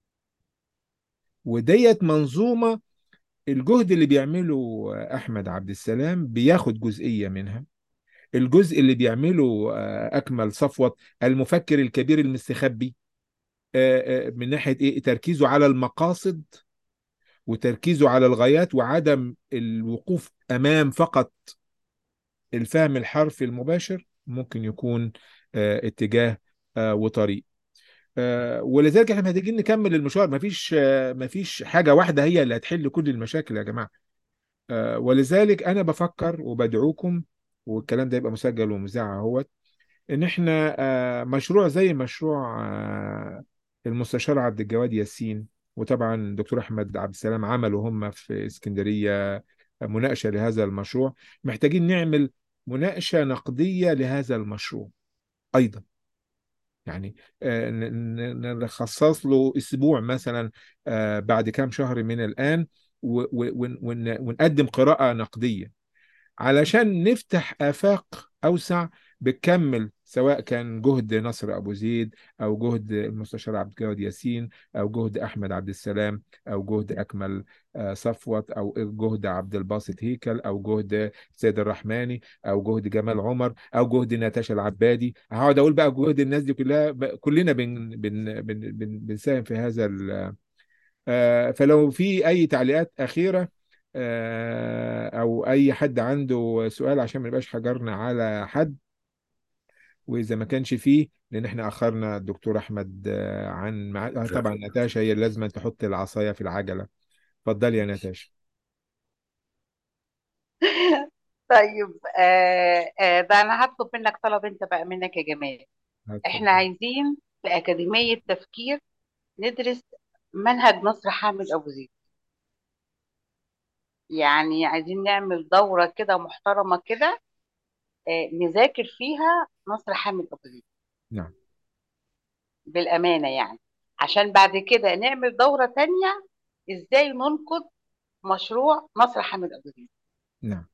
A: وديت منظومة الجهد اللي بيعمله أحمد عبد السلام بياخد جزئية منها الجزء اللي بيعمله آه، أكمل صفوت المفكر الكبير المستخبي آه، آه، من ناحية إيه تركيزه على المقاصد وتركيزه على الغايات وعدم الوقوف أمام فقط الفهم الحرفي المباشر ممكن يكون آه، اتجاه آه، وطريق آه، ولذلك احنا محتاجين نكمل المشوار مفيش آه، مفيش حاجة واحدة هي اللي هتحل كل المشاكل يا جماعة آه، ولذلك انا بفكر وبدعوكم والكلام ده يبقى مسجل ومذاع اهوت ان احنا آه، مشروع زي مشروع آه، المستشار عبد الجواد ياسين وطبعا الدكتور احمد عبد السلام عملوا هم في اسكندريه مناقشه لهذا المشروع محتاجين نعمل مناقشه نقديه لهذا المشروع ايضا يعني آه، ن- ن- نخصص له اسبوع مثلا آه، بعد كام شهر من الان و- و- ون- ون- ونقدم قراءه نقديه علشان نفتح آفاق أوسع بتكمل سواء كان جهد نصر أبو زيد أو جهد المستشار عبد الجواد ياسين أو جهد أحمد عبد السلام أو جهد أكمل آه، صفوت أو جهد عبد الباسط هيكل أو جهد سيد الرحماني أو جهد جمال عمر أو جهد ناتاشا العبادي هقعد أقول بقى جهد الناس دي كلها ب- كلنا بن بن بن بن بنساهم في هذا ال آه، فلو في أي تعليقات أخيرة آه، أو أي حد عنده سؤال عشان ما نبقاش حجرنا على حد وإذا ما كانش فيه لأن إحنا أخرنا الدكتور أحمد آه، عن مع... آه، طبعا نتاشا هي اللي لازم تحط العصاية في العجلة اتفضلي يا نتاشا
F: طيب آه آه ده انا هطلب منك طلب انت بقى منك يا جمال احنا
A: اتفضل
F: عايزين في أكاديمية تفكير ندرس منهج نصر حامد أبو زيد يعني عايزين نعمل دورة كده محترمة كده آه، نذاكر فيها نصر حامد أبو زيد
A: نعم
F: بالأمانة يعني عشان بعد كده نعمل دورة تانية إزاي ننقد مشروع نصر حامد أبو زيد
A: نعم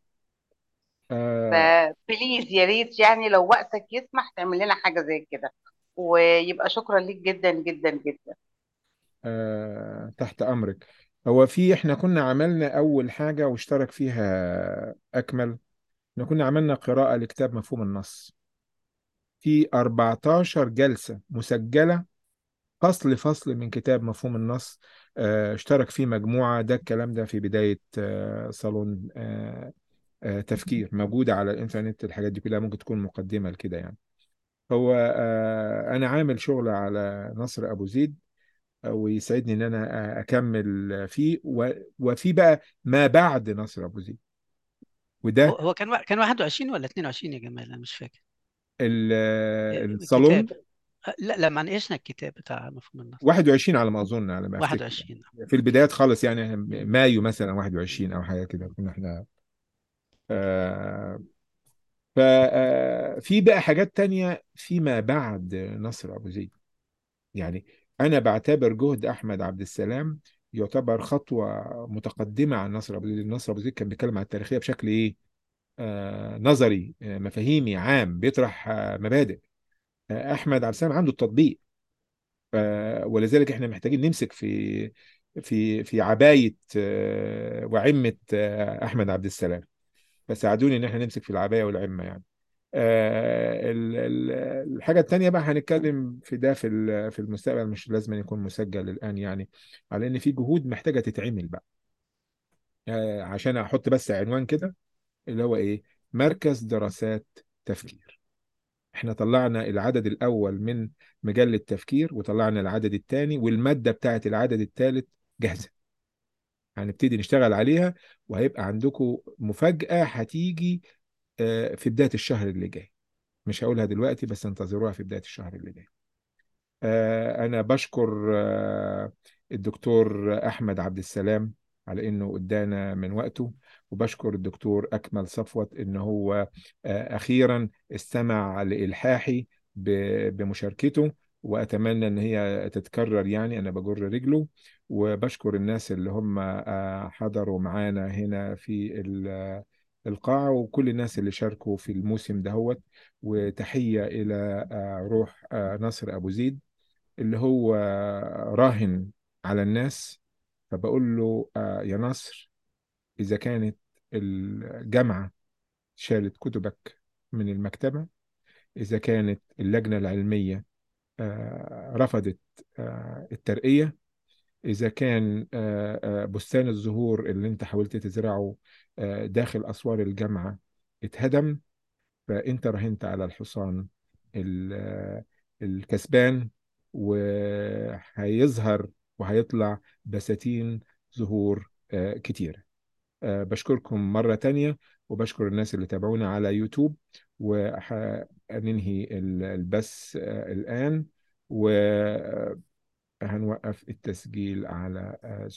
A: آه
F: فبليز يا ريت يعني لو وقتك يسمح تعمل لنا حاجة زي كده ويبقى شكرا ليك جدا جدا جدا
A: آه تحت أمرك هو في إحنا كنا عملنا أول حاجة واشترك فيها أكمل إحنا كنا عملنا قراءة لكتاب مفهوم النص في 14 جلسة مسجلة فصل فصل من كتاب مفهوم النص آه، اشترك فيه مجموعة ده الكلام ده في بداية آه، صالون آه، آه، تفكير موجودة على الإنترنت الحاجات دي كلها ممكن تكون مقدمة لكده يعني هو آه، أنا عامل شغل على نصر أبو زيد آه، ويسعدني إن أنا آه، أكمل فيه و- وفي بقى ما بعد نصر أبو زيد
C: هو
A: وده
C: هو كان وا- كان 21 ولا 22 يا جمال انا مش فاكر
A: ال-
C: آه،
A: الصالون
C: الكتاب آه، لا لما ناقشنا الكتاب بتاع مفهوم النص
A: 21 على ما أظن على ما أفتكر
C: 21
A: في البدايات خالص يعني مايو مثلا 21 او حاجه كده كنا احنا آه ففي بقى حاجات تانية فيما بعد نصر ابو زيد يعني انا بعتبر جهد احمد عبد السلام يعتبر خطوه متقدمه عن نصر ابو زيد نصر ابو زيد كان بيتكلم عن التاريخيه بشكل ايه آه نظري آه مفاهيمي عام بيطرح آه مبادئ آه احمد عبد السلام عنده التطبيق ف- ولذلك احنا محتاجين نمسك في في في عباية آه، وعمة آه، أحمد عبد السلام فساعدوني إن احنا نمسك في العباية والعمة يعني آه، ال- ال- الحاجة التانية بقى هنتكلم في ده في ال- في المستقبل مش لازم يكون مسجل الآن يعني على إن في جهود محتاجة تتعمل بقى آه، عشان أحط بس عنوان كده اللي هو إيه مركز دراسات تفكير احنا طلعنا العدد الأول من مجلة تفكير وطلعنا العدد الثاني والمادة بتاعت العدد الثالث جاهزة هنبتدي نشتغل عليها وهيبقى عندكم مفاجأة هتيجي آه، في بداية الشهر اللي جاي مش هقولها دلوقتي بس انتظروها في بداية الشهر اللي جاي آه، أنا بشكر آه، الدكتور أحمد عبد السلام على إنه ادانا من وقته وبشكر الدكتور أكمل صفوت إن هو آه، أخيرا استمع لإلحاحي ب- بمشاركته وأتمنى إن هي تتكرر يعني أنا بجر رجله وبشكر الناس اللي هم آه، حضروا معانا هنا في ال- القاعة وكل الناس اللي شاركوا في الموسم دهوت وتحية إلى آه، روح آه، نصر أبو زيد اللي هو راهن على الناس فبقول له آه، يا نصر إذا كانت الجامعة شالت كتبك من المكتبة إذا كانت اللجنة العلمية آه، رفضت آه، الترقية إذا كان آه، آه، بستان الزهور اللي أنت حاولت تزرعه آه، داخل أسوار الجامعة اتهدم فأنت راهنت على الحصان ال- الكسبان وهيظهر وهيطلع بساتين زهور آه، كتير آه، بشكركم مرة تانية وبشكر الناس اللي تابعونا على يوتيوب وهننهي ال- البث آه، الآن وهنوقف التسجيل على آه، زوم